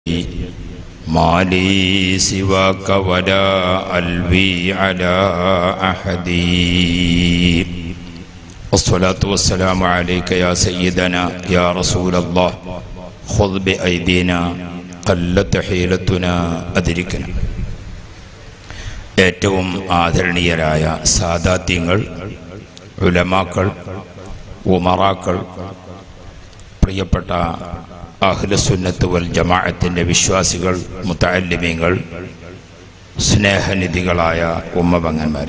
ما لي سواك ولا ألوي على أحد والصلاة والسلام عليك يا سيدنا يا رسول الله خذ بأيدينا قلت حيلتنا أدركنا ഏറ്റവും ആദരണീയരായ സാദാത്യങ്ങൾ ഉലമാക്കൾ ഉമറാക്കൾ പ്രിയപ്പെട്ട അഹ്ലസുന്നത്ത് വൽ ജമാഅത്തിൻ്റെ വിശ്വാസികൾ മുത്തല്ലിമീങ്ങൾ സ്നേഹനിധികളായ ഉമ്മപങ്ങന്മാർ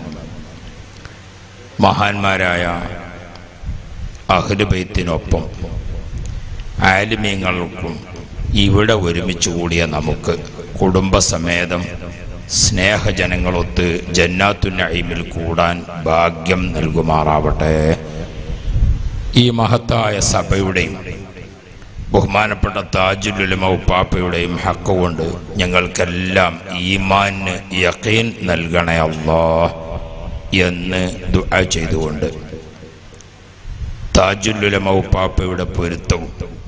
മഹാന്മാരായ അഹ്ലുബൈത്തിനൊപ്പം ആലിമീങ്ങൾക്കും ഇവിടെ ഒരുമിച്ച് കൂടിയ നമുക്ക് കുടുംബസമേതം സ്നേഹജനങ്ങളൊത്ത് ജന്നാത്തുനൈമിൽ കൂടാൻ ഭാഗ്യം നൽകുമാറാവട്ടെ ഈ മഹത്തായ സഭയുടെയും ബഹുമാനപ്പെട്ട താജുലുലമ ഉപ്പാപ്പയുടെയും ഹക്ക് കൊണ്ട് ഞങ്ങൾക്കെല്ലാം ഈമാന് യക്കീൻ നൽകണേ അല്ലാ എന്ന് ദുആ ചെയ്തുകൊണ്ട് താജുലുലമ ഉപ്പാപ്പയുടെ പൊരുത്തവും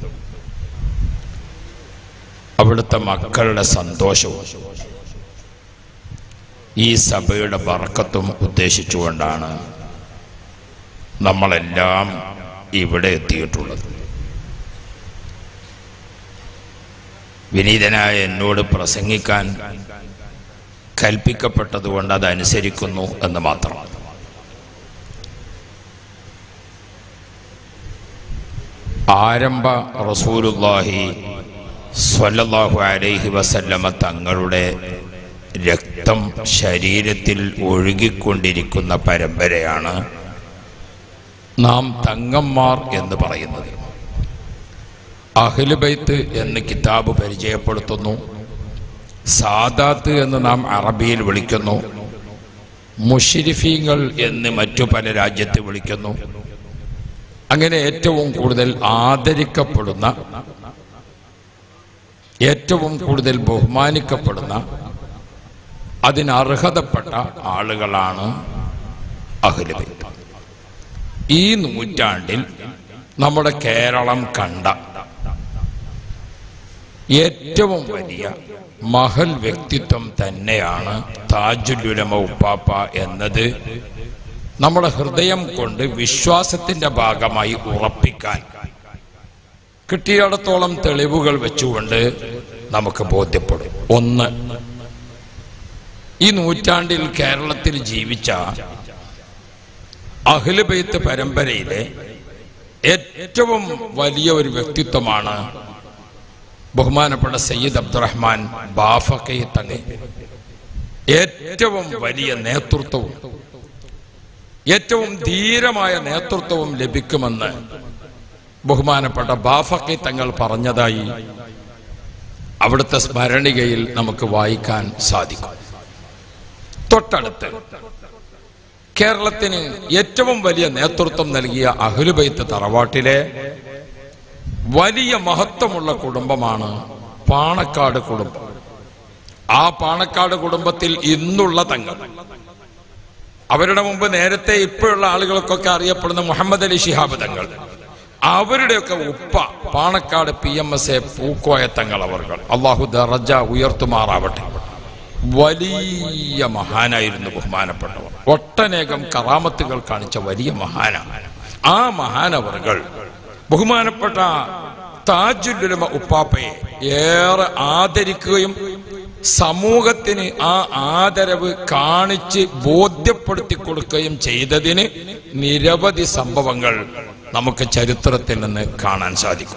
അവിടുത്തെ മക്കളുടെ സന്തോഷവും ഈ സഭയുടെ ബറക്കത്തും ഉദ്ദേശിച്ചുകൊണ്ടാണ് നമ്മളെല്ലാം ഇവിടെ എത്തിയിട്ടുള്ളത് വിനീതനായ എന്നോട് പ്രസംഗിക്കാൻ കൽപ്പിക്കപ്പെട്ടതുകൊണ്ട് അതനുസരിക്കുന്നു എന്ന് മാത്രം ആരംഭ റസൂലുല്ലാഹി സ്വല്ലല്ലാഹു അലൈഹി വസല്ലമ തങ്ങളുടെ രക്തം ശരീരത്തിൽ ഒഴുകിക്കൊണ്ടിരിക്കുന്ന പരമ്പരയാണ് നാം തങ്ങന്മാർ എന്ന് പറയുന്നത് അഹ്ലുബൈത്ത് എന്ന് കിതാബ് പരിചയപ്പെടുത്തുന്നു സാദാത്ത് എന്ന് നാം അറബിയിൽ വിളിക്കുന്നു മുഷിരിഫീങ്ങൾ എന്ന് മറ്റു പല രാജ്യത്ത് വിളിക്കുന്നു അങ്ങനെ ഏറ്റവും കൂടുതൽ ആദരിക്കപ്പെടുന്ന ഏറ്റവും കൂടുതൽ ബഹുമാനിക്കപ്പെടുന്ന അതിനർഹതപ്പെട്ട ആളുകളാണ് അഹ്ലുബൈത്ത് ഈ നൂറ്റാണ്ടിൽ നമ്മുടെ കേരളം കണ്ട ഏറ്റവും വലിയ മഹൽ വ്യക്തിത്വം തന്നെയാണ് താജുലുലമ ഉപ്പാപ്പ എന്നത് നമ്മുടെ ഹൃദയം കൊണ്ട് വിശ്വാസത്തിന്റെ ഭാഗമായി ഉറപ്പിക്കാൻ കിട്ടിയിടത്തോളം തെളിവുകൾ വെച്ചുകൊണ്ട് നമുക്ക് ബോധ്യപ്പെടും ഒന്ന് ഈ നൂറ്റാണ്ടിൽ കേരളത്തിൽ ജീവിച്ച അഖിലബൈത്ത് പരമ്പരയിലെ ഏറ്റവും വലിയ ഒരു വ്യക്തിത്വമാണ് ബഹുമാനപ്പെട്ട സയ്യിദ് അബ്ദുറഹ്മാൻ ബാഫക്കെ തങ്ങ ഏറ്റവും വലിയ നേതൃത്വവും ഏറ്റവും ധീരമായ നേതൃത്വവും ലഭിക്കുമെന്ന് ബഹുമാനപ്പെട്ട ബാഫക്കെ തങ്ങൾ പറഞ്ഞതായി അവിടുത്തെ സ്മരണികയിൽ നമുക്ക് വായിക്കാൻ സാധിക്കും തൊട്ടടുത്ത് കേരളത്തിന് ഏറ്റവും വലിയ നേതൃത്വം നൽകിയ അഹ്ലുബൈത്ത് തറവാട്ടിലെ വലിയ മഹത്വമുള്ള കുടുംബമാണ് പാണക്കാട് കുടുംബം ആ പാണക്കാട് കുടുംബത്തിൽ ഇന്നുള്ള തങ്ങൾ അവരുടെ മുമ്പ് നേരത്തെ ഇപ്പോഴുള്ള ആളുകൾക്കൊക്കെ അറിയപ്പെടുന്ന മുഹമ്മദ് അലി ശിഹാബ് തങ്ങൾ അവരുടെയൊക്കെ ഉപ്പ Panakkad P M S A Pookoya Thangal അവർ അള്ളാഹു ദറജ ഉയർത്തുമാറാവട്ടെ വലിയ മഹാനായിരുന്നു ബഹുമാനപ്പെട്ടവർ ഒട്ടനേകം കറാമത്തുകൾ കാണിച്ച വലിയ മഹാനാണ് ആ മഹാനവറുകൾ ബഹുമാനപ്പെട്ട താജുലുലമ ഉപ്പാപ്പയെ ഏറെ ആദരിക്കുകയും സമൂഹത്തിന് ആ ആദരവ് കാണിച്ച് ബോധ്യപ്പെടുത്തി കൊടുക്കുകയും ചെയ്തതിന് നിരവധി സംഭവങ്ങൾ നമുക്ക് ചരിത്രത്തിൽ നിന്ന് കാണാൻ സാധിക്കും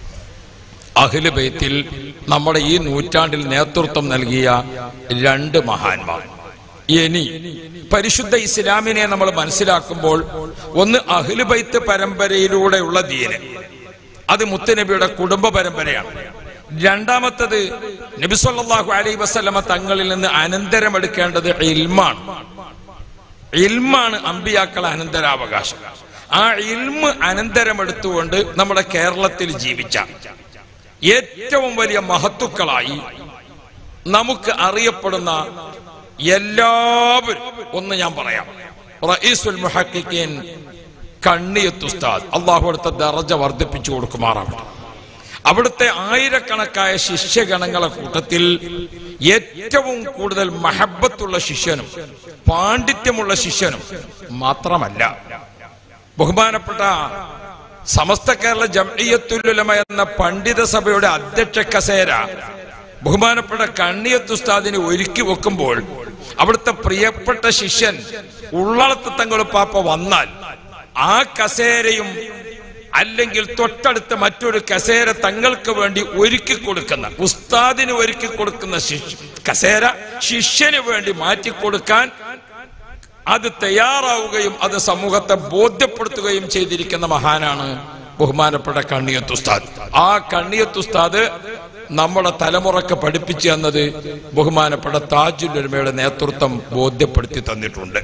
അഖില ബൈത്തിൽ നമ്മുടെ ഈ നൂറ്റാണ്ടിൽ നേതൃത്വം നൽകിയ രണ്ട് മഹാന്മാർ ഇനി പരിശുദ്ധ ഇസ്ലാമിനെ നമ്മൾ മനസ്സിലാക്കുമ്പോൾ ഒന്ന് അഖിലുബൈത്ത് പരമ്പരയിലൂടെയുള്ള ദീന് അത് മുത്തുനബിയുടെ കുടുംബ പരമ്പരയാണ് രണ്ടാമത്തത് നബി സല്ലല്ലാഹു അലൈഹി വസല്ലമ തങ്ങളിൽ നിന്ന് അനന്തരമെടുക്കേണ്ടത് ഇൽമാണ് ഇൽമാണ് അമ്പിയാക്കളെ അനന്തരാവകാശം ആ ഇൽമ് അനന്തരമെടുത്തുകൊണ്ട് നമ്മുടെ കേരളത്തിൽ ജീവിച്ച ഏറ്റവും വലിയ മഹത്തുക്കളായി നമുക്ക് അറിയപ്പെടുന്ന എല്ലാവരും ഒന്ന് ഞാൻ പറയാം റഈസുൽ മുഹക്കിൻ കണ്ണിയത്ത് ഉസ്താദ് അള്ളാഹു അടുത്ത ദറജ വർദ്ധിപ്പിച്ചു കൊടുക്കുമാറാവട്ടെ അവിടുത്തെ ആയിരക്കണക്കായ ശിഷ്യഗണങ്ങളെ കൂട്ടത്തിൽ ഏറ്റവും കൂടുതൽ മഹബത്തുള്ള ശിഷ്യനും പാണ്ഡിത്യമുള്ള ശിഷ്യനും മാത്രമല്ല ബഹുമാനപ്പെട്ട സമസ്ത കേരള ജംഇയ്യത്തുലുലമ എന്ന പണ്ഡിത സഭയുടെ അധ്യക്ഷ കസേര ബഹുമാനപ്പെട്ട കണ്ണിയത്തുസ്താദിനെ ഒരുക്കി വെക്കുമ്പോൾ അവിടുത്തെ പ്രിയപ്പെട്ട ശിഷ്യൻ ഉള്ളളത്ത് തങ്ങളുപ്പാപ്പ വന്നാൽ ആ കസേരയും അല്ലെങ്കിൽ തൊട്ടടുത്ത് മറ്റൊരു കസേര തങ്ങൾക്ക് വേണ്ടി ഒരുക്കി കൊടുക്കുന്ന ഉസ്താദിന് ഒരുക്കി കൊടുക്കുന്ന ശിഷ്യ കസേര ശിഷ്യന് വേണ്ടി മാറ്റിക്കൊടുക്കാൻ അത് തയ്യാറാവുകയും അത് സമൂഹത്തെ ബോധ്യപ്പെടുത്തുകയും ചെയ്തിരിക്കുന്ന മഹാനാണ് ബഹുമാനപ്പെട്ട കണ്ണിയത്ത് ഉസ്താദ് ആ കണ്ണിയത്ത് ഉസ്താദ് നമ്മുടെ തലമുറക്ക് പഠിപ്പിച്ചു തന്നത് ബഹുമാനപ്പെട്ട താജുലുമയുടെ നേതൃത്വം ബോധ്യപ്പെടുത്തി തന്നിട്ടുണ്ട്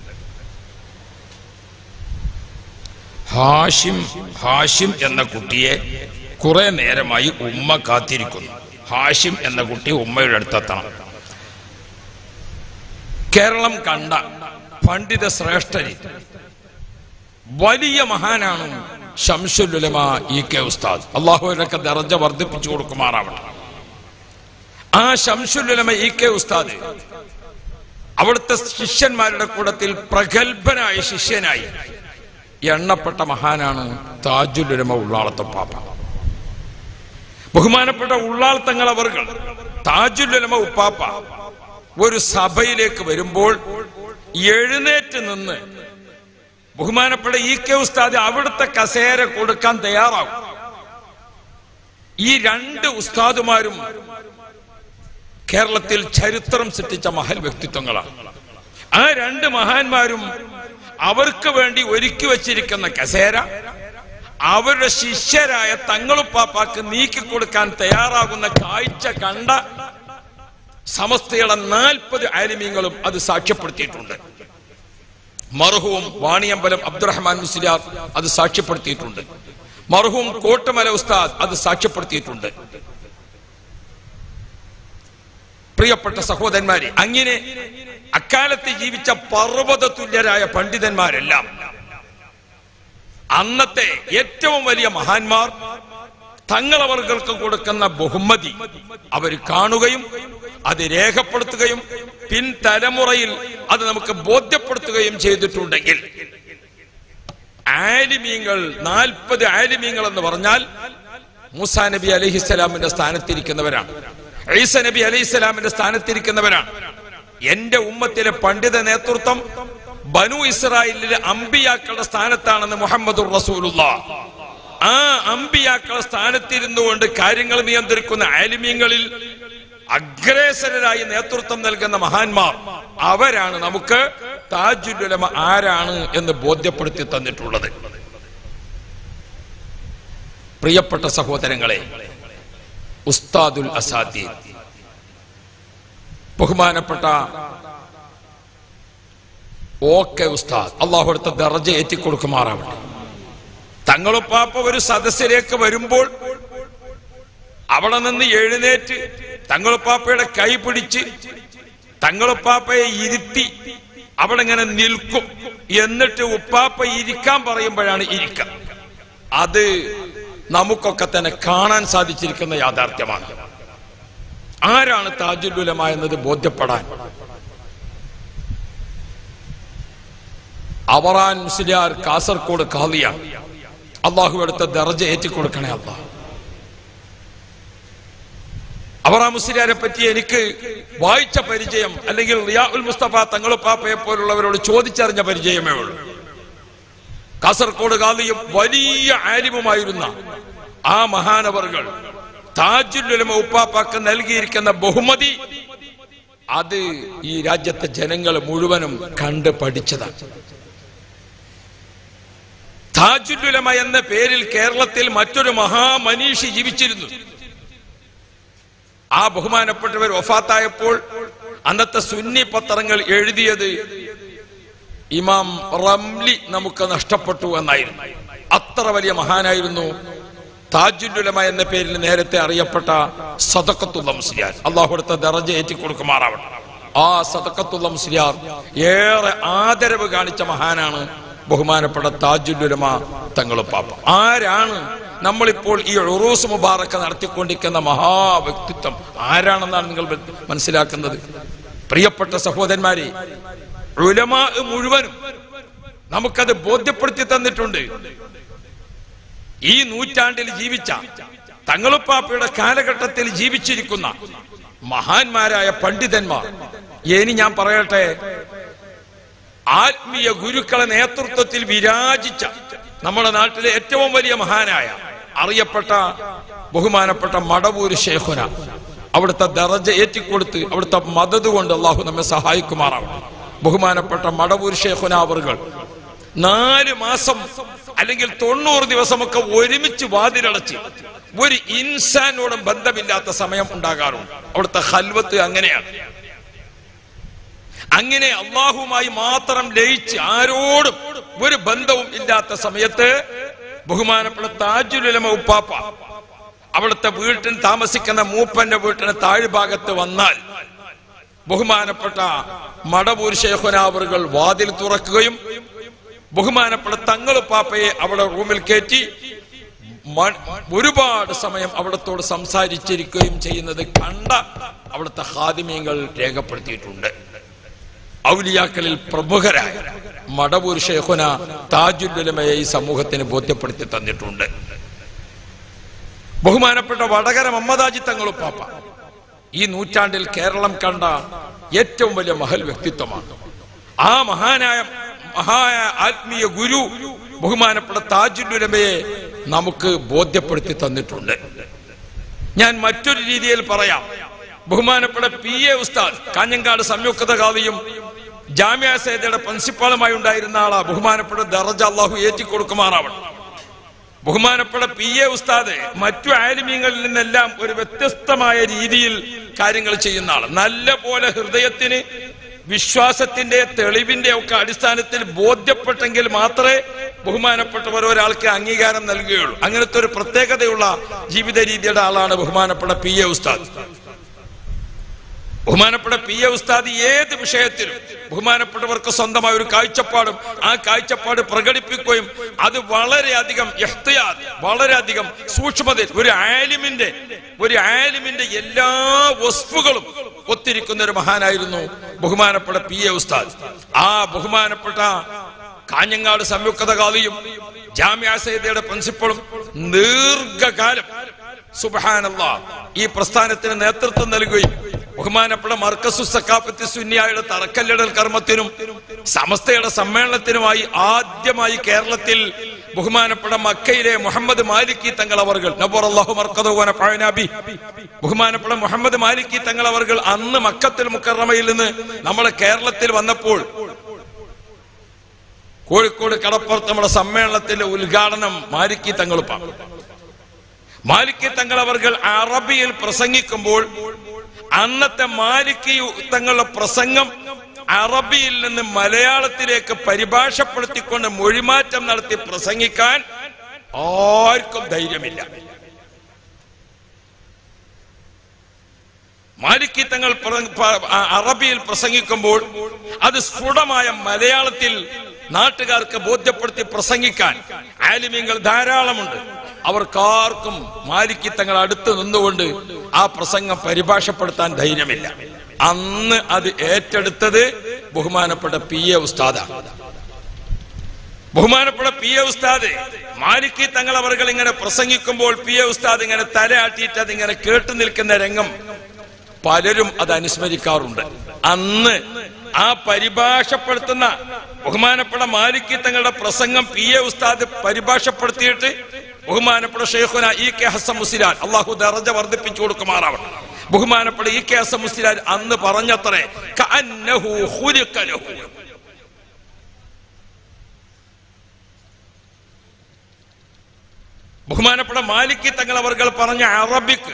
ഹാഷിം ഹാഷിം എന്ന കുട്ടിയെ കുറെ നേരമായി ഉമ്മ കാത്തിരിക്കുന്നു ഹാഷിം എന്ന കുട്ടി ഉമ്മയുടെ അടുത്തെത്തണം കേരളം കണ്ട പണ്ഡിത ശ്രേഷ്ഠരി വലിയ മഹാനാണ് ഷംസുലുലമ ഇ കെ ഉസ്താദ് അള്ളാഹുവിനൊക്കെ ദർജ വർദ്ധിപ്പിച്ചു കൊടുക്കുമാറാവട്ടെ ആ ഷംസുലുലമ ഇ കെ ഉസ്താദ് അവിടുത്തെ ശിഷ്യന്മാരുടെ കൂട്ടത്തിൽ പ്രഗത്ഭനായ ശിഷ്യനായി എണ്ണപ്പെട്ട മഹാനാണ് താജുലുലമ ഉള്ളാളത്തപ്പാപ്പ ബഹുമാനപ്പെട്ട ഉള്ളാളത്തങ്ങൾ അവർ താജുലുലമ ഉപ്പാപ്പ ഒരു സഭയിലേക്ക് വരുമ്പോൾ എഴുന്നേറ്റ് നിന്ന് ബഹുമാനപ്പെട്ട ഇ കെ ഉസ്താദ് അവിടുത്തെ കസേര കൊടുക്കാൻ തയ്യാറാവും ഈ രണ്ട് ഉസ്താദുമാരും കേരളത്തിൽ ചരിത്രം സൃഷ്ടിച്ച മഹൽ വ്യക്തിത്വങ്ങളാണ് ആ രണ്ട് മഹാന്മാരും അവർക്ക് വേണ്ടി ഒരുക്കി വച്ചിരിക്കുന്ന കസേര അവരുടെ ശിഷ്യരായ തങ്ങളുപ്പാപ്പാക്ക് നീക്കിക്കൊടുക്കാൻ തയ്യാറാകുന്ന കാഴ്ച കണ്ട സമസ്തയുടെ നാൽപ്പത് ആലിമ്യങ്ങളും അത് സാക്ഷ്യപ്പെടുത്തിയിട്ടുണ്ട് മർഹവും വാണിയമ്പലം അബ്ദുറഹ്മാൻ മുസ്ലിയാർ അത് സാക്ഷ്യപ്പെടുത്തിയിട്ടുണ്ട് മർഹവും കോട്ടമല ഉസ്താദ് അത് സാക്ഷ്യപ്പെടുത്തിയിട്ടുണ്ട് പ്രിയപ്പെട്ട സഹോദരന്മാരെ അങ്ങനെ അക്കാലത്ത് ജീവിച്ച പർവ്വത തുല്യരായ പണ്ഡിതന്മാരെല്ലാം അന്നത്തെ ഏറ്റവും വലിയ മഹാന്മാർ തങ്ങളവർക്ക് കൊടുക്കുന്ന ബഹുമതി അവർ കാണുകയും അത് രേഖപ്പെടുത്തുകയും പിൻതലമുറയിൽ അത് നമുക്ക് ബോധ്യപ്പെടുത്തുകയും ചെയ്തിട്ടുണ്ടെങ്കിൽ ആലിമീങ്ങൾ നാൽപ്പത് ആലിമീങ്ങൾ എന്ന് പറഞ്ഞാൽ മൂസാ നബി അലഹിസ്സലാമിന്റെ സ്ഥാനത്തിരിക്കുന്നവരാണ് ഈസ നബി അലൈഹിസ്സലാമിന്റെ സ്ഥാനത്തിരിക്കുന്നവരാണ് എന്റെ ഉമ്മത്തിലെ പണ്ഡിത നേതൃത്വം ബനു ഇസ്രായേലിലെ അമ്പിയാക്കളുടെ സ്ഥാനത്താണെന്ന് മുഹമ്മദ് റസൂലുള്ള ആ അമ്പിയാക്കളുടെ സ്ഥാനത്തിരുന്നുകൊണ്ട് കാര്യങ്ങൾ നിയന്ത്രിക്കുന്ന ആലിമ്യങ്ങളിൽ അഗ്രേസരരായി നേതൃത്വം നൽകുന്ന മഹാന്മാർ അവരാണ് നമുക്ക് താജുലുലമ ആരാണ് എന്ന് ബോധ്യപ്പെടുത്തി തന്നിട്ടുള്ളത് പ്രിയപ്പെട്ട സഹോദരങ്ങളെ ഉസ്താദുൽ അസാദീൻ ബഹുമാനപ്പെട്ട ഓക്കെ ഉസ്താദ് അള്ളാഹു അടുത്ത ദർജ ഏറ്റിക്കൊടുക്കുമാറാവട്ടെ തങ്ങളുപ്പാപ്പ ഒരു സദസ്സിലേക്ക് വരുമ്പോൾ അവിടെ നിന്ന് എഴുന്നേറ്റ് തങ്ങളുപ്പാപ്പയുടെ കൈ പിടിച്ച് തങ്ങളുപ്പാപ്പയെ ഇരുത്തി അവിടെ ഇങ്ങനെ നിൽക്കും എന്നിട്ട് ഉപ്പാപ്പ ഇരിക്കാൻ പറയുമ്പോഴാണ് ഇരിക്ക അത് നമുക്കൊക്കെ തന്നെ കാണാൻ സാധിച്ചിരിക്കുന്ന യാഥാർത്ഥ്യമാണ് ആരാണ് താജുലുലമ എന്നത് ബോധ്യപ്പെടാൻ അവറാൻ മുസ്ലിയാർ കാസർഗോഡ് കാളിയാണ് അള്ളാഹു എടുത്ത ദർജ ഏറ്റിക്കൊടുക്കണേ അള്ളാഹ് അവറാ മുസ്ലിയാരെ പറ്റി എനിക്ക് വായിച്ച പരിചയം അല്ലെങ്കിൽ റിയാഉൽ മുസ്തഫ തങ്ങളുപ്പാപ്പയെ പോലുള്ളവരോട് ചോദിച്ചറിഞ്ഞ പരിചയമേ ഉള്ളൂ കാസർഗോഡ് കാളിയും വലിയ ആലിമുമായിരുന്ന ആ മഹാനവറുകൾ താജുലുലമ ഉപ്പാപ്പാക്ക് നൽകിയിരിക്കുന്ന ബഹുമതി അത് ഈ രാജ്യത്തെ ജനങ്ങൾ മുഴുവനും കണ്ട് പഠിച്ചതാണ് താജുലുലമ എന്ന പേരിൽ കേരളത്തിൽ മറ്റൊരു മഹാമനീഷി ജീവിച്ചിരുന്നു ആ ബഹുമാനപ്പെട്ടവർ വഫാത്തായപ്പോൾ അന്നത്തെ സുന്നി പത്രങ്ങൾ എഴുതിയത് ഇമാം റംലി നമുക്ക് നഷ്ടപ്പെട്ടു എന്നായിരുന്നു അത്ര വലിയ മഹാനായിരുന്നു താജുലുലമ എന്ന പേരിൽ നേരത്തെ അറിയപ്പെട്ട സദക്കത്തുള്ള മുസ്ലിയാർ അള്ളാഹുടുത്ത ദറജ ഏറ്റിക്കൊടുക്കുമാറാവട്ടെ ആ സദക്കത്തുള്ള മുസ്ലിയാർ ഏറെ ആദരവ് കാണിച്ച മഹാനാണ് ബഹുമാനപ്പെട്ട താജുലുലമ തങ്ങളുപ്പാപ്പ ആരാണ് നമ്മളിപ്പോൾ ഈ ഉറൂസ് മുബാറക്ക നടത്തിക്കൊണ്ടിരിക്കുന്ന മഹാവ്യക്തിത്വം ആരാണെന്നാണ് നിങ്ങൾ മനസ്സിലാക്കുന്നത് പ്രിയപ്പെട്ട സഹോദരന്മാരെ ഉലമാ മുഴുവനും നമുക്കത് ബോധ്യപ്പെടുത്തി തന്നിട്ടുണ്ട് ഈ നൂറ്റാണ്ടിൽ ജീവിച്ച തങ്ങളുപ്പാപ്പയുടെ കാലഘട്ടത്തിൽ ജീവിച്ചിരിക്കുന്ന മഹാന്മാരായ പണ്ഡിതന്മാർ ഇനി ഞാൻ പറയട്ടെ ആത്മീയ ഗുരുക്കളെ നേതൃത്വത്തിൽ വിരാജിച്ച നമ്മുടെ നാട്ടിലെ ഏറ്റവും വലിയ മഹാനായ അറിയപ്പെട്ട ബഹുമാനപ്പെട്ട മടവൂര് ഷേഖുന അവിടുത്തെ ദറജ ഏറ്റിക്കൊടുത്ത് അവിടുത്തെ മദത് കൊണ്ട് അള്ളാഹു നമ്മെ സഹായിക്കുമാറാവും ബഹുമാനപ്പെട്ട മടവൂർ ഷേഖുന അവറുകൾ നാല് മാസം അല്ലെങ്കിൽ തൊണ്ണൂറ് ദിവസമൊക്കെ ഒരുമിച്ച് വാതിലടച്ച് ഒരു ഇൻസാനോടും ബന്ധമില്ലാത്ത സമയം ഉണ്ടാകാറുണ്ട് അവിടുത്തെ ഹൽവത്ത് അങ്ങനെയാണ് അങ്ങനെ അള്ളാഹുമായി മാത്രം ലയിച്ച് ആരോടും ഒരു ബന്ധവും ഇല്ലാത്ത സമയത്ത് ബഹുമാനപ്പെട്ട താജുലമ ഉപ്പാപ്പ അവിടുത്തെ വീട്ടിൽ താമസിക്കുന്ന മൂപ്പന്റെ വീട്ടിന് താഴ്ഭാഗത്ത് വന്നാൽ ബഹുമാനപ്പെട്ട മടവൂർ ശേഖനാവറുകൾ വാതിൽ തുറക്കുകയും ബഹുമാനപ്പെട്ട തങ്ങളുപ്പാപ്പയെ അവിടെ റൂമിൽ കയറ്റി മ- ഒരുപാട് സമയം അവിടത്തോട് സംസാരിച്ചിരിക്കുകയും ചെയ്യുന്നത് കണ്ട അവിടുത്തെ ഹാദിമ്യങ്ങൾ രേഖപ്പെടുത്തിയിട്ടുണ്ട് ഔലിയാക്കളിൽ പ്രമുഖരായ മടവൂർ ഷേഖുന താജുലുലമയെ ഈ സമൂഹത്തിന് ബോധ്യപ്പെടുത്തി തന്നിട്ടുണ്ട് ബഹുമാനപ്പെട്ട വടകര മമ്മദാജി തങ്ങളുപ്പാപ്പ ഈ നൂറ്റാണ്ടിൽ കേരളം കണ്ട ഏറ്റവും വലിയ മഹൽ വ്യക്തിത്വമാണ് ആ മഹാനായ മഹായ ആത്മീയ ഗുരു ബഹുമാനപ്പെട്ട താജുലുലമയെ നമുക്ക് ബോധ്യപ്പെടുത്തി തന്നിട്ടുണ്ട് ഞാൻ മറ്റൊരു രീതിയിൽ പറയാം ബഹുമാനപ്പെട്ട പി എ ഉസ്താദ് കാഞ്ഞങ്കാട് സംയുക്ത കാവിയും ജാമ്യ സേതയുടെ പ്രിൻസിപ്പാളുമായി ഉണ്ടായിരുന്ന ആളാ ബഹുമാനപ്പെട്ട ദറജ അള്ളാഹു ഏറ്റിക്കൊടുക്കുമാറാവണം ബഹുമാനപ്പെട്ട പി എ ഉസ്താദ് മറ്റു ആലിമ്യങ്ങളിൽ നിന്നെല്ലാം ഒരു വ്യത്യസ്തമായ രീതിയിൽ കാര്യങ്ങൾ ചെയ്യുന്ന ആൾ നല്ല പോലെ ഹൃദയത്തിന് വിശ്വാസത്തിന്റെ തെളിവിന്റെ ഒക്കെ അടിസ്ഥാനത്തിൽ ബോധ്യപ്പെട്ടെങ്കിൽ മാത്രമേ ബഹുമാനപ്പെട്ടവർ ഒരാൾക്ക് അംഗീകാരം നൽകുകയുള്ളൂ അങ്ങനത്തെ ഒരു പ്രത്യേകതയുള്ള ജീവിത രീതിയുടെ ആളാണ് ബഹുമാനപ്പെട്ട പി എ ഉസ്താദ് ബഹുമാനപ്പെട്ട പി എ ഉസ്താദ് ഏത് വിഷയത്തിലും ബഹുമാനപ്പെട്ടവർക്ക് സ്വന്തമായ ഒരു കാഴ്ചപ്പാടും ആ കാഴ്ചപ്പാട് പ്രകടിപ്പിക്കുകയും അത് വളരെയധികം ഇഹ്തിയാത്ത്, വളരെയധികം സൂക്ഷ്മതയിൽ ഒരു ആലിമിന്റെ ഒരു ആലിമിന്റെ എല്ലാ വസ്തുക്കളും ഒത്തിരിക്കുന്ന ഒരു മഹാനായിരുന്നു ബഹുമാനപ്പെട്ട പി എ ഉസ്താദ് ആ ബഹുമാനപ്പെട്ട കാഞ്ഞങ്ങാട് സംയുക്ത കാളിയും ജാമ്യ സൈദയുടെ പ്രിൻസിപ്പളും ദീർഘകാലം സുബഹാനല്ല ഈ പ്രസ്ഥാനത്തിന് നേതൃത്വം നൽകുകയും ബഹുമാനപ്പെട്ട മർക്കസു സക്കാഫത്തി സുന്നിയായുടെ തറക്കല്ലിടൽ കർമ്മത്തിനും സമസ്തയുടെ സമ്മേളനത്തിനുമായി ആദ്യമായി കേരളത്തിൽ ബഹുമാനപ്പെട്ട മക്കയിലെ മുഹമ്മദ് മാലിക്കി തങ്ങൾ അവർകൾ നബർ അള്ളാഹു മർക്കദോവന പഴനാബി ബഹുമാനപ്പെട്ട മുഹമ്മദ് മാലിക്കി തങ്ങൾ അവർകൾ അന്ന് മക്കത്തിൽ മുക്കറമയിൽ നിന്ന് നമ്മളെ കേരളത്തിൽ വന്നപ്പോൾ കോഴിക്കോട് കടപ്പുറത്ത് നമ്മുടെ സമ്മേളനത്തിന്റെ ഉദ്ഘാടനം മാലിക്കി തങ്ങളുപ്പ മാലിക്കി തങ്ങൾ അവർകൾ അറബിയിൽ പ്രസംഗിക്കുമ്പോൾ അന്നത്തെ മാലിക്കി തങ്ങളുടെ പ്രസംഗം അറബിയിൽ നിന്ന് മലയാളത്തിലേക്ക് പരിഭാഷപ്പെടുത്തിക്കൊണ്ട് മൊഴിമാറ്റം നടത്തി പ്രസംഗിക്കാൻ ആർക്കും ധൈര്യമില്ല മാലിക്കി തങ്ങൾ പ്ര- പ- അ- അറബിയിൽ പ്രസംഗിക്കുമ്പോൾ അത് സ്ഫുടമായ മലയാളത്തിൽ നാട്ടുകാർക്ക് ബോധ്യപ്പെടുത്തി പ്രസംഗിക്കാൻ ആലിമ്യങ്ങൾ ധാരാളമുണ്ട് അവർക്കാർക്കും മാലിക്കി തങ്ങൾ അടുത്ത് നിന്നുകൊണ്ട് ആ പ്രസംഗം പരിഭാഷപ്പെടുത്താൻ ധൈര്യമില്ല അന്ന് അത് ഏറ്റെടുത്തത് ബഹുമാനപ്പെട്ട പി എ ഉസ്താദാണ് ബഹുമാനപ്പെട്ട പി എ ഉസ്താദ് മാലിക്കി തങ്ങൾ അവർ ഇങ്ങനെ പ്രസംഗിക്കുമ്പോൾ പി എ ഉസ്താദ് ഇങ്ങനെ തലയാട്ടിയിട്ട് അതിങ്ങനെ കേട്ടു നിൽക്കുന്ന രംഗം പലരും അത് അനുസ്മരിക്കാറുണ്ട് അന്ന് ആ പരിഭാഷപ്പെടുത്തുന്ന ബഹുമാനപ്പെട്ട മാലിക്കി തങ്ങളുടെ പ്രസംഗം പി എ ഉസ്താദ് പരിഭാഷപ്പെടുത്തിയിട്ട് ബഹുമാനപ്പെട്ട ഷെയ്ഖുന ഇ കെ ഹസൻ മുസിലാൻ അള്ളാഹു ദറജ വർദ്ധിപ്പിച്ചു കൊടുക്കുമാറാവണം ബഹുമാനപ്പെട്ട ഇ കെ ഹസൻ മുസിലാൻ അന്ന് പറഞ്ഞത്രേ കഅന്നഹു ഖുലിഖ ലഹു. ബഹുമാനപ്പെട്ട മാലിക്കി തങ്ങൾ അവർ പറഞ്ഞ അറബിക്ക്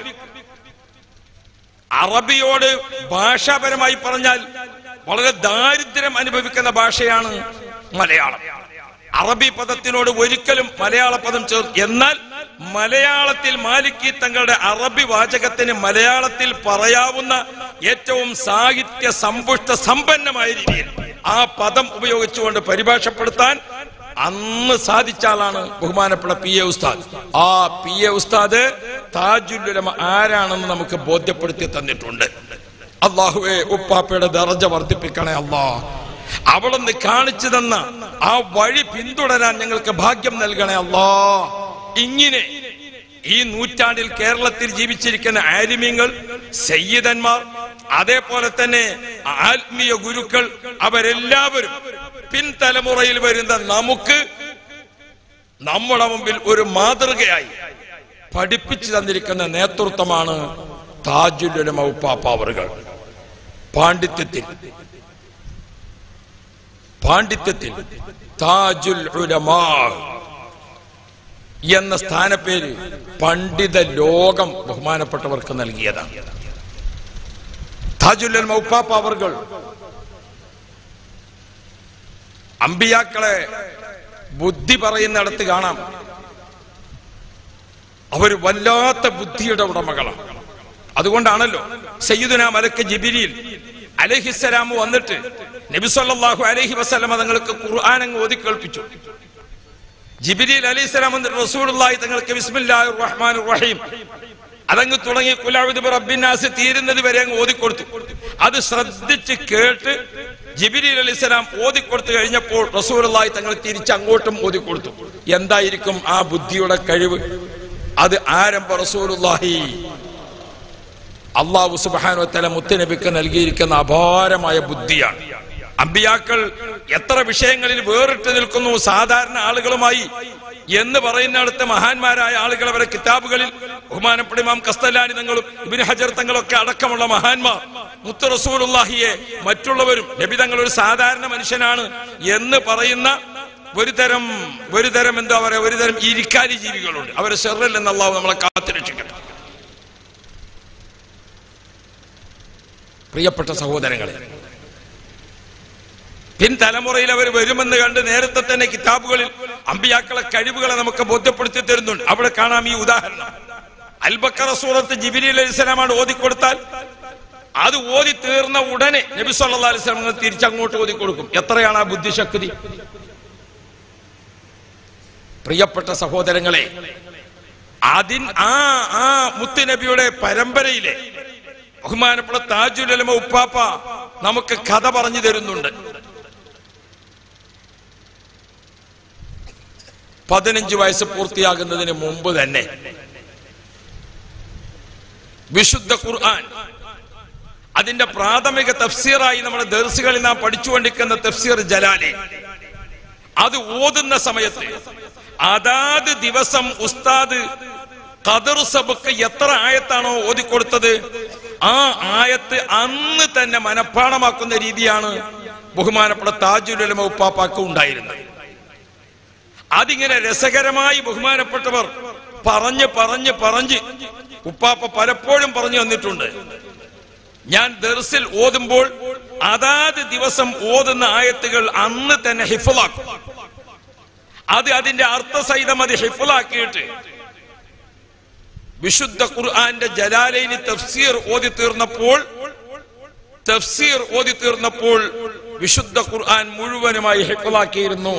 അറബിയോട് ഭാഷാപരമായി പറഞ്ഞാൽ വളരെ ദാരിദ്ര്യം അനുഭവിക്കുന്ന ഭാഷയാണ് മലയാളം അറബി പദത്തിനോട് ഒരിക്കലും മലയാള പദം ചേർ എന്നാൽ മലയാളത്തിൽ മാലിക്കി തങ്ങളുടെ അറബി വാചകത്തിന് മലയാളത്തിൽ പറയാവുന്ന ഏറ്റവും സാഹിത്യ സമ്പുഷ്ട സമ്പന്നമായ രീതിയിൽ ആ പദം ഉപയോഗിച്ചുകൊണ്ട് പരിഭാഷപ്പെടുത്താൻ അന്ന് സാധിച്ച ആളാണ് ബഹുമാനപ്പെട്ട പി എ ഉസ്താദ് ആ പി എ ഉസ്താദ് താജുല്ലുലമ ആരാണെന്ന് നമുക്ക് ബോധ്യപ്പെടുത്തി തന്നിട്ടുണ്ട് അള്ളാഹുവെ ഉപ്പാപ്പയുടെ ദർജ വർദ്ധിപ്പിക്കണേ അല്ലാ അവിടുന്ന് കാണിച്ചു തന്ന ആ വഴി പിന്തുടരാൻ ഞങ്ങൾക്ക് ഭാഗ്യം നൽകണേ അല്ലാ ഇങ്ങനെ ഈ നൂറ്റാണ്ടിൽ കേരളത്തിൽ ജീവിച്ചിരിക്കുന്ന ആലിമ്യങ്ങൾ സയ്യിദന്മാർ അതേപോലെ തന്നെ ആത്മീയ ഗുരുക്കൾ അവരെല്ലാവരും പിൻതലമുറയിൽ വരുന്ന നമുക്ക് നമ്മുടെ മുമ്പിൽ ഒരു മാതൃകയായി പഠിപ്പിച്ചു തന്നിരിക്കുന്ന നേതൃത്വമാണ് താജുലുലമ ഉപ്പാപ്പ അവറുകൾ പാണ്ഡിത്യത്തിൽ പാണ്ഡിത്യത്തിൽ താജുൽ ഉലമാ എന്ന സ്ഥാനപ്പേര് പണ്ഡിത ലോകം ബഹുമാനപ്പെട്ടവർക്ക് നൽകിയതാണ് താജുല്ലൽ മൗപ്പാപ്പ അവർകൾ അമ്പിയാക്കളെ ബുദ്ധി പറയുന്നിടത്ത് കാണാം അവർ വല്ലാത്ത ബുദ്ധിയുടെ ഉടമകളാണ് അതുകൊണ്ടാണല്ലോ സയ്യിദുന മലക്ക് ജിബിരിയിൽ അലഹിസ്സലാം വന്നിട്ട് നബി സല്ലല്ലാഹു അലൈഹി വസല്ലമ തങ്ങൾക്ക് ഖുർആൻ അങ്ങ് ഓതി കേൾപ്പിച്ചു ജിബിരിൽ അലൈഹി സ്വലാം വന്നിട്ട് റസൂലുള്ളാഹി തങ്ങൾക്ക് ബിസ്മില്ലാഹിർ റഹ്മാനിർ റഹീം അതങ്ങ് തുടങ്ങി കുലാവിദ് റബ്ബിനാസ് തീരുന്നത് വരെ അങ്ങ് ഓതിക്കൊടുത്തു അത് ശ്രദ്ധിച്ച് കേട്ട് ജിബിരിൽ അലൈഹി സ്വലാം ഓതിക്കൊടുത്തു കഴിഞ്ഞപ്പോൾ റസൂലുള്ളാഹി തങ്ങൾ തിരിച്ച് അങ്ങോട്ടും ഓതിക്കൊടുത്തു എന്തായിരിക്കും ആ ബുദ്ധിയുടെ കഴിവ് അത് ആരംഭ റസൂലുള്ളാഹി അള്ളാഹു സുബ്ഹാനഹു വതആല മുത്തനബിക്ക് നൽകിയിരിക്കുന്ന അപാരമായ ബുദ്ധിയാണ് അമ്പിയാക്കൾ എത്ര വിഷയങ്ങളിൽ വേറിട്ട് നിൽക്കുന്നു സാധാരണ ആളുകളുമായി എന്ന് പറയുന്നിടത്ത് മഹാന്മാരായ ആളുകൾ അവരെ കിതാബുകളിൽ ബഹുമാനപ്പെട്ട ഇമാം കസ്തലാനി തങ്ങളും ഇബിന് ഹജർ തങ്ങളൊക്കെ അടക്കമുള്ള മഹാന്മാർ മുത്ത് റസൂലുള്ളാഹിയെ മറ്റുള്ളവരും നബി തങ്ങൾ ഒരു സാധാരണ മനുഷ്യനാണ് എന്ന് പറയുന്ന ഒരു തരം ഒരു തരം എന്താ പറയാ ഒരു തരം ഇരിക്കാലി ജീവികളുണ്ട് അവരെ ഷെറിൽ നിന്ന് അള്ളാഹു നമ്മളെ കാത്തുരക്ഷിക്കട്ടെ പ്രിയപ്പെട്ട സഹോദരങ്ങളെ പിൻതലമുറയിൽ അവർ വരുമെന്ന് കണ്ട് നേരത്തെ തന്നെ കിതാബുകളിൽ അമ്പിയാക്കളെ കഴിവുകളെ നമുക്ക് ബോധ്യപ്പെടുത്തി തരുന്നുണ്ട് അവിടെ കാണാം ഈ ഉദാഹരണം അൽബക്കറ സൂറത്ത് ജിബിലി അലൈഹി സ്വലാമാണ് ഓതിക്കൊടുത്താൽ അത് ഓതി തീർന്ന ഉടനെ നബി സല്ലല്ലാഹു അലൈഹി വസല്ലം തിരിച്ചങ്ങോട്ട് ഓതി കൊടുക്കും എത്രയാണ് ആ ബുദ്ധിശക്തി പ്രിയപ്പെട്ട സഹോദരങ്ങളെ അതിൻ ആ ആ മുത്തുനബിയുടെ പരമ്പരയിലെ ബഹുമാനപ്പെട്ട താജുലമ ഉപ്പാപ്പ നമുക്ക് കഥ പറഞ്ഞു തരുന്നുണ്ട് പതിനഞ്ച് വയസ്സ് പൂർത്തിയാകുന്നതിന് മുമ്പ് തന്നെ വിശുദ്ധ ഖുർആൻ അതിന്റെ പ്രാഥമിക തഫ്സീറായി നമ്മുടെ ദർസുകളിൽ നാം പഠിച്ചുകൊണ്ടിരിക്കുന്ന തഫ്സീർ ജലാലി അത് ഓതുന്ന സമയത്ത് അതാത് ദിവസം ഉസ്താദ് ഖദർ സബക്ക് എത്ര ആയത്താണോ ഓതിക്കൊടുത്തത് ആ ആയത്ത് അന്ന് തന്നെ മനഃപ്പാടമാക്കുന്ന രീതിയാണ് ബഹുമാനപ്പെട്ട താജുലമ ഉപ്പാപ്പാക്ക് ഉണ്ടായിരുന്നത് അതിങ്ങനെ രസകരമായി ബഹുമാനപ്പെട്ടവർ പറഞ്ഞ് പറഞ്ഞ് പറഞ്ഞ് ഉപ്പാപ്പ പലപ്പോഴും പറഞ്ഞു തന്നിട്ടുണ്ട് ഞാൻ ദർസിൽ ഓതുമ്പോൾ അതാത് ദിവസം ഓതുന്ന ആയത്തുകൾ അന്ന് തന്നെ ഹിഫലാക്കും അത് അതിന്റെ അർത്ഥസഹിതം അത് ഹിഫലാക്കിയിട്ട് വിശുദ്ധ ഖുർആന്റെ ജലാലൈനി തഫ്സീർ ഓതി തീർന്നപ്പോൾ തഫ്സീർ ഓതി തീർന്നപ്പോൾ വിശുദ്ധ ഖുർആൻ മുഴുവനുമായി ഹിഫലാക്കിയിരുന്നു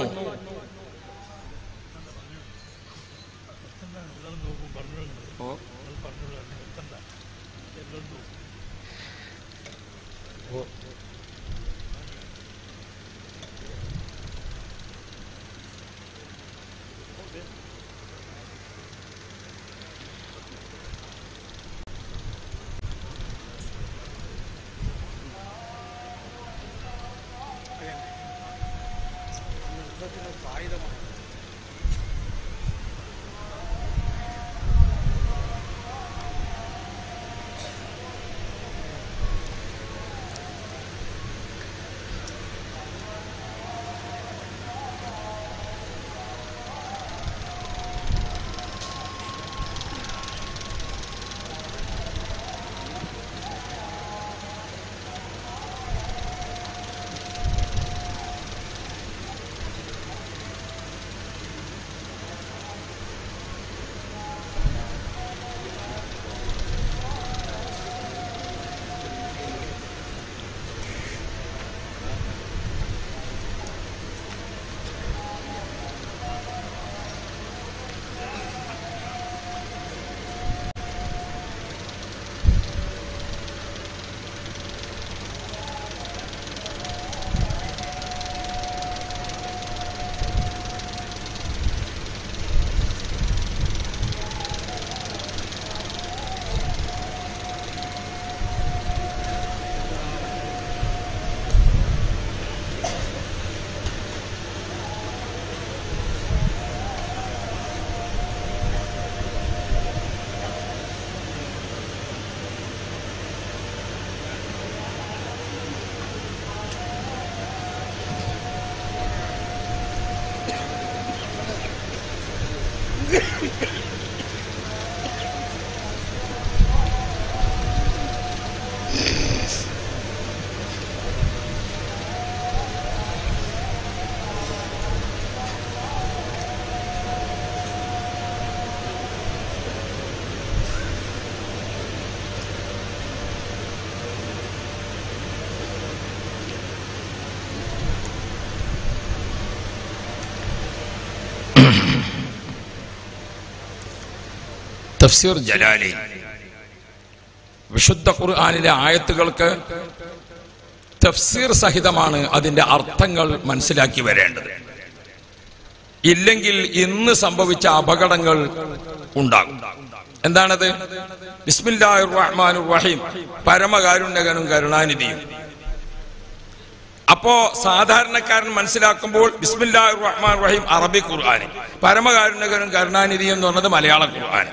തഫ്സീർ ജലാലി വിശുദ്ധ ഖുർആാനിലെ ആയത്തുകൾക്ക് തഫ്സീർ സഹിതമാണ് അതിന്റെ അർത്ഥങ്ങൾ മനസ്സിലാക്കി വരേണ്ടത് ഇല്ലെങ്കിൽ ഇന്ന് സംഭവിച്ച അപകടങ്ങൾ ഉണ്ടാകും എന്താണത് ബിസ്മില്ലാഹിർ റഹ്മാനുർ റഹീം പരമകാരുണ്യകനും കരുണാനിധിയും അപ്പോ സാധാരണക്കാരൻ മനസ്സിലാക്കുമ്പോൾ ബിസ്മില്ലാഹിർ റഹ്മാൻ റഹീം അറബി ഖുർആൻ പരമകാരുണ്യകനും കരുണാനിധിയും എന്ന് പറഞ്ഞത് മലയാള ഖുർആൻ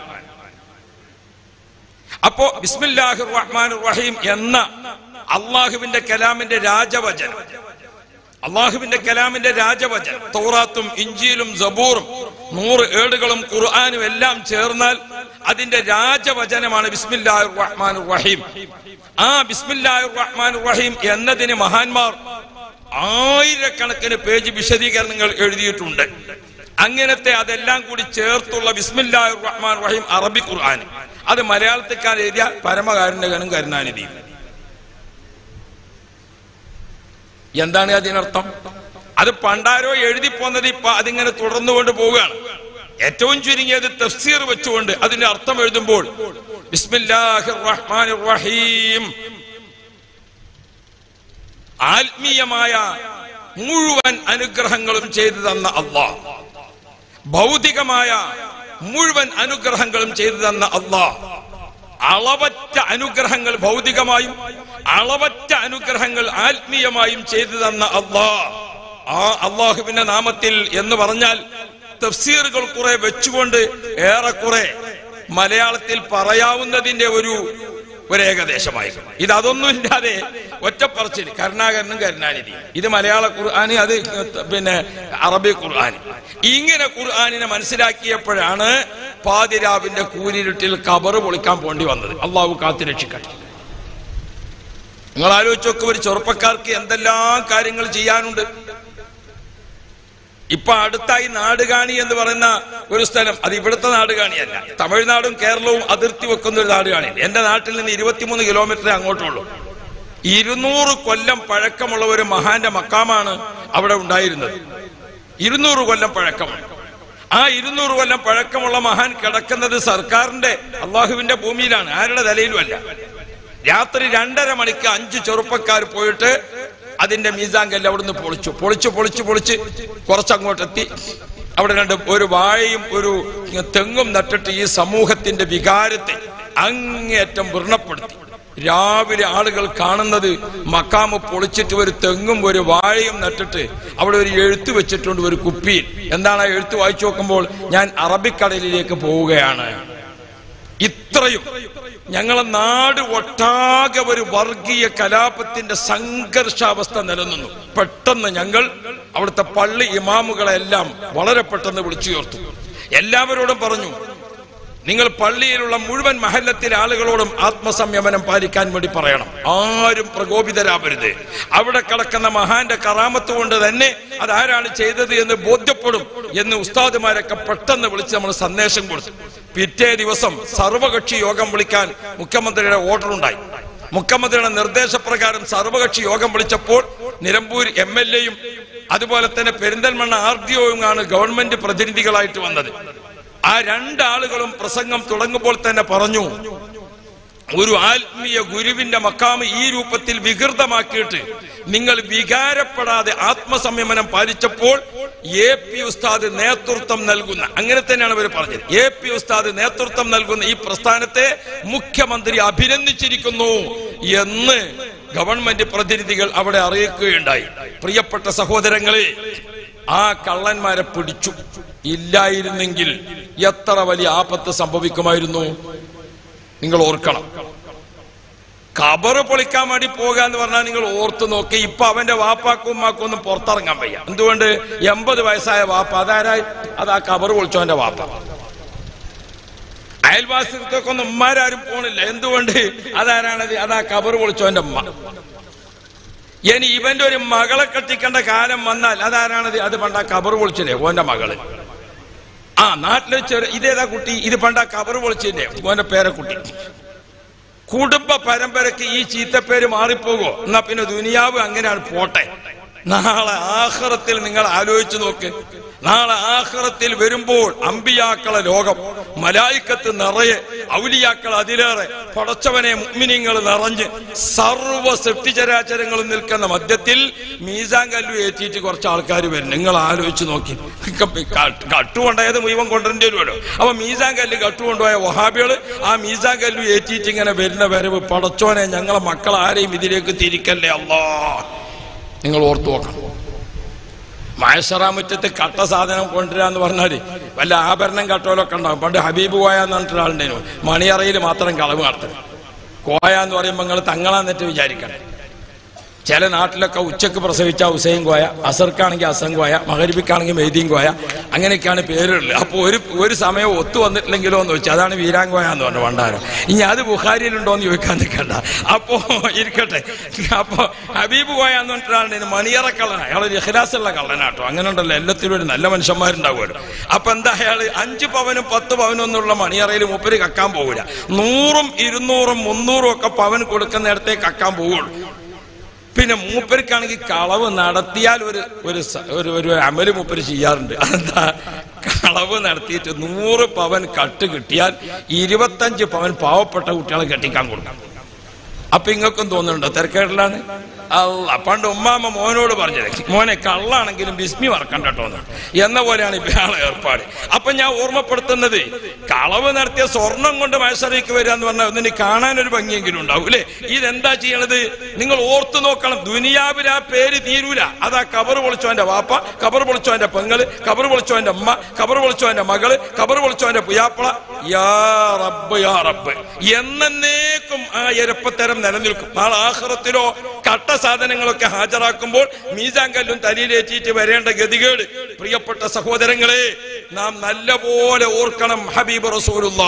അപ്പോ ബിസ്മില്ലാഹിർ റഹ്മാൻ റഹീം എന്ന അള്ളാഹുവിന്റെ കലാമിന്റെ രാജവചനം അള്ളാഹുവിന്റെ കലാമിന്റെ രാജവചനം തൗറാത്തും ഇഞ്ചിയിലും സബൂറും നൂറ് ഏടുകളും ഖുർആാനും എല്ലാം ചേർന്നാൽ അതിന്റെ രാജവചനമാണ് ബിസ്മില്ലാഹിർ റഹ്മാൻ റഹീം ആ ബിസ്മില്ലാഹിർ റഹ്മാൻ റഹീം എന്നതിന് മഹാന്മാർ ആയിരക്കണക്കിന് പേജ് വിശദീകരണങ്ങൾ എഴുതിയിട്ടുണ്ട് അങ്ങനത്തെ അതെല്ലാം കൂടി ചേർത്തുള്ള ബിസ്മില്ലാഹിർ റഹ്മാൻ റഹീം അറബി ഖുർആൻ അത് മലയാളത്തിക്കാർ എഴുതിയ പരമകാരുണ്യകനും കരുണാനിധിയും എന്താണ് അതിനർത്ഥം അത് പണ്ടാരോ എഴുതി പോന്നത് ഇപ്പൊ അതിങ്ങനെ തുടർന്നുകൊണ്ട് പോവുകയാണ് ഏറ്റവും ചുരുങ്ങിയത് തഫ്സീർ വെച്ചുകൊണ്ട് അതിന്റെ അർത്ഥം എഴുതുമ്പോൾ ബിസ്മില്ലാഹിർ റഹ്മാനിർ റഹീം ആത്മീയമായ മുഴുവൻ അനുഗ്രഹങ്ങളും ചെയ്തു തന്ന അള്ളാഹ് ഭൗതികമായ മുഴുവൻ അനുഗ്രഹങ്ങളും ചെയ്തു തന്ന അള്ളാഹ് അളവറ്റ അനുഗ്രഹങ്ങൾ ഭൗതികമായും അളവറ്റ അനുഗ്രഹങ്ങൾ ആത്മീയമായും ചെയ്തു തന്ന അള്ളാഹ് ആ അള്ളാഹുവിന്റെ നാമത്തിൽ എന്ന് പറഞ്ഞാൽ തഫ്സീറുകൾ കുറെ വെച്ചുകൊണ്ട് ഏറെക്കുറെ മലയാളത്തിൽ പറയാവുന്നതിന്റെ ഒരു ഒരു ഏകദേശമായി ഇത് അതൊന്നും ഇല്ലാതെ ഒറ്റപ്പറച്ചിൽ കരുണാകരനും കരുണാനിധി ഇത് മലയാള ഖുർആാന് അത് പിന്നെ അറബി ഖുർആൻ ഇങ്ങനെ ഖുർആാനിനെ മനസ്സിലാക്കിയപ്പോഴാണ് പാതിരാവിന്റെ കൂരിരുട്ടിൽ കബറ് പൊളിക്കാൻ പോണ്ടി വന്നത് അള്ളാഹു കാത്തുരക്ഷിക്കട്ടെ നിങ്ങൾ ആലോചിച്ച് നോക്കുക ഒരു ചെറുപ്പക്കാർക്ക് എന്തെല്ലാം കാര്യങ്ങൾ ചെയ്യാനുണ്ട് ഇപ്പൊ അടുത്തായി നാടുകാണി എന്ന് പറയുന്ന ഒരു സ്ഥലം അത് ഇവിടുത്തെ നാടുകാണിയല്ല തമിഴ്നാടും കേരളവും അതിർത്തി വെക്കുന്ന ഒരു നാടുകാണിയാണ് എന്റെ നാട്ടിൽ നിന്ന് ഇരുപത്തിമൂന്ന് കിലോമീറ്റർ അങ്ങോട്ടുള്ളൂ ഇരുന്നൂറ് കൊല്ലം പഴക്കമുള്ള ഒരു മഹാന്റെ മക്കാമാണ് അവിടെ ഉണ്ടായിരുന്നത് ഇരുന്നൂറ് കൊല്ലം പഴക്കമുണ്ട് ആ ഇരുന്നൂറ് കൊല്ലം പഴക്കമുള്ള മഹാൻ കിടക്കുന്നത് സർക്കാരിന്റെ അള്ളാഹുവിന്റെ ഭൂമിയിലാണ് ആരുടെ തലയിലുമല്ല രാത്രി രണ്ടര മണിക്ക് അഞ്ച് ചെറുപ്പക്കാർ പോയിട്ട് അതിന്റെ മീസാൻ കല്ല് അവിടുന്ന് പൊളിച്ചു പൊളിച്ചു പൊളിച്ചു പൊളിച്ച് കുറച്ചങ്ങോട്ട് എത്തി അവിടെ രണ്ട് ഒരു വാഴയും ഒരു തെങ്ങും നട്ടിട്ട് ഈ സമൂഹത്തിന്റെ വികാരത്തെ അങ്ങേയറ്റം വ്രണപ്പെടുത്തി രാവിലെ ആളുകൾ കാണുന്നത് മക്കാമ് പൊളിച്ചിട്ട് ഒരു തെങ്ങും ഒരു വാഴയും നട്ടിട്ട് അവിടെ ഒരു എഴുത്ത് വെച്ചിട്ടുണ്ട് ഒരു കുപ്പിയിൽ എന്താണ് ആ എഴുത്ത് വായിച്ചു നോക്കുമ്പോൾ ഞാൻ അറബിക്കടലിലേക്ക് പോവുകയാണ് ഇത്രയും ഞങ്ങളെ നാട് ഒട്ടാകെ ഒരു വർഗീയ കലാപത്തിന്റെ സംഘർഷാവസ്ഥ നിലനിന്നു പെട്ടെന്ന് ഞങ്ങൾ അവിടുത്തെ പള്ളി ഇമാമുകളെല്ലാം വളരെ പെട്ടെന്ന് വിളിച്ചു ചേർത്തു എല്ലാവരോടും പറഞ്ഞു നിങ്ങൾ പള്ളിയിലുള്ള മുഴുവൻ മഹല്ലത്തിലെ ആളുകളോടും ആത്മസംയമനം പാലിക്കാൻ വേണ്ടി പറയണം ആരും പ്രകോപിതരാവരുത് അവിടെ കിടക്കുന്ന മഹാന്റെ കറാമത്ത് കൊണ്ട് തന്നെ അതാരാണ് ചെയ്തത് എന്ന് ബോധ്യപ്പെടും എന്ന് ഉസ്താദുമാരൊക്കെ പെട്ടെന്ന് വിളിച്ച് നമ്മൾ സന്ദേശം കൊടുത്തു പിറ്റേ ദിവസം സർവകക്ഷി യോഗം വിളിക്കാൻ മുഖ്യമന്ത്രിയുടെ ഓർഡർ ഉണ്ടായി മുഖ്യമന്ത്രിയുടെ നിർദ്ദേശപ്രകാരം സർവകക്ഷി യോഗം വിളിച്ചപ്പോൾ നിലമ്പൂർ എം എൽ എയും അതുപോലെ തന്നെ പെരിന്തൽമണ്ണ ആർ ഡി ഒയുമാണ് ഗവൺമെന്റ് പ്രതിനിധികളായിട്ട് വന്നത് ആ രണ്ടാളുകളും പ്രസംഗം തുടങ്ങുമ്പോൾ തന്നെ പറഞ്ഞു ഒരു ആത്മീയ ഗുരുവിന്റെ മക്കാമ് ഈ രൂപത്തിൽ വികൃതമാക്കിയിട്ട് നിങ്ങൾ വികാരപ്പെടാതെ ആത്മസംയമനം പാലിച്ചപ്പോൾ എ പി ഉസ്താദ് നേതൃത്വം നൽകുന്ന അങ്ങനെ തന്നെയാണ് അവർ പറഞ്ഞത് എ പി ഉസ്താദ് നേതൃത്വം നൽകുന്ന ഈ പ്രസ്ഥാനത്തെ മുഖ്യമന്ത്രി അഭിനന്ദിച്ചിരിക്കുന്നു എന്ന് ഗവൺമെന്റ് പ്രതിനിധികൾ അവിടെ അറിയിക്കുകയുണ്ടായി പ്രിയപ്പെട്ട സഹോദരങ്ങളെ ആ കള്ളന്മാരെ പിടിച്ചു ഇല്ലായിരുന്നെങ്കിൽ എത്ര വലിയ ആപത്ത് സംഭവിക്കുമായിരുന്നു നിങ്ങൾ ഓർക്കണം കബറ് പൊളിക്കാൻ വേണ്ടി പോകുക എന്ന് പറഞ്ഞാൽ നിങ്ങൾ ഓർത്തു നോക്കി ഇപ്പൊ അവന്റെ വാപ്പാക്കും ഉമ്മാക്കും ഒന്നും പുറത്തിറങ്ങാൻ വയ്യ എന്തുകൊണ്ട് എൺപത് വയസ്സായ വാപ്പ അതാരായി അത് ആ കബറ് പൊളിച്ചവന്റെ വാപ്പ അയൽവാസികൾക്കൊന്നും ഉമ്മാരും പോണില്ല എന്തുകൊണ്ട് അതാരാണത് അത് ആ കബറ് പൊളിച്ചവന്റെ ഉമ്മ ഇനി ഇവന്റെ ഒരു മകളെ കെട്ടിക്കേണ്ട കാലം വന്നാൽ അതാരാണത് അത് പണ്ട കബർ പൊളിച്ചില്ലേ ഓന്റെ മകള് ആ നാട്ടിലെ ചെറു ഇതേതാ കുട്ടി ഇത് പണ്ട കബർ പൊളിച്ചില്ലേ ഓന്റെ പേരക്കുട്ടി കുടുംബ പരമ്പരക്ക് ഈ ചീത്തപ്പേര് മാറിപ്പോകോ എന്നാ പിന്നെ ദുനിയാവ് അങ്ങനെയാണ് പോട്ടെ നാളെ ആഹ്റത്തിൽ നിങ്ങൾ ആലോചിച്ചു നോക്ക് നാളെ ആഹ്റത്തിൽ വരുമ്പോൾ അമ്പിയാക്കളെ ലോകം മലായിക്കത്ത് നിറയെ ഔലിയാക്കൾ അതിലേറെ പടച്ചവനെ മുഗ്മിനിങ്ങൾ നിറഞ്ഞ് സർവ്വ സൃഷ്ടിചരാചരങ്ങളും നിൽക്കുന്ന മധ്യത്തിൽ മീസാൻ കല്ലു ഏറ്റിയിട്ട് കുറച്ച് ആൾക്കാർ വരും നിങ്ങൾ ആലോചിച്ച് നോക്കി കട്ടുകൊണ്ടായത് മുഴുവൻ കൊണ്ടുവരേണ്ടി വരുമല്ലോ അപ്പൊ മീസാൻ കല്ല് കട്ടുകൊണ്ടുപോയ വഹാബികള് ആ മീസാൻ കല്ലു ഏറ്റിയിട്ട് ഇങ്ങനെ വരുന്ന വരവ് പടച്ചോനെ ഞങ്ങളെ മക്കൾ ആരെയും ഇതിലേക്ക് തിരിക്കല്ലേ അല്ലാ നിങ്ങൾ ഓർത്തു നോക്കണം മായസറാമുറ്റത്ത് കട്ട സാധനം കൊണ്ടുവരാന്ന് പറഞ്ഞാല് വല്ല ആഭരണം കട്ടോലൊക്കെ ഉണ്ടാവും പണ്ട് ഹബീബ് കോയ എന്ന് പറഞ്ഞിട്ട് ഒരാളുണ്ടായിരുന്നു മണിയറയിൽ മാത്രം കളവ് നടത്തും കോയ എന്ന് പറയുമ്പോൾ നിങ്ങൾ തങ്ങളാന്നിട്ട് വിചാരിക്കണം ചില നാട്ടിലൊക്കെ ഉച്ചക്ക് പ്രസവിച്ച ഹുസൈൻ കോയ അസർക്കാണെങ്കിൽ അസം കോയ മകരിപ്പിക്കാണെങ്കിൽ മെയ്തീൻ കോയ അങ്ങനെയൊക്കെയാണ് പേരുള്ളത് അപ്പോൾ ഒരു ഒരു സമയം ഒത്തു വന്നിട്ടില്ലെങ്കിലോ എന്ന് വെച്ചാൽ അതാണ് വീരാങ്കോയ എന്ന് പറഞ്ഞു പണ്ടാരം ഇനി അത് ബുഖാരിയിലുണ്ടോ എന്ന് ചോദിക്കാൻ നിൽക്കണ്ട അപ്പോ ഇരിക്കട്ടെ അപ്പോ ഹബീബ് കോയ എന്ന് പറഞ്ഞിട്ടാണ് മണിയറ കള്ളൻ അയാൾ ഒരു ഇഖ്ലാസുള്ള കള്ളനാട്ടോ അങ്ങനെ ഉണ്ടല്ലോ എല്ലാത്തിലും ഒരു നല്ല മനുഷ്യന്മാരുണ്ടാവുമല്ലോ അപ്പൊ എന്താ അയാൾ അഞ്ച് പവനും പത്ത് പവനും ഒന്നുള്ള മണിയറയിൽ മുപ്പര് കക്കാൻ പോകില്ല നൂറും ഇരുന്നൂറും മുന്നൂറും ഒക്കെ പവൻ കൊടുക്കുന്നിടത്തേ കക്കാൻ പോവുള്ളൂ പിന്നെ മൂപ്പർക്കാണെങ്കിൽ കളവ് നടത്തിയാൽ ഒരു ഒരു സ- ഒരു ഒരു അമല് മൂപ്പര് ചെയ്യാറുണ്ട് എന്താ കളവ് നടത്തിയിട്ട് നൂറ് പവൻ കട്ട് കിട്ടിയാൽ ഇരുപത്തഞ്ച് പവൻ പാവപ്പെട്ട കുട്ടികളെ കെട്ടിക്കാൻ കൊടുക്കാം അപ്പൊ ഇങ്ങൾക്കും തോന്നുന്നുണ്ടോ തിരക്കേടിലാണ് അല്ല പണ്ട് ഉമ്മാമ്മ മോനോട് പറഞ്ഞത് മോനെ കള്ളാണെങ്കിലും ബിസ്മി മറക്കണ്ട കേട്ടോ എന്ന് എന്ന പോലെയാണ് ഇപ്പൊ ആളെ ഏർപ്പാട് അപ്പൊ ഞാൻ ഓർമ്മപ്പെടുത്തുന്നത് കളവ് നടത്തിയ സ്വർണം കൊണ്ട് മത്സരയ്ക്ക് വരിക എന്ന് പറഞ്ഞാൽ ഒന്നിന് കാണാൻ ഒരു ഭംഗിയെങ്കിലും ഉണ്ടാവും അല്ലേ ഇതെന്താ ചെയ്യണത് നിങ്ങൾ ഓർത്തു നോക്കണം ദുനിയാവിൽ ആ പേര് തീരൂല അതാ കബർ പൊളിച്ചോന്റെ വാപ്പ കബർ പൊളിച്ചോന്റെ പെങ്ങള് കബർ പൊളിച്ചോന്റെ അമ്മ കബർ പൊളിച്ചോന്റെ മകള് കബർ പൊളിച്ചോന്റെ പുയാപ്പള യാ റബ്ബ് യാ റബ്ബ് എന്നേക്കും ആ എരപ്പത്തരം നിലനിൽക്കും നാളെ ആഹ്റത്തിലോ കട്ട സാധനങ്ങളൊക്കെ ഹാജരാക്കുമ്പോൾ മീസാൻ കല്ലും തലയിലേറ്റിയിട്ട് വരേണ്ട ഗതികേട് പ്രിയപ്പെട്ട സഹോദരങ്ങളെ നാം നല്ലപോലെ ഓർക്കണം ഹബീബ് റസൂലുള്ള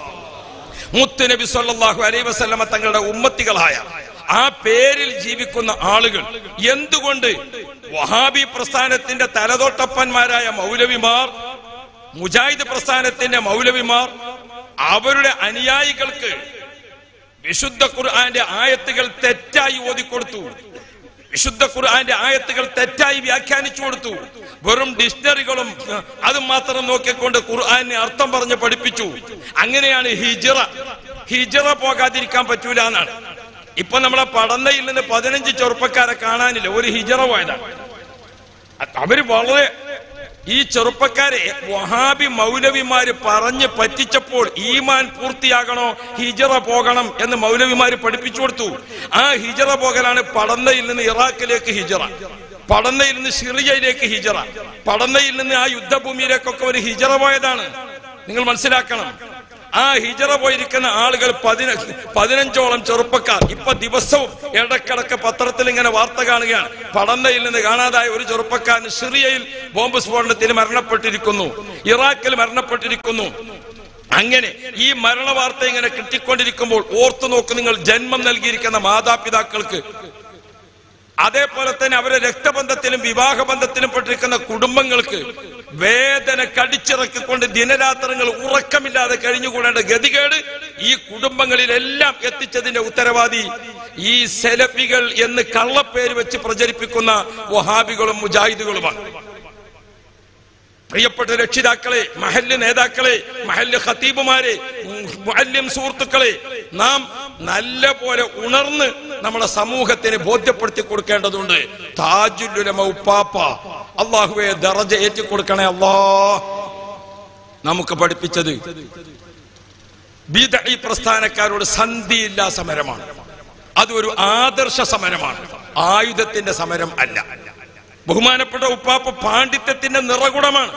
മുത്തുനബി സല്ലല്ലാഹു അലൈഹി വസല്ലമ തങ്ങളുടെ ഉമ്മത്തികളായ ആ പേരിൽ ജീവിക്കുന്ന ആളുകൾ എന്തുകൊണ്ട് വഹാബി പ്രസ്ഥാനത്തിന്റെ തലതൊട്ടപ്പന്മാരായ മൗലവിമാർ മുജാഹിദ് പ്രസ്ഥാനത്തിന്റെ മൗലവിമാർ അവരുടെ അനുയായികൾക്ക് വിശുദ്ധ ഖുർആന്റെ ആയത്തുകൾ തെറ്റായി ഓതിക്കൊടുത്തു വിശുദ്ധ ഖുർആന്റെ ആയത്തുകൾ തെറ്റായി വ്യാഖ്യാനിച്ചു കൊടുത്തു വെറും ഡിക്ഷണറികളും അഹ്, അതും മാത്രം നോക്കിക്കൊണ്ട് ഖുർആനെ അർത്ഥം പറഞ്ഞ് പഠിപ്പിച്ചു അങ്ങനെയാണ് ഹിജറ ഹിജറ പോകാതിരിക്കാൻ പറ്റൂല എന്നാണ് ഇപ്പൊ നമ്മളെ പടന്നയിൽ നിന്ന് പതിനഞ്ച് ചെറുപ്പക്കാരെ കാണാനില്ല ഒരു ഹിജറ പോയതാണ് അവര് വളരെ ഈ ചെറുപ്പക്കാരെ വഹാബി മൗലവിമാര് പറഞ്ഞ് പറ്റിച്ചപ്പോൾ ഈമാൻ പൂർത്തിയാകണോ ഹിജറ പോകണം എന്ന് മൗലവിമാര് പഠിപ്പിച്ചു കൊടുത്തു ആ ഹിജറ പോകലാണ് പടന്നയിൽ നിന്ന് ഇറാഖിലേക്ക് ഹിജറ പടന്നയിൽ നിന്ന് സിറിയയിലേക്ക് ഹിജറ പടന്നയിൽ നിന്ന് ആ യുദ്ധഭൂമിയിലേക്കൊക്കെ ഒരു ഹിജറ പോയതാണ് നിങ്ങൾ മനസ്സിലാക്കണം ആ ഹിജറ പോയിരിക്കുന്ന ആളുകൾ പതിന പതിനഞ്ചോളം ചെറുപ്പക്കാർ ഇപ്പൊ ദിവസവും ഇടക്കിടക്ക് പത്രത്തിൽ ഇങ്ങനെ വാർത്ത കാണുകയാണ് പടന്നയിൽ നിന്ന് കാണാതായ ഒരു ചെറുപ്പക്കാരൻ സിറിയയിൽ ബോംബ് സ്ഫോടനത്തിൽ മരണപ്പെട്ടിരിക്കുന്നു ഇറാഖിൽ മരണപ്പെട്ടിരിക്കുന്നു അങ്ങനെ ഈ മരണ വാർത്ത ഇങ്ങനെ കിട്ടിക്കൊണ്ടിരിക്കുമ്പോൾ ഓർത്തു നോക്ക് നിങ്ങൾ ജന്മം നൽകിയിരിക്കുന്ന മാതാപിതാക്കൾക്ക് അതേപോലെ തന്നെ അവരെ രക്തബന്ധത്തിലും വിവാഹബന്ധത്തിലും പെട്ടിരിക്കുന്ന കുടുംബങ്ങൾക്ക് വേദന കടിച്ചിറക്കിക്കൊണ്ട് ദിനരാത്രങ്ങൾ ഉറക്കമില്ലാതെ കഴിഞ്ഞുകൂടേണ്ട ഗതികേട് ഈ കുടുംബങ്ങളിലെല്ലാം എത്തിച്ചതിന്റെ ഉത്തരവാദി ഈ സെലഫികൾ എന്ന് കള്ളപ്പേര് വെച്ച് പ്രചരിപ്പിക്കുന്ന വഹാബികളും മുജാഹിദുകളുമാണ് പ്രിയപ്പെട്ട രക്ഷിതാക്കളെ മഹല്ല് നേതാക്കളെ മഹല്ല് ഖത്തീബുമാരെ മുഅല്ലിം സുഹൃത്തുക്കളെ നാം നല്ല പോലെ ഉണർന്ന് നമ്മുടെ സമൂഹത്തിന് ബോധ്യപ്പെടുത്തി കൊടുക്കേണ്ടതുണ്ട് താജുല്ലുലമ ഉപ്പാപ്പ അള്ളാഹുവെ ദറജ ഏറ്റി കൊടുക്കണേ അല്ലാ നമുക്ക് പഠിപ്പിച്ചത് ബിദഈ പ്രസ്ഥാനക്കാരോട് സന്ധിയില്ലാ സമരമാണ് അത് ഒരു ആദർശ സമരമാണ് ആയുധത്തിന്റെ സമരം അല്ല ബഹുമാനപ്പെട്ട ഉപ്പാപ്പ പാണ്ഡിത്യത്തിന്റെ നിറകുടമാണ്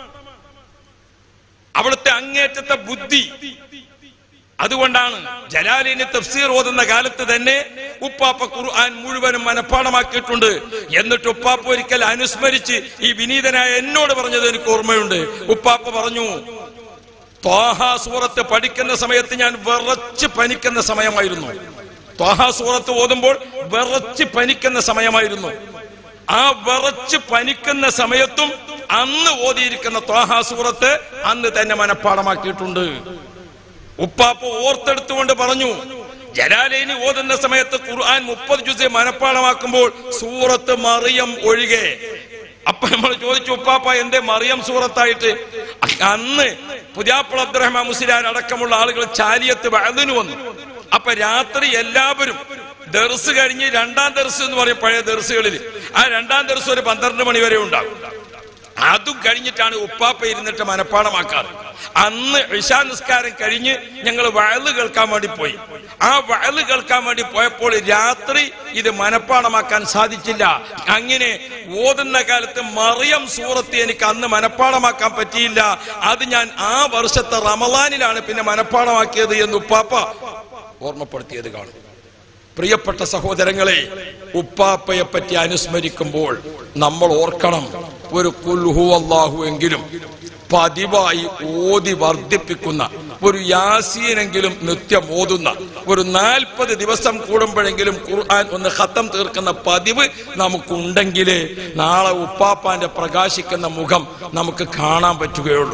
അവിടുത്തെ അങ്ങേറ്റത്തെ ബുദ്ധി അതുകൊണ്ടാണ് ജലാലിന് തഫ്സീർ ഓതുന്ന കാലത്ത് തന്നെ ഉപ്പാപ്പ ഖുർആൻ മുഴുവനും മനഃപ്പാടമാക്കിയിട്ടുണ്ട് എന്നിട്ട് ഉപ്പാപ്പ ഒരിക്കൽ അനുസ്മരിച്ച് ഈ വിനീതനായ എന്നോട് പറഞ്ഞത് എനിക്ക് ഓർമ്മയുണ്ട് ഉപ്പാപ്പ പറഞ്ഞു ത്വാഹ സൂറത്ത് പഠിക്കുന്ന സമയത്ത് ഞാൻ വിറച്ച് പനിക്കുന്ന സമയമായിരുന്നു ത്വാഹ സൂറത്ത് ഓതുമ്പോൾ വിറച്ച് പനിക്കുന്ന സമയമായിരുന്നു ആ വിറച്ച് പനിക്കുന്ന സമയത്തും അന്ന് ഓതിയിരിക്കുന്ന ത്വാഹ സൂറത്ത് അന്ന് തന്നെ മനഃപ്പാടമാക്കിയിട്ടുണ്ട് ഉപ്പാപ്പ ഓർത്തെടുത്തുകൊണ്ട് പറഞ്ഞു ജലാലൈനി ഓതുന്ന സമയത്ത് ഖുർആൻ മുപ്പത് ജുസെ മനഃപ്പാടമാക്കുമ്പോൾ സൂറത്ത് മറിയം ഒഴികെ അപ്പൊ നമ്മൾ ചോദിച്ചു ഉപ്പാപ്പ എന്തേ മറിയം സൂറത്തായിട്ട് അന്ന് പുതിയാപ്പുള അബ്ദുറഹ്മാൻ മുസ്ലിയാർ അടക്കമുള്ള ആളുകൾ ചാലിയത്ത് വഴുതിന് വന്നു അപ്പൊ രാത്രി എല്ലാവരും ദർസ് കഴിഞ്ഞ് രണ്ടാം ദർസ് എന്ന് പറയും പഴയ ദർസുകളിൽ ആ രണ്ടാം ദർസ് ഒരു പന്ത്രണ്ട് മണി വരെ ഉണ്ടാകും അതും കഴിഞ്ഞിട്ടാണ് ഉപ്പാപ്പ ഇരുന്നിട്ട് മനപ്പാടമാക്കാറ് അന്ന് ഇഷാ നിസ്കാരം കഴിഞ്ഞ് ഞങ്ങൾ വയല് കേൾക്കാൻ വേണ്ടി പോയി ആ വയല് കേൾക്കാൻ വേണ്ടി പോയപ്പോൾ രാത്രി ഇത് മനപ്പാടമാക്കാൻ സാധിച്ചില്ല അങ്ങനെ ഓതുന്ന കാലത്ത് മറിയം സൂറത്ത് എനിക്ക് അന്ന് മനപ്പാടമാക്കാൻ പറ്റിയില്ല അത് ഞാൻ ആ വർഷത്തെ റമലാനിലാണ് പിന്നെ മനപ്പാടമാക്കിയത് എന്ന് ഉപ്പാപ്പ ഓർമ്മപ്പെടുത്തിയത് കാണും പ്രിയപ്പെട്ട സഹോദരങ്ങളെ ഉപ്പാപ്പയെ പറ്റി അനുസ്മരിക്കുമ്പോൾ നമ്മൾ ഓർക്കണം ഒരു കുൽഹു അള്ളാഹു എങ്കിലും പതിവായി ഓതി വർദ്ധിപ്പിക്കുന്ന ഒരു യാസീനെങ്കിലും നിത്യം ഓതുന്ന ഒരു നാൽപ്പത് ദിവസം കൂടുമ്പോഴെങ്കിലും ഖുർആൻ ഒന്ന് ഖത്തം തീർക്കുന്ന പതിവ് നമുക്കുണ്ടെങ്കിലേ നാളെ ഉപ്പാപ്പാന്റെ പ്രകാശിക്കുന്ന മുഖം നമുക്ക് കാണാൻ പറ്റുകയുള്ളൂ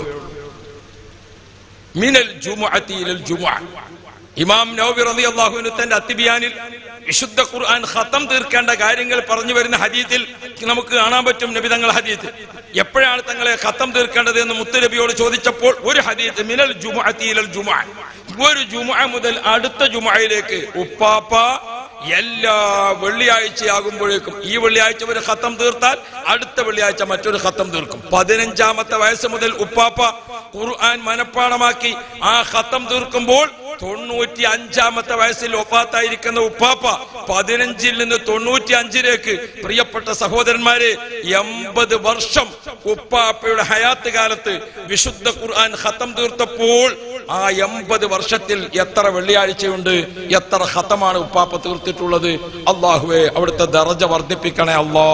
മിനൽ ജുമുഅത്തി ഇലൽ ജുമുഅ ഇമാം നൗവി റളിയല്ലാഹുവിന് തന്റെ അത്തിബിയാനിൽ വിശുദ്ധ ഖുർആൻ ഖത്തം തീർക്കേണ്ട കാര്യങ്ങൾ പറഞ്ഞു വരുന്ന ഹദീത്തിൽ നമുക്ക് കാണാൻ പറ്റും നബി തങ്ങൾ ഹദീത്ത് എപ്പോഴാണ് തങ്ങളെ ഖത്തം തീർക്കേണ്ടത് എന്ന് മുത്തുനബിയോട് ചോദിച്ചപ്പോൾ ഒരു ഹദീത്ത് മിനൽ ജുമുഅത്തി ഇലൽ ജുമുഅ ഒരു ജുമുഅ മുതൽ അടുത്ത ജുമുഅയിലേക്ക് ഉപ്പാപ്പ എല്ലാ വെള്ളിയാഴ്ചയാകുമ്പോഴേക്കും ഈ വെള്ളിയാഴ്ച ഒരു ഖത്തം തീർത്താൽ അടുത്ത വെള്ളിയാഴ്ച മറ്റൊരു ഖത്തം തീർക്കും പതിനഞ്ചാമത്തെ വയസ്സ് മുതൽ ഉപ്പാപ്പ ഖുർആൻ മനഃപ്പാടമാക്കി ആ ഖത്തം തീർക്കുമ്പോൾ തൊണ്ണൂറ്റി അഞ്ചാമത്തെ വയസ്സിൽ ഒപ്പാത്തായിരിക്കുന്ന ഉപ്പാപ്പ പതിനഞ്ചിൽ നിന്ന് തൊണ്ണൂറ്റി അഞ്ചിലേക്ക് പ്രിയപ്പെട്ട സഹോദരന്മാരെ എൺപത് വർഷം ഉപ്പാപ്പയുടെ ഹയാത്ത് കാലത്ത് വിശുദ്ധ ഖുർആൻ ഖത്തം തീർത്തപ്പോൾ ആ എൺപത് വർഷത്തിൽ എത്ര വെള്ളിയാഴ്ചയുണ്ട് എത്ര ഖത്തമാണ് ഉപ്പാപ്പ തീർത്തിട്ടുള്ളത് അള്ളാഹുവെ അവിടുത്തെ ദറജ വർദ്ധിപ്പിക്കണേ അല്ലാ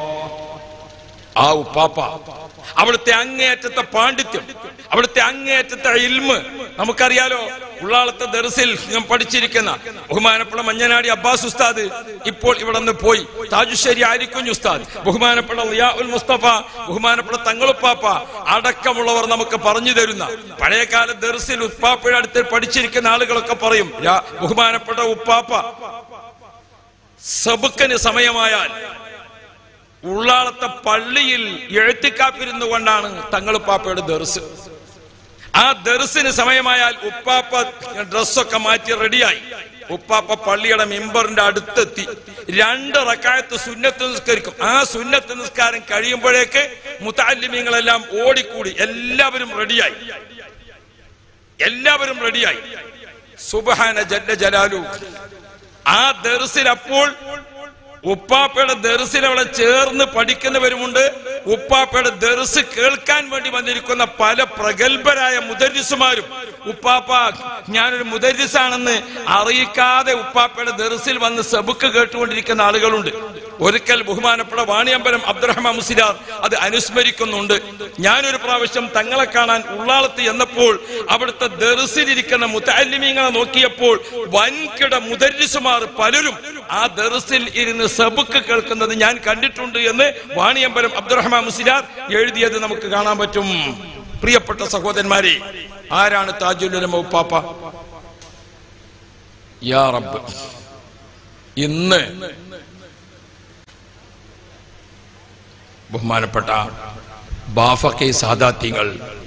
ആ ഉപ്പാപ്പ അവിടുത്തെ അങ്ങേയറ്റത്തെ പാണ്ഡിത്യം അവിടുത്തെ അങ്ങേയറ്റത്തെ ഇൽമ് നമുക്കറിയാലോ ഉള്ളാളത്തെ ദർസിൽ ഞാൻ പഠിച്ചിരിക്കുന്ന ബഹുമാനപ്പെട്ട മഞ്ഞനാടി അബ്ബാസ് ഉസ്താദ് ഇപ്പോൾ ഇവിടെ നിന്ന് പോയി താജുശ്ശേരി ആരിക്കുഞ്ഞ് ഉസ്താദ് ബഹുമാനപ്പെട്ട ലിയാ ഉൽ മുസ്തഫ ബഹുമാനപ്പെട്ട തങ്ങളുപ്പാപ്പ അടക്കമുള്ളവർ നമുക്ക് പറഞ്ഞു തരുന്ന പഴയകാല ദർസിൽ ഉപ്പാപ്പയുടെ അടുത്ത് പഠിച്ചിരിക്കുന്ന ആളുകളൊക്കെ പറയും "യാ- ബഹുമാനപ്പെട്ട ഉപ്പാപ്പ സബുക്കന് സമയമായാൽ ഉള്ളാളത്തെ പള്ളിയിൽ എഴുത്തിക്കാപ്പിരുന്നു കൊണ്ടാണ് തങ്ങളുപ്പാപ്പയുടെ ദർസ് ആ ദർസിന് സമയമായാൽ ഉപ്പാപ്പ ഡ്രസ്സൊക്കെ മാറ്റി റെഡിയായി ഉപ്പാപ്പ പള്ളിയുടെ മെമ്പറിന്റെ അടുത്തെത്തി രണ്ട് റക്കായത്ത് സുന്നത്ത് നിസ്കരിക്കും ആ സുന്നത്ത് നിസ്കാരം കഴിയുമ്പോഴേക്ക് മുത്താലിമ്യങ്ങളെല്ലാം ഓടിക്കൂടി എല്ലാവരും റെഡിയായി എല്ലാവരും റെഡിയായി സുബഹാന ജല്ല ജലാലു ആ ദർസിൽ അപ്പോൾ ഉപ്പാപ്പയുടെ ദർസിൽ അവിടെ ചേർന്ന് പഠിക്കുന്നവരുമുണ്ട് ഉപ്പാപ്പയുടെ ദർസ് കേൾക്കാൻ വേണ്ടി വന്നിരിക്കുന്ന പല പ്രഗത്ഭരായ മുദരിസുമാരും ഉപ്പാപ്പ ഞാനൊരു മുദരിസാണെന്ന് അറിയിക്കാതെ ഉപ്പാപ്പയുടെ ദർസിൽ വന്ന് സബുക്ക് കേട്ടുകൊണ്ടിരിക്കുന്ന ആളുകളുണ്ട് ഒരിക്കൽ ബഹുമാനപ്പെട്ട വാണിയമ്പലം അബ്ദുറഹ്മാൻ മുസിലാർ അത് അനുസ്മരിക്കുന്നുണ്ട് ഞാനൊരു പ്രാവശ്യം തങ്ങളെ കാണാൻ ഉള്ളാളത്ത് എന്നപ്പോൾ അവിടുത്തെ ദർസിലിരിക്കുന്ന മുത്തല്ലിമീങ്ങളെ നോക്കിയപ്പോൾ വൻകിട മുദരിസുമാർ പലരും ആ ദർസിൽ ഇരുന്ന് സബുക്ക് കേൾക്കുന്നത് ഞാൻ കണ്ടിട്ടുണ്ട് എന്ന് വാണിയമ്പലം അബ്ദുറഹ്മാൻ മുസിലാർ എഴുതിയത് നമുക്ക് കാണാൻ പറ്റും പ്രിയപ്പെട്ട സഹോദരന്മാരെ ആരാണ് താജുലുലമ ഉപ്പാപ്പ യാ റബ്ബ് ഇന്ന് ബഹുമാനപ്പെട്ട ബാഫക്കെ സാദാത്യങ്ങൾ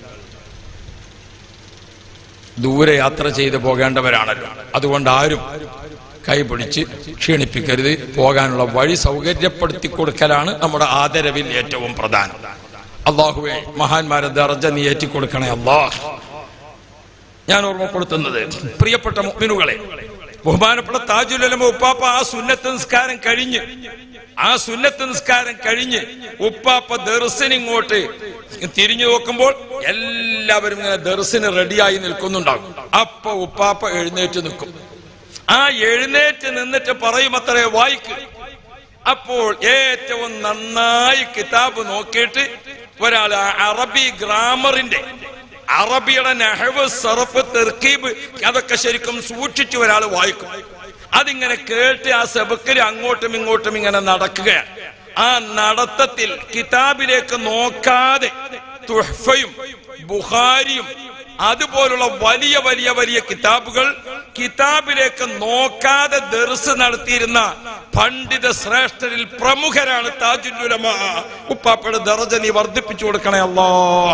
ദൂരെ യാത്ര ചെയ്ത് പോകേണ്ടവരാണല്ലോ അതുകൊണ്ട് ആരും കൈപിടിച്ച് ക്ഷീണിപ്പിക്കരുത് പോകാനുള്ള വഴി സൗകര്യപ്പെടുത്തി കൊടുക്കലാണ് നമ്മുടെ ആദരവിൽ ഏറ്റവും പ്രധാനം അള്ളാഹുവെ മഹാന്മാരെ ദർജ നീ ഏറ്റിക്കൊടുക്കണേ അള്ളാഹ് ഞാൻ ഓർമ്മപ്പെടുത്തുന്നത് പ്രിയപ്പെട്ട മുഅ്മിനുകളെ ബഹുമാനപ്പെട്ട താജുലമ ഉപ്പാപ്പ ആ സുന്നത്ത് നിസ്കാരം കഴിഞ്ഞ് ആ സുന്നത്ത് നിസ്കാരം കഴിഞ്ഞ് ഉപ്പാപ്പ ദർസിന് ഇങ്ങോട്ട് തിരിഞ്ഞു നോക്കുമ്പോൾ എല്ലാവരും ഇങ്ങനെ ദർസിന് റെഡിയായി നിൽക്കുന്നുണ്ടാകും അപ്പൊ ഉപ്പാപ്പ എഴുന്നേറ്റ് നിൽക്കും ആ എഴുന്നേറ്റ് നിന്നിട്ട് പറയും അത്രേ വായിക്ക് അപ്പോൾ ഏറ്റവും നന്നായി കിതാബ് നോക്കിയിട്ട് ഒരാൾ അറബി ഗ്രാമറിന്റെ അറബിയുടെ നെഹവ് സർഫ് തെർക്കീബ് അതൊക്കെ ശരിക്കും സൂക്ഷിച്ചു ഒരാൾ വായിക്കും അതിങ്ങനെ കേട്ട് ആ സെബക്കിൽ അങ്ങോട്ടും ഇങ്ങോട്ടും ഇങ്ങനെ നടക്കുകയാണ് ആ നടത്തത്തിൽ കിതാബിലേക്ക് നോക്കാതെ തുഹ്ഫയും ബുഹാരിയും അതുപോലുള്ള വലിയ വലിയ വലിയ കിതാബുകൾ കിതാബിലേക്ക് നോക്കാതെ ദർസ് നടത്തിയിരുന്ന പണ്ഡിത ശ്രേഷ്ഠരിൽ പ്രമുഖരാണ് താജുലുലമ ഉപ്പാപ്പയുടെ ദർജ നീ വർദ്ധിപ്പിച്ചു കൊടുക്കണേ അല്ലോ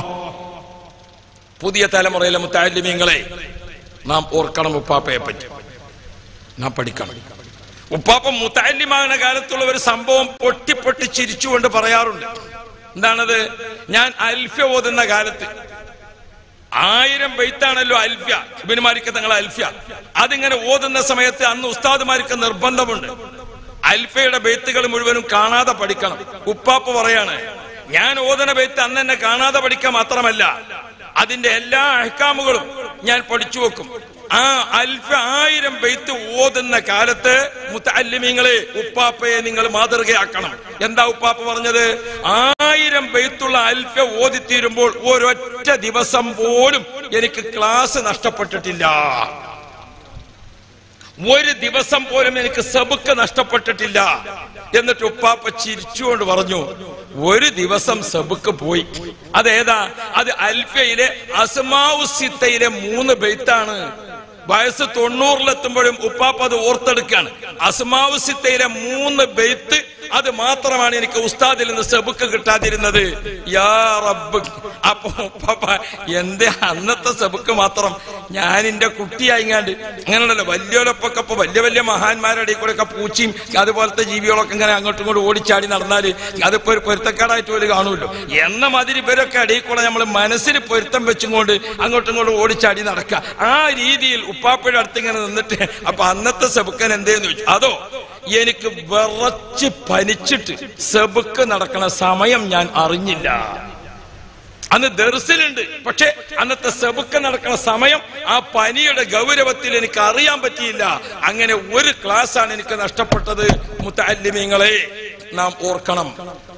പുതിയ തലമുറയിലെ മുത്താലിമീങ്ങളെ നാം ഓർക്കണം ഉപ്പാപ്പയെ പറ്റി നാം പഠിക്കണം ഉപ്പാപ്പ മുത്താലിമാകുന്ന കാലത്തുള്ള ഒരു സംഭവം പൊട്ടി പൊട്ടി ചിരിച്ചുകൊണ്ട് പറയാറുണ്ട് എന്താണത് ഞാൻ അൽഫ ഓതുന്ന കാലത്ത് ആയിരം ബെയ്ത്താണല്ലോ അൽഫ്യ ഇബിനുമാരിക്ക് തങ്ങൾ അൽഫ്യ അതിങ്ങനെ ഓതുന്ന സമയത്ത് അന്ന് ഉസ്താദുമാർക്ക് നിർബന്ധമുണ്ട് അൽഫയുടെ ബെയ്ത്തുകൾ മുഴുവനും കാണാതെ പഠിക്കണം ഉപ്പാപ്പ പറയാണ് ഞാൻ ഓതന ബെയ്ത്ത് അന്ന് എന്നെ കാണാതെ പഠിക്കാൻ മാത്രമല്ല അതിന്റെ എല്ലാ അഹ്കാമുകളും ഞാൻ പഠിച്ചു വെക്കും ആ അൽഫ ആയിരം ബെയ്ത്ത് ഓതുന്ന കാലത്ത് മുത്തല്ലിമീങ്ങളെ ഉപ്പാപ്പയെ നിങ്ങൾ മാതൃകയാക്കണം എന്താ ഉപ്പാപ്പ പറഞ്ഞത് ആയിരം ബെയ്ത്തുള്ള അൽഫ ഓതിത്തീരുമ്പോൾ ഒരൊറ്റ ദിവസം പോലും എനിക്ക് ക്ലാസ് നഷ്ടപ്പെട്ടിട്ടില്ല ഒരു ദിവസം പോലും എനിക്ക് സബുക്ക് നഷ്ടപ്പെട്ടിട്ടില്ല എന്നിട്ട് ഉപ്പാപ്പ ചിരിച്ചുകൊണ്ട് പറഞ്ഞു ഒരു ദിവസം സബുക്ക് പോയി അതേതാ അത് അൽഫയിലെ അസ്മാവുസിത്തയിലെ മൂന്ന് ബെയ്ത്താണ് വയസ്സ് തൊണ്ണൂറിലെത്തുമ്പോഴും ഉപ്പാപ്പ അത് ഓർത്തെടുക്കാണ് അസ്മാവുസിത്തയിലെ മൂന്ന് ബെയ്ത്ത് അത് മാത്രമാണ് എനിക്ക് ഉസ്താദിൽ നിന്ന് സെബുക്ക് കിട്ടാതിരുന്നത് യാ റബ്ബ് അപ്പൊ ഉപ്പാപ്പ എന്റെ അന്നത്തെ സെബുക്ക് മാത്രം ഞാൻ എന്റെ കുട്ടിയായിങ്ങാണ്ട് അങ്ങനെയുണ്ടല്ലോ വലിയോലൊപ്പൊക്കെ ഇപ്പൊ വലിയ വലിയ മഹാന്മാരുടെ ഇടയിൽ കൂടെ ഒക്കെ പൂച്ചയും അതുപോലത്തെ ജീവികളൊക്കെ ഇങ്ങനെ അങ്ങോട്ടും ഇങ്ങോട്ടും ഓടിച്ചാടി നടന്നാല് അതിപ്പോ ഒരു പൊരുത്തക്കാടായിട്ട് പോലും കാണുമല്ലോ എന്ന മാതിരി ഇവരൊക്കെ ഇടയിൽ കൂടെ നമ്മൾ മനസ്സിന് പൊരുത്തം വെച്ചും കൊണ്ട് അങ്ങോട്ടും ഇങ്ങോട്ടും ഓടിച്ചാടി നടക്കുക ആ രീതിയിൽ ഉപ്പാപ്പയുടെ അടുത്ത് ഇങ്ങനെ നിന്നിട്ട് അപ്പൊ അന്നത്തെ സെബുക്കൻ എന്തേന്ന് ചോദിച്ചു അതോ എനിക്ക് വിറച്ച് പനിച്ചിട്ട് സെബുക്ക് നടക്കണ സമയം ഞാൻ അറിഞ്ഞില്ല അന്ന് ദർസിലുണ്ട് പക്ഷെ അന്നത്തെ സെബുക്ക് നടക്കുന്ന സമയം ആ പനിയുടെ ഗൗരവത്തിൽ എനിക്ക് അറിയാൻ പറ്റിയില്ല അങ്ങനെ ഒരു ക്ലാസ് ആണ് എനിക്ക് നഷ്ടപ്പെട്ടത് മുത്തല്ലിമീങ്ങളെ നാം ഓർക്കണം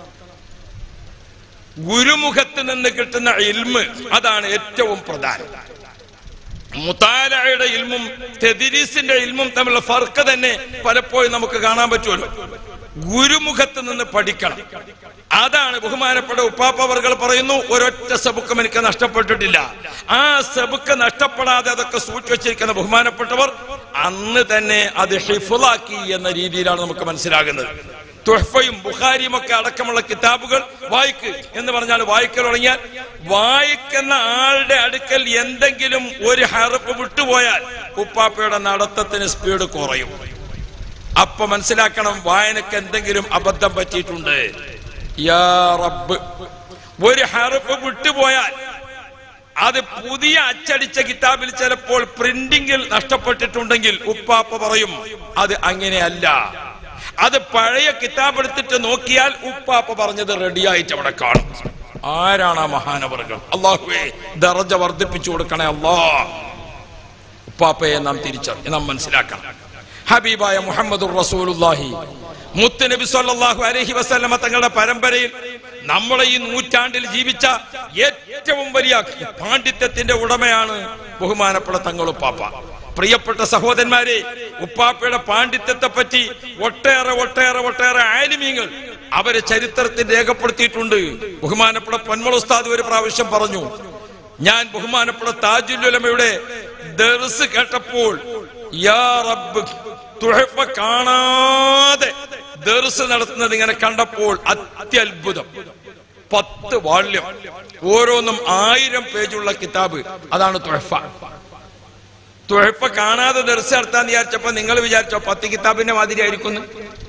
ഗുരുമുഖത്ത് നിന്ന് കിട്ടുന്ന ഇൽമ് അതാണ് ഏറ്റവും പ്രധാനം മുത്താലയുടെ ഇൽമും തെദിരീസിന്റെ ഇൽമും തമ്മിലുള്ള ഫർക്ക് തന്നെ പലപ്പോഴും നമുക്ക് കാണാൻ പറ്റുമല്ലോ ഗുരുമുഖത്ത് നിന്ന് പഠിക്കണം അതാണ് ബഹുമാനപ്പെട്ട ഉപ്പാപ്പവർകൾ പറയുന്നു ഒരൊറ്റ സബുക്കും എനിക്ക് നഷ്ടപ്പെട്ടിട്ടില്ല ആ സബുക്ക് നഷ്ടപ്പെടാതെ അതൊക്കെ സൂക്ഷിച്ചിരിക്കുന്ന ബഹുമാനപ്പെട്ടവർ അന്ന് തന്നെ അത് ഹിഫുലാക്കി എന്ന രീതിയിലാണ് നമുക്ക് മനസ്സിലാകുന്നത് തുഹഫയും ബുഖാരിയും ഒക്കെ അടക്കമുള്ള കിതാബുകൾ വായിക്ക് എന്ന് പറഞ്ഞാൽ വായിക്കൽ തുടങ്ങിയാൽ വായിക്കുന്ന ആളുടെ അടുക്കൽ എന്തെങ്കിലും ഒരു ഹറഫ് വിട്ടുപോയാൽ ഉപ്പാപ്പയുടെ നടത്തത്തിന് സ്പീഡ് കുറയും അപ്പൊ മനസ്സിലാക്കണം വായനക്ക് എന്തെങ്കിലും അബദ്ധം പറ്റിയിട്ടുണ്ട് യാ റബ്ബ് ഒരു ഹറഫ് വിട്ടുപോയാൽ അത് പുതിയ അച്ചടിച്ച കിതാബിൽ ചിലപ്പോൾ പ്രിന്റിംഗിൽ നഷ്ടപ്പെട്ടിട്ടുണ്ടെങ്കിൽ ഉപ്പാപ്പ പറയും അത് അങ്ങനെയല്ല അത് പഴയ കിതാബ് എടുത്തിട്ട് നോക്കിയാൽ ഉപ്പാപ്പ പറഞ്ഞത് റെഡിയായിട്ട് അവിടെ കാണും ആരാണ് ആ മഹാനവറുകൾ അള്ളാഹുവേ ദറജ വർദ്ധിപ്പിച്ചു കൊടുക്കണേ അല്ലാ ഉപ്പാപ്പയെ നാം തിരിച്ചറിഞ്ഞ് നാം മനസ്സിലാക്കണം ഹബീബായ മുഹമ്മദ് റസൂലുല്ലാഹി മുത്ത് നബി സല്ലല്ലാഹു അലൈഹി വസല്ലമ തങ്ങളുടെ പരമ്പരയിൽ നമ്മളെ ഈ നൂറ്റാണ്ടിൽ ജീവിച്ച ഏറ്റവും വലിയ പാണ്ഡിത്യത്തിന്റെ ഉടമയാണ് ബഹുമാനപ്പെട്ട തങ്ങളുപ്പാപ്പ പ്രിയപ്പെട്ട സഹോദരന്മാരെ ഉപ്പാപ്പയുടെ പാണ്ഡിത്യത്തെ പറ്റി ഒട്ടേറെ ഒട്ടേറെ ഒട്ടേറെ ആലിമീങ്ങൾ അവരെ ചരിത്രത്തിൽ രേഖപ്പെടുത്തിയിട്ടുണ്ട് ബഹുമാനപ്പെട്ട പൊന്മൾ ഉസ്താദ് ഒരു പ്രാവശ്യം പറഞ്ഞു ഞാൻ ബഹുമാനപ്പെട്ട താജുലുലമയുടെ ദർസ് കേട്ടപ്പോൾ യാ റബ്ബ് തുഹഫ കാണാതെ ദർസ് നടത്തുന്നത് ഇങ്ങനെ കണ്ടപ്പോൾ അത്യത്ഭുതം പത്ത് വാള്യം ഓരോന്നും ആയിരം പേജുള്ള കിതാബ് അതാണ് തുഹഫ തുഴപ്പ കാണാതെ ദർശ നടത്താൻ വിചാരിച്ചപ്പോ നിങ്ങൾ വിചാരിച്ചോ പത്ത് കിതാബിന്റെ മാതിരി ആയിരിക്കുന്നു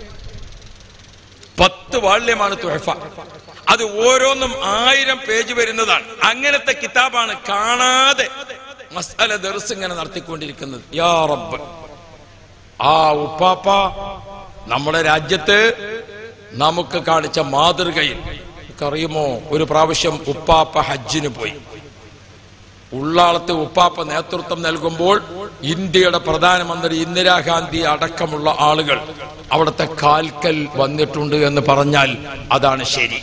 പത്ത് വാള്യമാണ് തുഴഫ അത് ഓരോന്നും ആയിരം പേജ് വരുന്നതാണ് അങ്ങനത്തെ കിതാബാണ് കാണാതെ മസാല ദർസ് ഇങ്ങനെ നടത്തിക്കൊണ്ടിരിക്കുന്നത് യാ റബ്ബ് ആ ഉപ്പാപ്പ നമ്മുടെ രാജ്യത്ത് നമുക്ക് കാണിച്ച മാതൃകയിൽ അറിയുമോ ഒരു പ്രാവശ്യം ഉപ്പാപ്പ ഹജ്ജിന് പോയി ഉള്ളാളത്ത് ഉപ്പാപ്പ നേതൃത്വം നൽകുമ്പോൾ ഇന്ത്യയുടെ പ്രധാനമന്ത്രി ഇന്ദിരാഗാന്ധി അടക്കമുള്ള ആളുകൾ അവിടുത്തെ കാൽക്കൽ വന്നിട്ടുണ്ട് എന്ന് പറഞ്ഞാൽ അതാണ് ശരി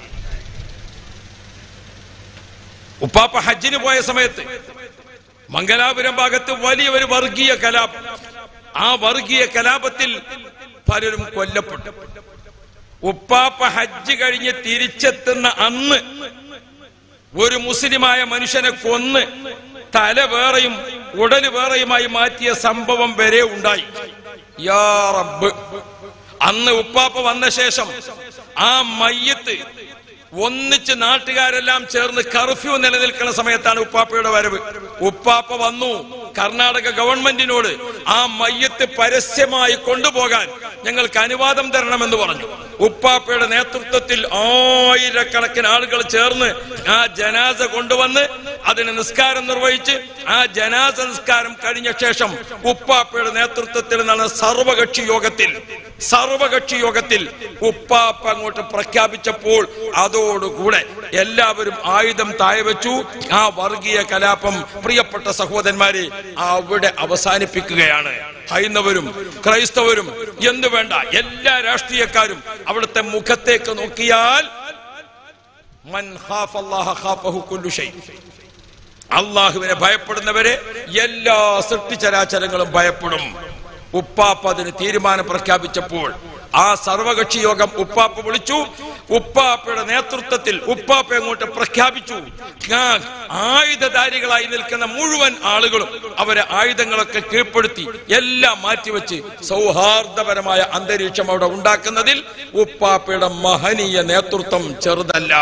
ഉപ്പാപ്പ ഹജ്ജിന് പോയ സമയത്ത് മംഗലാപുരം ഭാഗത്ത് വലിയ ഒരു വർഗീയ കലാപം ആ വർഗീയ കലാപത്തിൽ പലരും കൊല്ലപ്പെട്ടു ഉപ്പാപ്പ ഹജ്ജ് കഴിഞ്ഞ് തിരിച്ചെത്തുന്ന അന്ന് ഒരു മുസ്ലിമായ മനുഷ്യനെ കൊന്ന് തല വേറെയും ഉടല് വേറെയുമായി മാറ്റിയ സംഭവം വരെ ഉണ്ടായി യാ റബ്ബ് അന്ന് ഉപ്പാപ്പ വന്ന ശേഷം ആ മയ്യത്ത് ഒന്നിച്ച് നാട്ടുകാരെല്ലാം ചേർന്ന് കർഫ്യൂ നിലനിൽക്കുന്ന സമയത്താണ് ഉപ്പാപ്പയുടെ വരവ് ഉപ്പാപ്പ വന്നു കർണാടക ഗവൺമെന്റിനോട് ആ മയ്യത്ത് പരസ്യമായി കൊണ്ടുപോകാൻ ഞങ്ങൾക്ക് അനുവാദം തരണമെന്ന് പറഞ്ഞു ഉപ്പാപ്പയുടെ നേതൃത്വത്തിൽ ആയിരക്കണക്കിന് ആളുകൾ ചേർന്ന് ആ ജനാസ കൊണ്ടുവന്ന് അതിന് നിസ്കാരം നിർവഹിച്ച് ആ ജനാസ നിസ്കാരം കഴിഞ്ഞ ശേഷം ഉപ്പാപ്പയുടെ നേതൃത്വത്തിൽ നടന്ന സർവകക്ഷി യോഗത്തിൽ സർവകക്ഷി യോഗത്തിൽ ഉപ്പാപ്പ അങ്ങോട്ട് പ്രഖ്യാപിച്ചപ്പോൾ അതോടുകൂടെ എല്ലാവരും ആയുധം താഴെ വെച്ചു ആ വർഗീയ കലാപം പ്രിയപ്പെട്ട സഹോദരന്മാരെ അവിടെ അവസാനിപ്പിക്കുകയാണ് ഹൈന്ദവരും ക്രൈസ്തവരും എന്തു വേണ്ട എല്ലാ രാഷ്ട്രീയക്കാരും അവിടുത്തെ മുഖത്തേക്ക് നോക്കിയാൽ മൻ ഖാഫ അല്ലാഹ ഖാഫഹു കുല്ലു ഷൈ അള്ളാഹുവിനെ ഭയപ്പെടുന്നവരെ എല്ലാ സൃഷ്ടിചരാചരങ്ങളും ഭയപ്പെടും ഉപ്പാപ്പ അതിന് തീരുമാനം പ്രഖ്യാപിച്ചപ്പോൾ ആ സർവകക്ഷി യോഗം ഉപ്പാപ്പ വിളിച്ചു ഉപ്പാപ്പയുടെ നേതൃത്വത്തിൽ ഉപ്പാപ്പ അങ്ങോട്ട് പ്രഖ്യാപിച്ചു ആ ആയുധധാരികളായി നിൽക്കുന്ന മുഴുവൻ ആളുകളും അവരെ ആയുധങ്ങളൊക്കെ കീഴ്പ്പെടുത്തി എല്ലാം മാറ്റിവെച്ച് സൗഹാർദ്ദപരമായ അന്തരീക്ഷം അവിടെ ഉണ്ടാക്കുന്നതിൽ ഉപ്പാപ്പയുടെ മഹനീയ നേതൃത്വം ചെറുതല്ല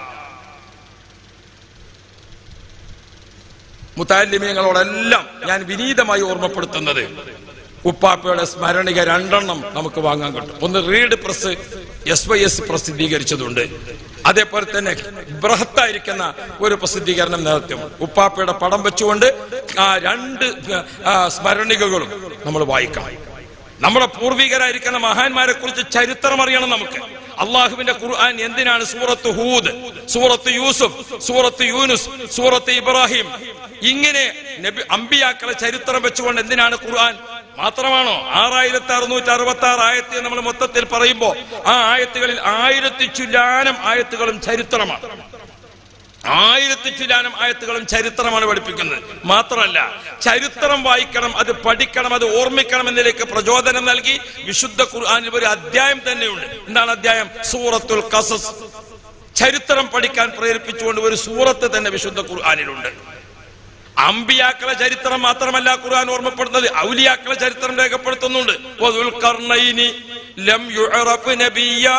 മുത്താലിമ്യങ്ങളോടെല്ലാം ഞാൻ വിനീതമായി ഓർമ്മപ്പെടുത്തുന്നത് ഉപ്പാപ്പയുടെ സ്മരണിക രണ്ടെണ്ണം നമുക്ക് വാങ്ങാൻ കിട്ടും ഒന്ന് read press S Y S പ്രസിദ്ധീകരിച്ചതുണ്ട് അതേപോലെ തന്നെ ബൃഹത്തായിരിക്കുന്ന ഒരു പ്രസിദ്ധീകരണം നടത്തും ഉപ്പാപ്പയുടെ പടം വെച്ചുകൊണ്ട് ആ രണ്ട് ആ, സ്മരണികകളും നമ്മൾ വായിക്കണം നമ്മുടെ പൂർവികരായിരിക്കുന്ന മഹാന്മാരെ കുറിച്ച് ചരിത്രം അറിയണം നമുക്ക് അള്ളാഹുവിന്റെ ഖുർആൻ എന്തിനാണ് സൂറത്ത് ഹൂദ് സൂറത്ത് യൂസുഫ് സൂറത്ത് യൂനുസ് സൂറത്ത് ഇബ്രാഹിം ഇങ്ങനെ നബി അമ്പിയാക്കളെ ചരിത്രം വെച്ചുകൊണ്ട് എന്തിനാണ് ഖുർആൻ മാത്രമാണോ ആറായിരത്തി അറുന്നൂറ്റി അറുപത്തി ആറ് ആയത്തെ നമ്മൾ മൊത്തത്തിൽ പറയുമ്പോ ആ ആയത്തുകളിൽ ആയിരത്തി ചുല്ലാനം ആയത്തുകളും ചരിത്രമാണ് ആയിരത്തി ചിലാനം ആയത്തുകളും ചരിത്രമാണ് പഠിപ്പിക്കുന്നത് മാത്രമല്ല ചരിത്രം വായിക്കണം അത് പഠിക്കണം അത് ഓർമ്മിക്കണം എന്നതിലേക്ക് പ്രചോദനം നൽകി വിശുദ്ധ ഖുർആാനിൽ ഒരു അധ്യായം തന്നെയുണ്ട് എന്താണ് അധ്യായം സൂറത്തുൽ കസസ് ചരിത്രം പഠിക്കാൻ പ്രേരിപ്പിച്ചുകൊണ്ട് ഒരു സൂറത്ത് തന്നെ വിശുദ്ധ ഖുർആാനിലുണ്ട് അമ്പിയാക്കളെ ചരിത്രം മാത്രമല്ല ഖുർആൻ ഓർമ്മപ്പെടുന്നത് ഔലിയാക്കളെ ചരിത്രം രേഖപ്പെടുത്തുന്നുണ്ട് വദുൽഖർനൈനി ലം യുഅറഫ് നബിയ്യാ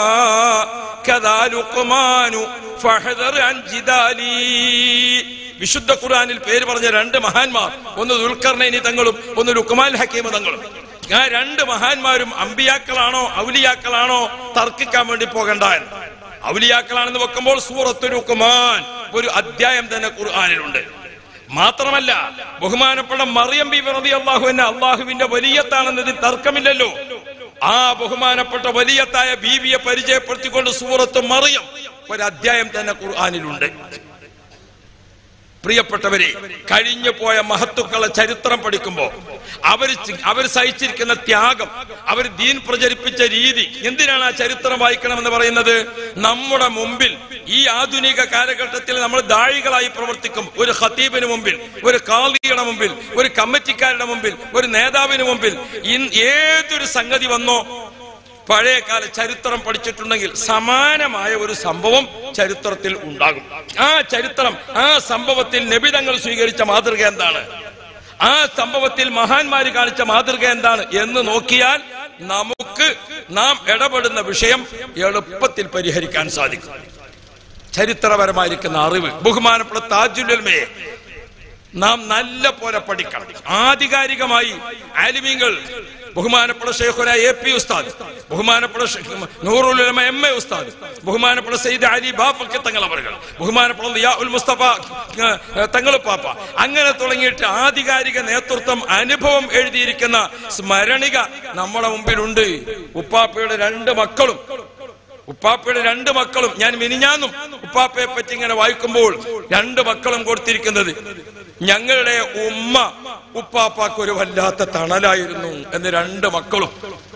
കദാ ലുഖ്മാനു ഫഹദർ അൻ ജിദാലി വിശുദ്ധ ഖുർആനിൽ പേര് പറഞ്ഞ രണ്ട് മഹാന്മാർ ഒന്ന് ദുൽഖർനൈനി തങ്ങളും ഒന്ന് ലുക്മാൻ ഹക്കീം തങ്ങളും ആ രണ്ട് മഹാന്മാരും അമ്പിയാക്കളാണോ ഔലിയാക്കളാണോ തർക്കിക്കാൻ വേണ്ടി പോകണ്ട എന്ന് ഔലിയാക്കളാണെന്ന് വെക്കുമ്പോൾ സൂറത്തു ലുക്മാൻ ഒരു അധ്യായം തന്നെ ഖുർആനിലുണ്ട് മാത്രമല്ല ബഹുമാനപ്പെട്ട മറിയം ബി വെറുതെ അള്ളാഹു എന്നെ അള്ളാഹുവിന്റെ വലിയത്താണെന്നതിൽ തർക്കമില്ലല്ലോ ആ ബഹുമാനപ്പെട്ട വലിയത്തായ ബീവിയെ പരിചയപ്പെടുത്തിക്കൊണ്ട് സൂറത്ത് മറിയം ഒരു അധ്യായം തന്നെ ഖുർആാനിലുണ്ട് പ്രിയപ്പെട്ടവരെ കഴിഞ്ഞു പോയ മഹത്തുക്കളെ ചരിത്രം പഠിക്കുമ്പോ അവർ അവർ സഹിച്ചിരിക്കുന്ന ത്യാഗം അവർ ദീൻ പ്രചരിപ്പിച്ച രീതി എന്തിനാണ് ആ ചരിത്രം വായിക്കണമെന്ന് പറയുന്നത് നമ്മുടെ മുമ്പിൽ ഈ ആധുനിക കാലഘട്ടത്തിൽ നമ്മൾ ദാഴികളായി പ്രവർത്തിക്കും ഒരു ഖത്തീബിന് മുമ്പിൽ ഒരു കാളിയുടെ മുമ്പിൽ ഒരു കമ്മിറ്റിക്കാരുടെ മുമ്പിൽ ഒരു നേതാവിന് മുമ്പിൽ ഇൻ- ഏതൊരു സംഗതി വന്നോ പഴയ കാല ചരിത്രം പഠിച്ചിട്ടുണ്ടെങ്കിൽ സമാനമായ ഒരു സംഭവം ചരിത്രത്തിൽ ഉണ്ടാകും ആ ചരിത്രം ആ സംഭവത്തിൽ നബിതങ്ങൾ സ്വീകരിച്ച മാതൃക എന്താണ് ആ സംഭവത്തിൽ മഹാന്മാര് കാണിച്ച മാതൃക എന്താണ് എന്ന് നോക്കിയാൽ നമുക്ക് നാം ഇടപെടുന്ന വിഷയം എളുപ്പത്തിൽ പരിഹരിക്കാൻ സാധിക്കും ചരിത്രപരമായിരിക്കുന്ന അറിവ് ബഹുമാനപ്പെട്ട താജുലമയെ നാം നല്ല പോലെ പഠിക്കണം ആധികാരികമായി ആലിമീങ്ങൾ ബഹുമാനപ്പെട്ട ഷെയ്ഖുന എ പി ഉസ്താദ് ബഹുമാനപ്പെട്ട ഷെയ്ഖ് നൂറുലുലമ എം എ ഉസ്താദ് ബഹുമാനപ്പെട്ട സയ്യിദ് അലി ബാഫക്ക് തങ്ങൾ അവர்கள் ബഹുമാനപ്പെട്ട ലിയാ ഉൽ മുസ്തഫ ഏഹ്, തങ്ങളുപ്പാപ്പ അങ്ങനെ തുടങ്ങിയിട്ട് ആധികാരിക നേതൃത്വം അനുഭവം എഴുതിയിരിക്കുന്ന സ്മരണിക നമ്മുടെ മുമ്പിലുണ്ട് ഉപ്പാപ്പയുടെ രണ്ട് മക്കളും ഉപ്പാപ്പയുടെ രണ്ട് മക്കളും ഞാൻ മിനിഞ്ഞാന്നും ഉപ്പാപ്പയെ പറ്റി ഇങ്ങനെ വായിക്കുമ്പോൾ രണ്ട് മക്കളും കൊടുത്തിരിക്കുന്നത് ഞങ്ങളുടെ ഉമ്മ ഉപ്പാപ്പാക്ക് ഒരു വല്ലാത്ത തണലായിരുന്നു എന്ന് രണ്ട് മക്കളും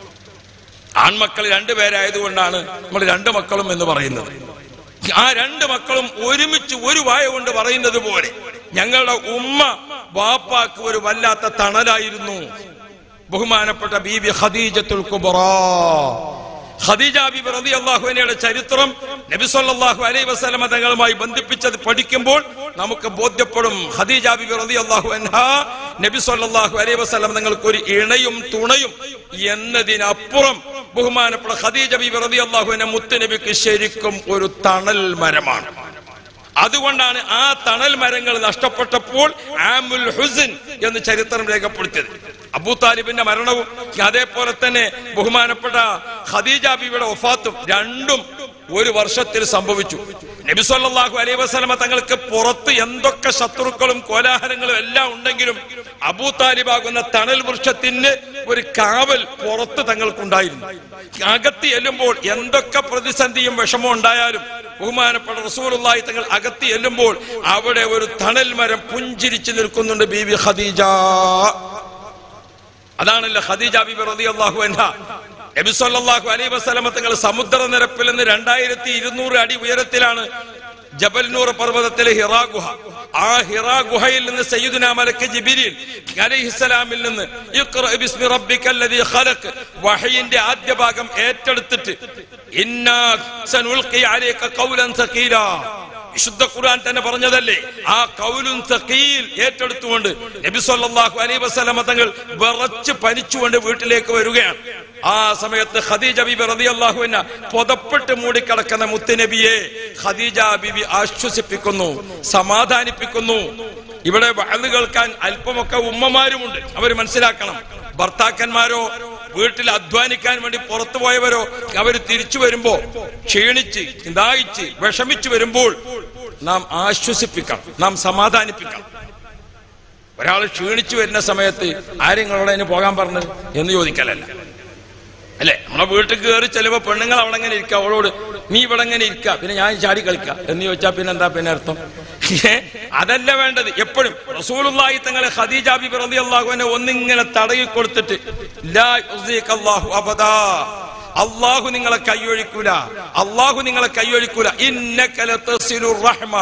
ആൺമക്കൾ രണ്ടുപേരായതുകൊണ്ടാണ് നമ്മൾ രണ്ട് മക്കളും എന്ന് പറയുന്നത് ആ രണ്ട് മക്കളും ഒരുമിച്ച് ഒരു വായ കൊണ്ട് പറയുന്നത് പോലെ ഞങ്ങളുടെ ഉമ്മ വാപ്പാക്ക് ഒരു വല്ലാത്ത തണലായിരുന്നു ബഹുമാനപ്പെട്ട ബീബി ഖദീജത്തുൽ കുബറ ഖദീജ ബിബി റളിയല്ലാഹു അൻഹയുടെ ചരിത്രം നബി സല്ലല്ലാഹു അലൈഹി വസല്ലമ തങ്ങളുമായി ബന്ധിപ്പിച്ചത് പഠിക്കുമ്പോൾ നമുക്ക് ബോധ്യപ്പെടും ഖദീജ ബിബി റളിയല്ലാഹു അൻഹ നബി സല്ലല്ലാഹു അലൈഹി വസല്ലം തങ്ങൾക്ക് ഒരു ഇണയും തുണയും എന്നതിനപ്പുറം ബഹുമാനപ്പെട്ട ഖദീജ ബിബി റളിയല്ലാഹു അൻഹ മുത്തുനബിക്ക് ശരിക്കും ഒരു തണൽ മരമാണ് അതുകൊണ്ടാണ് ആ തണൽ മരങ്ങൾ നഷ്ടപ്പെട്ടപ്പോൾ ആമുൽ ഹുസൻ എന്ന് ചരിത്രം രേഖപ്പെടുത്തിയത് അബൂ താലിബിന്റെ മരണവും അതേപോലെ തന്നെ ബഹുമാനപ്പെട്ട ഖദീജ ബീവിയുടെ ഒഫാത്തും രണ്ടും ഒരു വർഷത്തിൽ സംഭവിച്ചു നബി സല്ലല്ലാഹു അലൈഹി വസല്ലമ തങ്ങൾക്ക് പുറത്ത് എന്തൊക്കെ ശത്രുക്കളും കോലാഹലങ്ങളും എല്ലാം ഉണ്ടെങ്കിലും അബൂ താലിബാകുന്ന തണൽ വൃക്ഷത്തിന് ഒരു കാവൽ പുറത്ത് തങ്ങൾക്കുണ്ടായിരുന്നു അകത്ത് ചെല്ലുമ്പോൾ എന്തൊക്കെ പ്രതിസന്ധിയും വിഷമവും ഉണ്ടായാലും ബഹുമാനപ്പെട്ട റസൂലുള്ളാഹി തങ്ങൾ അകത്ത് ചെല്ലുമ്പോൾ അവിടെ ഒരു തണൽ മരം പുഞ്ചിരിച്ചു നിൽക്കുന്നുണ്ട് ബീബി ഖദീജ അതാണല്ലോ ഖദീജ ബീബി റളിയല്ലാഹു അൻഹ നബി സല്ലല്ലാഹു അലൈഹി വസല്ലമ തങ്ങൾ സമുദ്രനിരപ്പിൽ നിന്ന് രണ്ടായിരത്തി ഇരുന്നൂറ് അടി ഉയരത്തിലാണ് ജബൽ നൂർ പർവ്വതത്തിലെ ഹിറാ ഗുഹ ആ ഹിറാ ഗുഹയിൽ നിന്ന് സയ്യിദുന മലക്ക് ജിബിരിൽ അലൈഹിസ്സലാമിൽ നിന്ന് ഇഖ്റ ബിസ്മി റബ്ബിക്കല്ലദീ ഖലഖ് വഹയിന്റെ ആദ്യ ഭാഗം ഏറ്റെടുത്തിട്ട് ഇന്നാ സനുൽഖി അലൈക ഖൗലൻ സഖീലാ വിശുദ്ധ ഖുർആൻ തന്നെ പറഞ്ഞതല്ലേ ആ കൗലുൻ സഖീൽ ഏറ്റെടുത്തുകൊണ്ട് നബി സല്ലല്ലാഹു അലൈഹി വസല്ലമ തങ്ങൾ വിറച്ച് പനിച്ചുകൊണ്ട് വീട്ടിലേക്ക് വരികയാണ് ആ സമയത്ത് ഖദീജ ബിബി റളിയല്ലാഹു അൻഹ പുതപ്പെട്ട് മൂടിക്കിടക്കുന്ന മുത്തുനബിയെ ഖദീജ ബിബി ആശ്വസിപ്പിക്കുന്നു സമാധാനിപ്പിക്കുന്നു ഇവിടെ വഅദ് കേൾക്കാൻ അല്പമൊക്കെ ഉമ്മമാരുമുണ്ട് അവർ മനസ്സിലാക്കണം ഭർത്താക്കന്മാരോ വീട്ടിൽ അധ്വാനിക്കാൻ വേണ്ടി പുറത്തു പോയവരോ അവർ തിരിച്ചു വരുമ്പോ ക്ഷീണിച്ച് ദാഹിച്ച് വിഷമിച്ചു വരുമ്പോൾ നാം ആശ്വസിപ്പിക്കണം നാം സമാധാനിപ്പിക്കണം ഒരാൾ ക്ഷീണിച്ചു വരുന്ന സമയത്ത് ആരെങ്ങളോട് അതിന് പോകാൻ പറഞ്ഞത് എന്ന് ചോദിക്കലല്ല അല്ലെ നമ്മളെ വീട്ടിൽ കയറി ചെല്ലുമ്പോ പെണ്ണുങ്ങൾ അവിടെ എങ്ങനെ ഇരിക്കുക അവളോട് നീ ഇവിടെ എങ്ങനെ ഇരിക്കുക പിന്നെ ഞാൻ ചാടി കളിക്ക എന്ന് ചോദിച്ചാൽ പിന്നെ എന്താ പിന്നെ അർത്ഥം ഏ? അതല്ല വേണ്ടത് എപ്പോഴും റസൂലുള്ളാഹി തങ്ങളെ ഖദീജ ബിബി റളിയല്ലാഹു അൻഹ ഒന്നിങ്ങനെ തടയി കൊടുത്തിട്ട് ലാ യുസിക അല്ലാഹു അബദാ അള്ളാഹു നിങ്ങളെ കൈയൊഴിക്കൂല അള്ളാഹു നിങ്ങളെ കൈയൊഴിക്കൂല ഇന്നക ലതസിലു റഹ്മ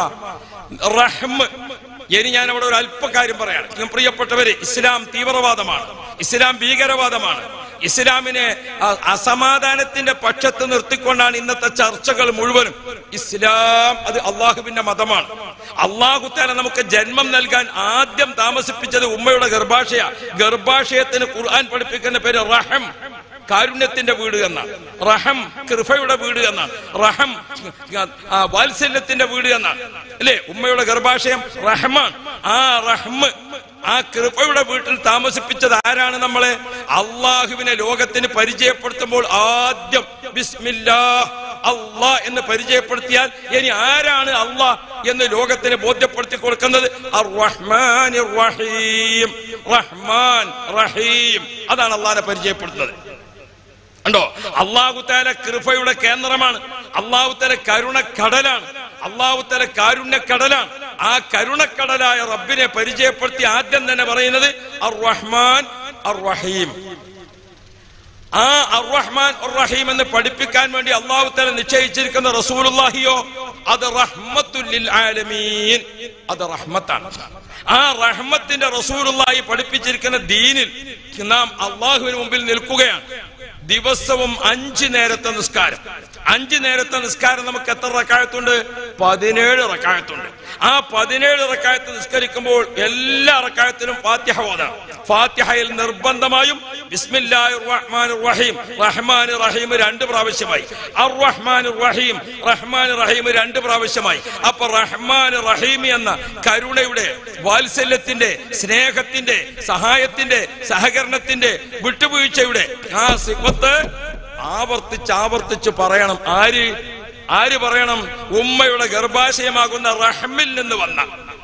റഹ്മ ഇനി ഞാൻ അവിടെ ഒരു അല്പകാര്യം പറയാണ് ഞാൻ പ്രിയപ്പെട്ടവരെ ഇസ്ലാം തീവ്രവാദമാണ് ഇസ്ലാം ഭീകരവാദമാണ് ഇസ്ലാമിനെ അ- അസമാധാനത്തിന്റെ പക്ഷത്ത് നിർത്തിക്കൊണ്ടാണ് ഇന്നത്തെ ചർച്ചകൾ മുഴുവനും ഇസ്ലാം അത് അള്ളാഹുവിന്റെ മതമാണ് അള്ളാഹു താല നമുക്ക് ജന്മം നൽകാൻ ആദ്യം താമസിപ്പിച്ചത് ഉമ്മയുടെ ഗർഭാശയ ഗർഭാശയത്തിന് ഖുർആൻ പഠിപ്പിക്കുന്ന പേര് റഹം കാരുണ്യത്തിന്റെ വീട് എന്നാണ് റഹം കൃഫയുടെ വീട് എന്നാണ് റഹം ആ, വാത്സല്യത്തിന്റെ വീട് എന്നാണ് അല്ലേ ഉമ്മയുടെ ഗർഭാശയം റഹ്മാൻ ആ റഹ്മ് ആ കൃപയുടെ വീട്ടിൽ താമസിപ്പിച്ചത് ആരാണ് നമ്മളെ അള്ളാഹുവിനെ ലോകത്തിന് പരിചയപ്പെടുത്തുമ്പോൾ ആദ്യം ബിസ്മില്ലാ അള്ളാ എന്ന് പരിചയപ്പെടുത്തിയാൽ ഇനി ആരാണ് അള്ളാ എന്ന് ലോകത്തിന് ബോധ്യപ്പെടുത്തി കൊടുക്കുന്നത് അർ റഹ്മാൻ റഹീം റഹ്മാൻ റഹീം അതാണ് അള്ളാഹിനെ പരിചയപ്പെടുത്തുന്നത് ഉണ്ടോ അള്ളാഹുത്താല കൃപയുടെ കേന്ദ്രമാണ് അള്ളാഹുത്താല കരുണക്കടലാണ് അള്ളാഹുത്താല കാരുണ്യക്കടലാണ് ആ കരുണക്കടലായ റബ്ബിനെ പരിചയപ്പെടുത്തി ആദ്യം തന്നെ പറയുന്നത് അർ റഹ്മാൻ അർ റഹീം ആ അർ റഹ്മാൻ അർ റഹീം എന്ന് പഠിപ്പിക്കാൻ വേണ്ടി അള്ളാഹു തല നിശ്ചയിച്ചിരിക്കുന്ന റസൂലുള്ളാഹിയോ അത് റഹ്മത്തുല്ലിൽ ആലമീൻ അത് റഹ്മത്താണ് ആ റഹ്മത്തിന്റെ റസൂലുള്ളാഹി പഠിപ്പിച്ചിരിക്കുന്ന ദീനിൽ നാം അള്ളാഹുവിന് മുമ്പിൽ നിൽക്കുകയാണ് ദിവസവും അഞ്ച് നേരത്തെ നിസ്കാരം അഞ്ച് നേരത്തെ നിസ്കാരം നമുക്ക് എത്ര റക്കായത്തുണ്ട് പതിനേഴ് റക്കായത്തുണ്ട് ആ പതിനേഴ് റക്കായത്ത് നിസ്കരിക്കുമ്പോൾ എല്ലാ റക്കായത്തിലും ഫാത്തിഹ ഓതണം ഫാത്തിഹയിൽ നിർബന്ധമായും ബിസ്മില്ലാഹിർ റഹ്മാനിർ റഹീം റഹ്മാൻ റഹീം രണ്ട് പ്രാവശ്യമായി അർ റഹ്മാൻ റഹീം റഹ്മാൻ റഹീം രണ്ട് പ്രാവശ്യമായി അപ്പൊ റഹ്മാൻ റഹീം എന്ന കരുണയുടെ വാത്സല്യത്തിന്റെ സ്നേഹത്തിന്റെ സഹായത്തിന്റെ സഹകരണത്തിന്റെ വിട്ടുവീഴ്ചയുടെ ആ സിഫത്ത് ആവർത്തിച്ച് ആവർത്തിച്ച് പറയണം ആര് ആര് പറയണം ഉമ്മയുടെ ഗർഭാശയമാകുന്ന റഹ്മിൽ നിന്ന് വന്ന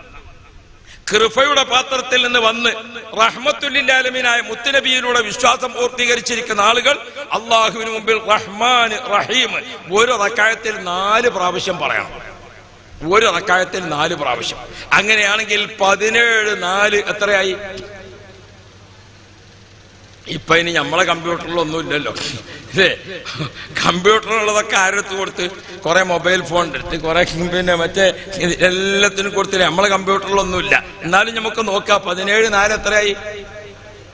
കൃപയുടെ പാത്രത്തിൽ നിന്ന് വന്ന് റഹ്മത്തുല്ലാലമീനായ മുത്തുനബിയിലൂടെ വിശ്വാസം പൂർത്തീകരിച്ചിരിക്കുന്ന ആളുകൾ അള്ളാഹുവിന് മുമ്പിൽ റഹ്മാൻ റഹീം ഒരു റക്കായത്തിൽ നാല് പ്രാവശ്യം പറയണം ഒരു റക്കായത്തിൽ നാല് പ്രാവശ്യം അങ്ങനെയാണെങ്കിൽ പതിനേഴ് നാല് എത്രയായി ഇപ്പൊ ഇനി നമ്മളെ കമ്പ്യൂട്ടറിലൊന്നും ഇല്ലല്ലോ അല്ലേ കമ്പ്യൂട്ടറിലുള്ളതൊക്കെ ആരടുത്ത് കൊടുത്ത് കുറെ മൊബൈൽ ഫോൺ എടുത്ത് കുറെ പിന്നെ മറ്റേ ഇത് എല്ലാത്തിനും കൊടുത്തില്ലേ നമ്മളെ കമ്പ്യൂട്ടറിലൊന്നും ഇല്ല എന്നാലും നമുക്ക് നോക്കാം പതിനേഴ് നാല് എത്രയായി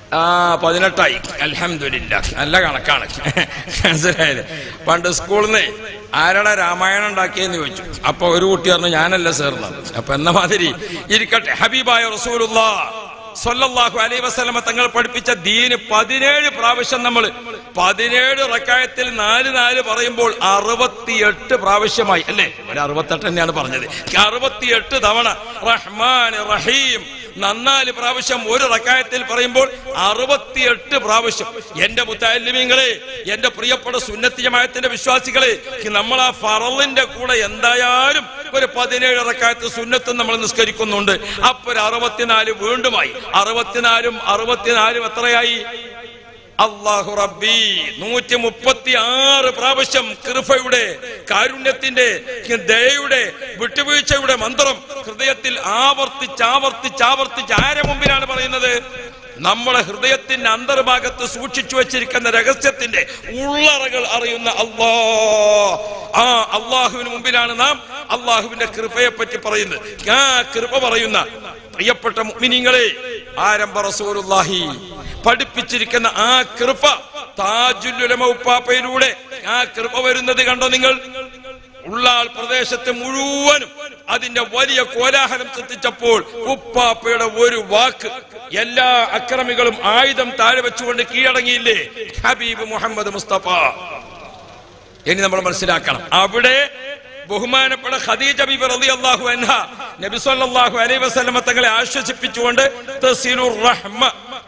ആ പതിനെട്ടായി അൽഹംദുലില്ല നല്ല കണക്കാണ് മനസ്സിലായത് പണ്ട് സ്കൂളിൽ നിന്ന് ആരാടാ രാമായണം ഉണ്ടാക്കിയെന്ന് ചോദിച്ചു അപ്പൊ ഒരു കുട്ടി പറഞ്ഞു ഞാനല്ല ചേർന്നത് അപ്പൊ എന്ന മാതിരി ഇരിക്കട്ടെ ഹബീബായ റസൂലുള്ള സല്ലല്ലാഹു അലൈഹി വസല്ലമ തങ്ങൾ പഠിപ്പിച്ച ദീന് പതിനേഴ് പ്രാവശ്യം നമ്മൾ പതിനേഴ് റക്കായത്തിൽ നാല് നാല് പറയുമ്പോൾ അറുപത്തിയെട്ട് പ്രാവശ്യമായി അല്ലേ ഒരു അറുപത്തെട്ട് തന്നെയാണ് പറഞ്ഞത് അറുപത്തിയെട്ട് തവണ റഹ്മാൻ റഹീം നന്നാല് പ്രാവശ്യം ഒരു റക്കായത്തിൽ പറയുമ്പോൾ അറുപത്തിയെട്ട് പ്രാവശ്യം എന്റെ മുത്താലിമീങ്ങളെ എന്റെ പ്രിയപ്പെട്ട സുന്നത്തി ജമാഅത്തിന്റെ വിശ്വാസികളെ നമ്മൾ ആ ഫറലിന്റെ കൂടെ എന്തായാലും ഒരു പതിനേഴ് റക്കായത്ത് സുന്നത്തും നമ്മൾ നിസ്കരിക്കുന്നുണ്ട് അപ്പൊ ഒരു അറുപത്തിനാല് വീണ്ടുമായി അറുപത്തിനാലും അറുപത്തിനാലും എത്രയായി അള്ളാഹു റബ്ബി നൂറ്റി മുപ്പത്തി ആറ് പ്രാവശ്യം കൃപയുടെ കാരുണ്യത്തിന്റെ ദയയുടെ വിട്ടുവീഴ്ചയുടെ മന്ത്രം ഹൃദയത്തിൽ ആവർത്തിച്ച് ആവർത്തിച്ച് ആവർത്തിച്ച് ആരെ മുമ്പിലാണ് പറയുന്നത് നമ്മുടെ ഹൃദയത്തിന്റെ അന്തർഭാഗത്ത് സൂക്ഷിച്ചു വെച്ചിരിക്കുന്ന രഹസ്യത്തിന്റെ ഉള്ളറകൾ അറിയുന്ന അള്ളാ ആ അള്ളാഹുവിന് മുമ്പിലാണ് നാം അള്ളാഹുവിന്റെ കൃപയെ പറ്റി പറയുന്നത് ആ കൃപ പറയുന്ന പ്രിയപ്പെട്ട മുഅ്മിനീങ്ങളെ ആരംഭ റസൂലുള്ളാഹി പഠിപ്പിച്ചിരിക്കുന്ന ആ കൃപ താജുല്ലുലമ ഉപ്പാപ്പയിലൂടെ ആ കൃപ വരുന്നത് കണ്ടോ നിങ്ങൾ ഉള്ളാൾ പ്രദേശത്തെ മുഴുവനും അതിന്റെ വലിയ കോലാഹലം ശ്രദ്ധിച്ചപ്പോൾ ഉപ്പാപ്പയുടെ ഒരു വാക്ക് എല്ലാ അക്രമികളും ആയുധം താഴെ വെച്ചുകൊണ്ട് കീഴടങ്ങിയില്ലേ ഹബീബ് മുഹമ്മദ് മുസ്തഫ ഇനി നമ്മൾ മനസ്സിലാക്കണം അവിടെ ബഹുമാനപ്പെട്ട ഖദീജ ബിബി റളിയല്ലാഹു അൻഹ നബി സല്ലല്ലാഹു അലൈഹി വസല്ലമ തങ്ങളെ ആശ്വസിപ്പിച്ചുകൊണ്ട് തസീലുർ റഹ്മ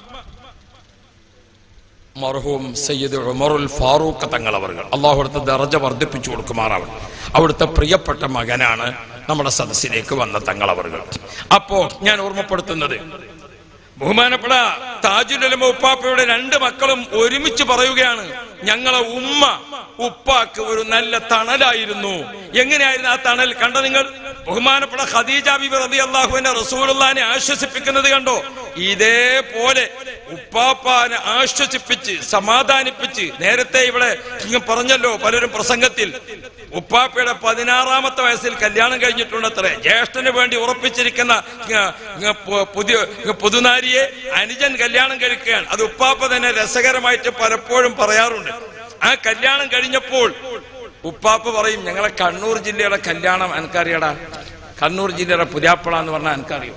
മർഹൂം സയ്യിദ് ഉമറുൽ ഫാറൂഖ് തങ്ങൾ അവർ അള്ളാഹു അവിടുത്തെ ദർജ വർദ്ധിപ്പിച്ചു കൊടുക്കുമാറാവൻ അവിടുത്തെ പ്രിയപ്പെട്ട മകനാണ് നമ്മുടെ സദസ്സിലേക്ക് വന്ന തങ്ങൾ അവർ അപ്പോ ഞാൻ ഓർമ്മപ്പെടുത്തുന്നത് ബഹുമാനപ്പെട്ട താജുലമ ഉപ്പാപ്പയുടെ രണ്ട് മക്കളും ഒരുമിച്ച് പറയുകയാണ് ഞങ്ങളെ ഉമ്മ ഉപ്പാക്ക് ഒരു നല്ല തണലായിരുന്നു എങ്ങനെയായിരുന്നു ആ തണൽ കണ്ട നിങ്ങൾ ബഹുമാനപ്പെട്ട ഖദീജ ബിബി റതി അള്ളാഹുവിനെ റസൂലുള്ളാനെ ആശ്വസിപ്പിക്കുന്നത് കണ്ടോ ഇതേപോലെ ഉപ്പാപ്പാനെ ആശ്വസിപ്പിച്ച് സമാധാനിപ്പിച്ച് നേരത്തെ ഇവിടെ ഇങ്ങ് പറഞ്ഞല്ലോ പലരും പ്രസംഗത്തിൽ ഉപ്പാപ്പയുടെ പതിനാറാമത്തെ വയസ്സിൽ കല്യാണം കഴിഞ്ഞിട്ടുണ്ടത്രേ ജ്യേഷ്ഠന് വേണ്ടി ഉറപ്പിച്ചിരിക്കുന്ന ഇങ്ങ് ഇങ്ങ് പു- പുതിയ ഇങ്ങ് പുതുനാരിയെ അനുജൻ കല്യാണം കഴിക്കുകയാണ് അത് ഉപ്പാപ്പ തന്നെ രസകരമായിട്ട് പലപ്പോഴും പറയാറുണ്ട് ആ കല്യാണം കഴിഞ്ഞപ്പോൾ ഉപ്പാപ്പ പറയും ഞങ്ങളെ കണ്ണൂർ ജില്ലയുടെ കല്യാണം എനിക്കറിയടാ കണ്ണൂർ ജില്ലയുടെ പുതിയാപ്പള എന്ന് പറഞ്ഞാൽ എനിക്കറിയും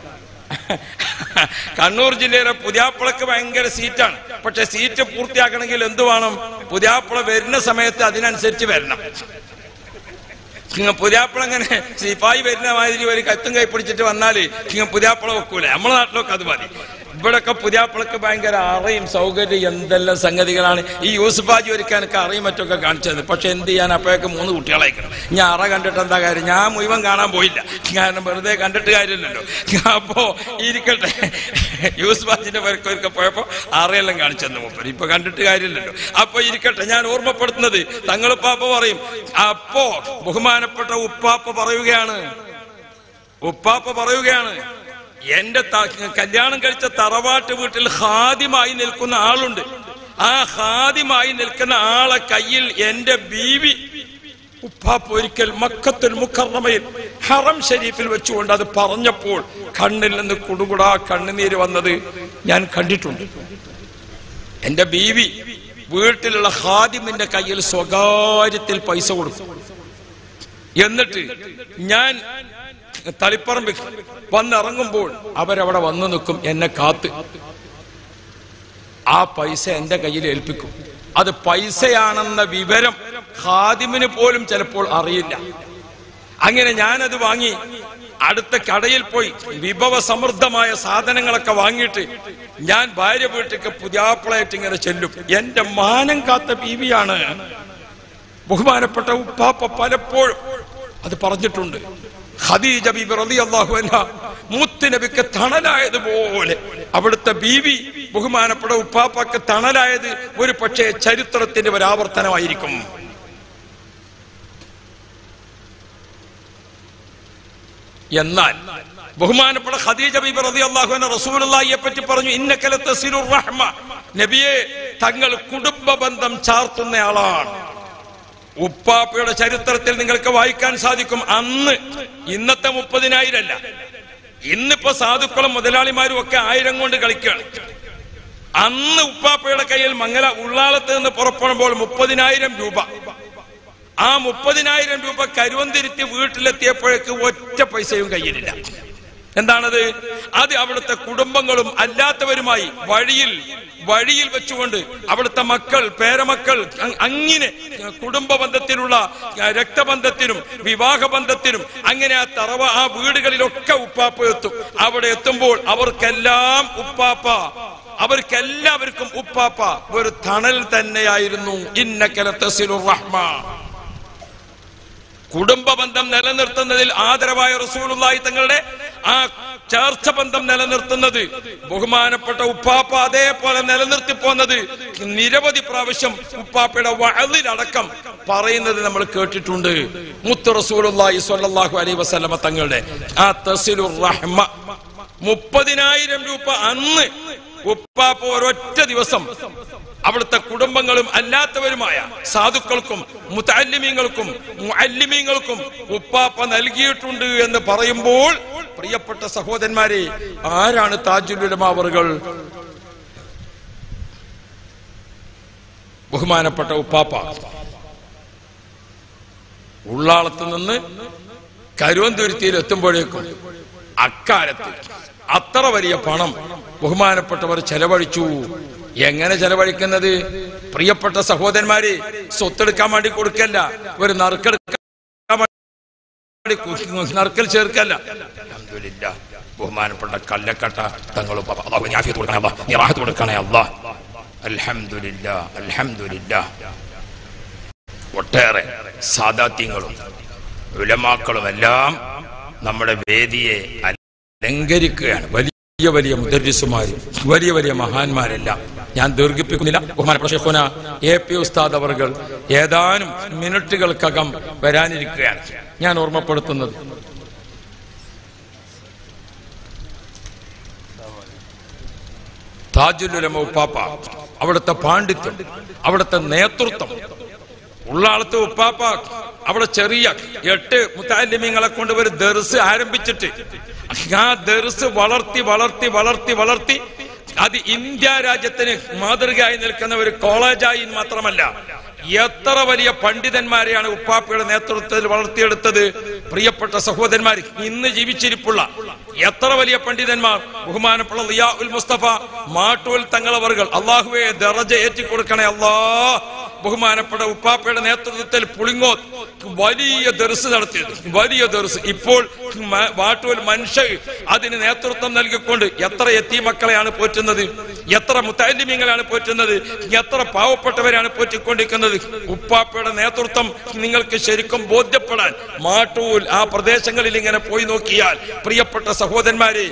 കണ്ണൂർ ജില്ലയിലെ പുതിയാപ്പിളക്ക് ഭയങ്കര സീറ്റാണ് പക്ഷെ സീറ്റ് പൂർത്തിയാക്കണമെങ്കിൽ എന്ത് വേണം പുതിയാപ്പിള വരുന്ന സമയത്ത് അതിനനുസരിച്ച് വരണം ഇങ്ങ പുതിയാപ്പിള അങ്ങനെ സിപ്പായി വരുന്ന മാതിരി ഒരു കത്തും കൈ പിടിച്ചിട്ട് വന്നാല് ഇങ്ങ പുതിയാപ്പിള വെക്കൂല നമ്മളെ നാട്ടിലൊക്കെ അത് മതി ഇവിടൊക്കെ പുതിയാപ്പിളക്ക് ഭയങ്കര അറയും സൗകര്യം എന്തെല്ലാം സംഗതികളാണ് ഈ യൂസുഫാജി ഒരുക്കാൻ എനിക്ക് അറിയും മറ്റൊക്കെ കാണിച്ചത് പക്ഷെ എന്ത് ചെയ്യാൻ അപ്പോഴൊക്കെ മൂന്ന് കുട്ടികളയക്കണം ഞാൻ അറ കണ്ടിട്ട് എന്താ കാര്യം ഞാൻ മുഴുവൻ കാണാൻ പോയില്ല കാരണം വെറുതെ കണ്ടിട്ട് കാര്യമില്ലല്ലോ അപ്പോ ഇരിക്കട്ടെ യൂസുഫാജിന്റെ പേരൊക്കെ പോയപ്പോ അറയെല്ലാം കാണിച്ചെന്ന് മൂപ്പര് ഇപ്പൊ കണ്ടിട്ട് കാര്യമില്ലല്ലോ അപ്പൊ ഇരിക്കട്ടെ ഞാൻ ഓർമ്മപ്പെടുത്തുന്നത് തങ്ങളുപ്പാപ്പ പറയും അപ്പോ ബഹുമാനപ്പെട്ട ഉപ്പാപ്പ പറയുകയാണ് ഉപ്പാപ്പ പറയുകയാണ് എന്റെ ത- കല്യാണം കഴിച്ച തറവാട്ട് വീട്ടിൽ ഹാദ്യമായി നിൽക്കുന്ന ആളുണ്ട് ആ ഹാദ്യമായി നിൽക്കുന്ന ആളെ കയ്യിൽ എന്റെ ബീവി ഉപ്പാപ്പ ഒരിക്കൽ മക്കത്തുൽ മുക്കർണമയിൽ ഹറം ഷരീഫിൽ വെച്ചുകൊണ്ട് അത് പറഞ്ഞപ്പോൾ കണ്ണിൽ നിന്ന് കുടുകുടാ കണ്ണുനീര് വന്നത് ഞാൻ കണ്ടിട്ടുണ്ട് എന്റെ ബീവി വീട്ടിലുള്ള ഹാദിമിന്റെ കയ്യിൽ സ്വകാര്യത്തിൽ പൈസ കൊടുക്കും എന്നിട്ട് ഞാൻ തളിപ്പറമ്പ് വന്നിറങ്ങുമ്പോൾ അവരവിടെ വന്നു നിൽക്കും എന്നെ കാത്ത് ആ പൈസ എന്റെ കയ്യിൽ ഏൽപ്പിക്കും അത് പൈസയാണെന്ന വിവരം ഹാദിമിന് പോലും ചിലപ്പോൾ അറിയില്ല അങ്ങനെ ഞാനത് വാങ്ങി അടുത്ത കടയിൽ പോയി വിഭവ സമൃദ്ധമായ സാധനങ്ങളൊക്കെ വാങ്ങിയിട്ട് ഞാൻ ഭാര്യ വീട്ടിലേക്ക് പുതിയാപ്പിളയായിട്ട് ഇങ്ങനെ ചെല്ലും എന്റെ മാനം കാത്ത ബീവിയാണ് ബഹുമാനപ്പെട്ട ഉപ്പാപ്പ പലപ്പോഴും അത് പറഞ്ഞിട്ടുണ്ട് ഖദീജ ബീബി റളിയല്ലാഹു അൻഹ മൂത്ത് നബിക്ക് തണലായതുപോലെ അവിടുത്തെ ബീവി ബഹുമാനപ്പെട്ട ഉപ്പാപ്പക്ക് തണലായത് ഒരു പക്ഷേ ചരിത്രത്തിന്റെ ഒരു ആവർത്തനമായിരിക്കും എന്നാൽ ബഹുമാനപ്പെട്ട ഖദീജ ബീബി റളിയല്ലാഹു അൻഹ റസൂലുള്ളാഹിയെ പറ്റി പറഞ്ഞു ഇന്നകല തസിലുർ റഹ്മ നബിയെ തങ്ങൾ കുടുംബ ബന്ധം ചാർത്തുന്നയാളാണ് ഉപ്പാപ്പയുടെ ചരിത്രത്തിൽ നിങ്ങൾക്ക് വായിക്കാൻ സാധിക്കും അന്ന് ഇന്നത്തെ മുപ്പതിനായിരം അല്ല ഇന്നിപ്പോ സാധുക്കളും മുതലാളിമാരും ഒക്കെ ആയിരം കൊണ്ട് കളിക്കുകയാണ് അന്ന് ഉപ്പാപ്പയുടെ കയ്യിൽ മംഗല ഉള്ളാളത്ത് നിന്ന് പുറപ്പെടുമ്പോൾ മുപ്പതിനായിരം രൂപ ആ മുപ്പതിനായിരം രൂപ കരുവന്തിരുത്തി വീട്ടിലെത്തിയപ്പോഴേക്ക് ഒറ്റ പൈസയും കയ്യിലില്ല എന്താണത് അത് അവിടുത്തെ കുടുംബങ്ങളും അല്ലാത്തവരുമായി വഴിയിൽ വഴിയിൽ വെച്ചുകൊണ്ട് അവിടുത്തെ മക്കൾ പേരമക്കൾ അ- അങ്ങനെ കുടുംബ ബന്ധത്തിലുള്ള അഹ് രക്തബന്ധത്തിനും വിവാഹ ബന്ധത്തിനും അങ്ങനെ ആ തറവ ആ വീടുകളിലൊക്കെ ഉപ്പാപ്പ എത്തും അവിടെ എത്തുമ്പോൾ അവർക്കെല്ലാം ഉപ്പാപ്പ അവർക്കെല്ലാവർക്കും ഉപ്പാപ്പ ഒരു തണൽ തന്നെയായിരുന്നു ഇന്നക്കല തസിലുർ റഹ്മ കുടുംബ ബന്ധം നിലനിർത്തുന്നതിൽ ആദരവായ റസൂലുള്ളാഹി തങ്ങളുടെ ആ ചേർച്ച ബന്ധം നിലനിർത്തുന്നത് ബഹുമാനപ്പെട്ട ഉപ്പാപ്പ അതേപോലെ നിലനിർത്തി പോന്നത് നിരവധി പ്രാവശ്യം ഉപ്പാപ്പയുടെ വഴലിലടക്കം പറയുന്നത് നമ്മൾ കേട്ടിട്ടുണ്ട് മുത്ത് റസൂലുള്ളാഹി സ്വല്ലല്ലാഹു അലൈഹി വസല്ലമ തങ്ങളുടെ ആ തസിലുർ റഹ്മ മുപ്പതിനായിരം രൂപ അന്ന് ഉപ്പാപ്പ ഒരൊറ്റ ദിവസം അവിടുത്തെ കുടുംബങ്ങളും അല്ലാത്തവരുമായ സാധുക്കൾക്കും മുത്തല്ലിമീങ്ങൾക്കും മുഅല്ലിമീങ്ങൾക്കും ഉപ്പാപ്പ നൽകിയിട്ടുണ്ട് എന്ന് പറയുമ്പോൾ പ്രിയപ്പെട്ട സഹോദരന്മാരെ ആരാണ് താജുലുലമാവറുകൾ ബഹുമാനപ്പെട്ട ഉപ്പാപ്പ ഉള്ളാളത്ത് നിന്ന് കരുവന്തുരുത്തിയിൽ എത്തുമ്പോഴേക്കും അക്കാലത്ത് അത്ര വലിയ പണം ബഹുമാനപ്പെട്ടവർ ചെലവഴിച്ചു എങ്ങനെ ചെലവഴിക്കുന്നത് പ്രിയപ്പെട്ട സഹോദരന്മാരെ സ്വത്തെടുക്കാൻ വേണ്ടി കൊടുക്കല്ല ഒരു നറുക്കെടുക്കാൻ വേണ്ടി കു- നറുക്കൽ ചേർക്കല്ല അൽഹംദുലില്ലാ. ബഹുമാനപ്പെട്ട കല്ലക്കട്ട തങ്ങൾ കൊടുക്കണേ അല്ലാ നീ റാഹത്ത് കൊടുക്കണേ അല്ലാ അൽഹംദുലില്ലാ അൽഹംദുലില്ലാ ഒട്ടേറെ സാദാത്യങ്ങളും ഉലമാക്കളും എല്ലാം നമ്മുടെ വേദിയെ അലങ്കരിക്കുകയാണ് വലിയ വലിയ മുദരിസുമാരും വലിയ വലിയ മഹാന്മാരെല്ലാം ഞാൻ ദീർഘിപ്പിക്കുന്നില്ല ബഹുമാനപ്പെട്ട ഷെഖുന എ പി ഉസ്താദ് അവർകൾ ഏതാനും മിനിറ്റുകൾക്കകം വരാനിരിക്കുകയാണ് ഞാൻ ഓർമ്മപ്പെടുത്തുന്നത് താജുലുലമ ഉപ്പാപ്പ അവിടുത്തെ പാണ്ഡിത്യം അവിടുത്തെ നേതൃത്വം ഉള്ളാളത്തെ ഉപ്പാപ്പ അവിടെ ചെറിയ എട്ട് മുത്താലിമ്യങ്ങളെ കൊണ്ട് ഒരു ദർസ് ആരംഭിച്ചിട്ട് ആ ദർസ് വളർത്തി വളർത്തി വളർത്തി വളർത്തി അത് ഇന്ത്യ രാജ്യത്തിന് മാതൃകയായി നിൽക്കുന്ന ഒരു കോളേജായി മാത്രമല്ല എത്ര വലിയ പണ്ഡിതന്മാരെയാണ് ഉപ്പാപ്പയുടെ നേതൃത്വത്തിൽ വളർത്തിയെടുത്തത് പ്രിയപ്പെട്ട സഹോദരന്മാർ ഇന്ന് ജീവിച്ചിരിപ്പുള്ള എത്ര വലിയ പണ്ഡിതന്മാർ ബഹുമാനപ്പെട്ട ലിയാ ഉൽ മുസ്തഫ മാട്ടൂൽ തങ്ങളവർകൾ അള്ളാഹുവെ ദറജ ഏറ്റിക്കൊടുക്കണേ അല്ലാ ബഹുമാനപ്പെട്ട ഉപ്പാപ്പയുടെ നേതൃത്വത്തിൽ പുളിങ്ങോത്ത് വലിയ ദർസ് നടത്തിയത് വലിയ ദർസ് ഇപ്പോൾ മ- വാട്ടൂൽ മനുഷ്യ അതിന് നേതൃത്വം നൽകിക്കൊണ്ട് എത്ര എത്തി മക്കളെയാണ് പോറ്റുന്നത് എത്ര മുത്താലിമ്യങ്ങളാണ് പോറ്റുന്നത് എത്ര പാവപ്പെട്ടവരാണ് പോറ്റിക്കൊണ്ടിരിക്കുന്നത് ഉപ്പാപ്പയുടെ നേതൃത്വം നിങ്ങൾക്ക് ശരിക്കും ബോധ്യപ്പെടാൻ മാട്ടൂൽ ആ പ്രദേശങ്ങളിൽ ഇങ്ങനെ പോയി നോക്കിയാൽ പ്രിയപ്പെട്ട സഹോദരന്മാരെ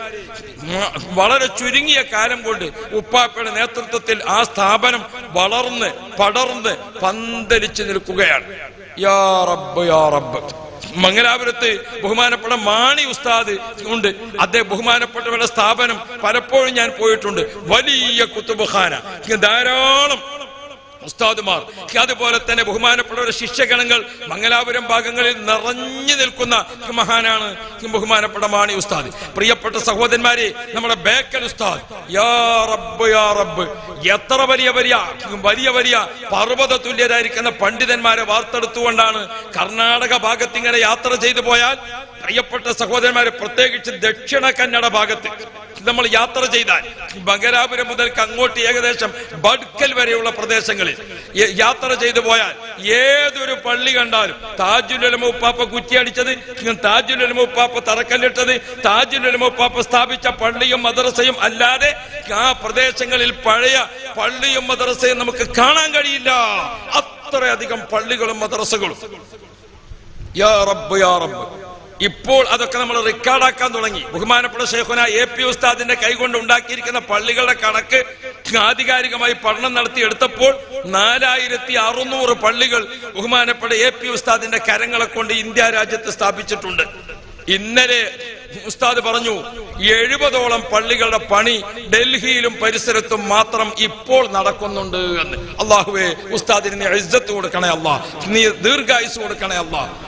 മ- വളരെ ചുരുങ്ങിയ കാലം കൊണ്ട് ഉപ്പാപ്പയുടെ നേതൃത്വത്തിൽ ആ സ്ഥാപനം വളർന്ന് പടർന്ന് പന്തലിച്ചു നിൽക്കുകയാണ് യാ റബ്ബ് യാ റബ്ബ് മംഗലാപുരത്ത് ബഹുമാനപ്പെട്ട മാണി ഉസ്താദ് ഉണ്ട് അദ്ദേഹം ബഹുമാനപ്പെട്ടവരുടെ സ്ഥാപനം പലപ്പോഴും ഞാൻ പോയിട്ടുണ്ട് വലിയ കുത്തുബഖാന ധാരാളം ഉസ്താദുമാർ അതുപോലെ തന്നെ ബഹുമാനപ്പെട്ടവരുടെ ശിഷ്യഗണങ്ങൾ മംഗലാപുരം ഭാഗങ്ങളിൽ നിറഞ്ഞു നിൽക്കുന്ന മഹാനാണ് ബഹുമാനപ്പെട്ട മാണി ഉസ്താദ് പ്രിയപ്പെട്ട സഹോദരന്മാരെ നമ്മുടെ ബേക്കൽ ഉസ്താദ് യാ റബ്ബ് യാ റബ്ബ് എത്ര വലിയ വലിയ വലിയ വലിയ പർവ്വത തുല്യരായിരിക്കുന്ന പണ്ഡിതന്മാരെ വാർത്തെടുത്തുകൊണ്ടാണ് കർണാടക ഭാഗത്ത് ഇങ്ങനെ യാത്ര ചെയ്തു പോയാൽ പ്രിയപ്പെട്ട സഹോദരന്മാരെ പ്രത്യേകിച്ച് ദക്ഷിണ കന്നഡ ഭാഗത്ത് നമ്മൾ യാത്ര ചെയ്താൽ ബംഗരാപുരം മുതൽക്ക് അങ്ങോട്ട് ഏകദേശം ബഡ്കൽ വരെയുള്ള പ്രദേശങ്ങളിൽ യ- യാത്ര ചെയ്തു പോയാൽ ഏതൊരു പള്ളി കണ്ടാലും താജുലമ ഉപ്പാപ്പ കുറ്റിയടിച്ചത് താജുലമ ഉപ്പാപ്പ തറക്കല്ലിട്ടത് താജുലമ ഉപ്പാപ്പ സ്ഥാപിച്ച പള്ളിയും മദ്രസയും അല്ലാതെ ആ പ്രദേശങ്ങളിൽ പഴയ പള്ളിയും മദ്രസയും നമുക്ക് കാണാൻ കഴിയില്ല അത്രയധികം പള്ളികളും മദ്രസകളും യാ റബ്ബ് യാ റബ്ബ് ഇപ്പോൾ അതൊക്കെ നമ്മൾ റെക്കോർഡാക്കാൻ തുടങ്ങി ബഹുമാനപ്പെട്ട ഷെയ്ഖുന എ പി ഉസ്താദിന്റെ കൈകൊണ്ട് ഉണ്ടാക്കിയിരിക്കുന്ന പള്ളികളുടെ കണക്ക് ആധികാരികമായി പഠനം നടത്തി എടുത്തപ്പോൾ നാലായിരത്തി അറുന്നൂറ് പള്ളികൾ ബഹുമാനപ്പെട്ട എ പി ഉസ്താദിന്റെ കരങ്ങളെ കൊണ്ട് ഇന്ത്യ രാജ്യത്ത് സ്ഥാപിച്ചിട്ടുണ്ട് ഇന്നലെ ഉസ്താദ് പറഞ്ഞു എഴുപതോളം പള്ളികളുടെ പണി ഡൽഹിയിലും പരിസരത്തും മാത്രം ഇപ്പോൾ നടക്കുന്നുണ്ട് എന്ന് അള്ളാഹുവേ ഉസ്താദിന് നീ ഇജ്ജത്ത് കൊടുക്കണേ അല്ലാ നീ ദീർഘായുസ് കൊടുക്കണേ അല്ലാ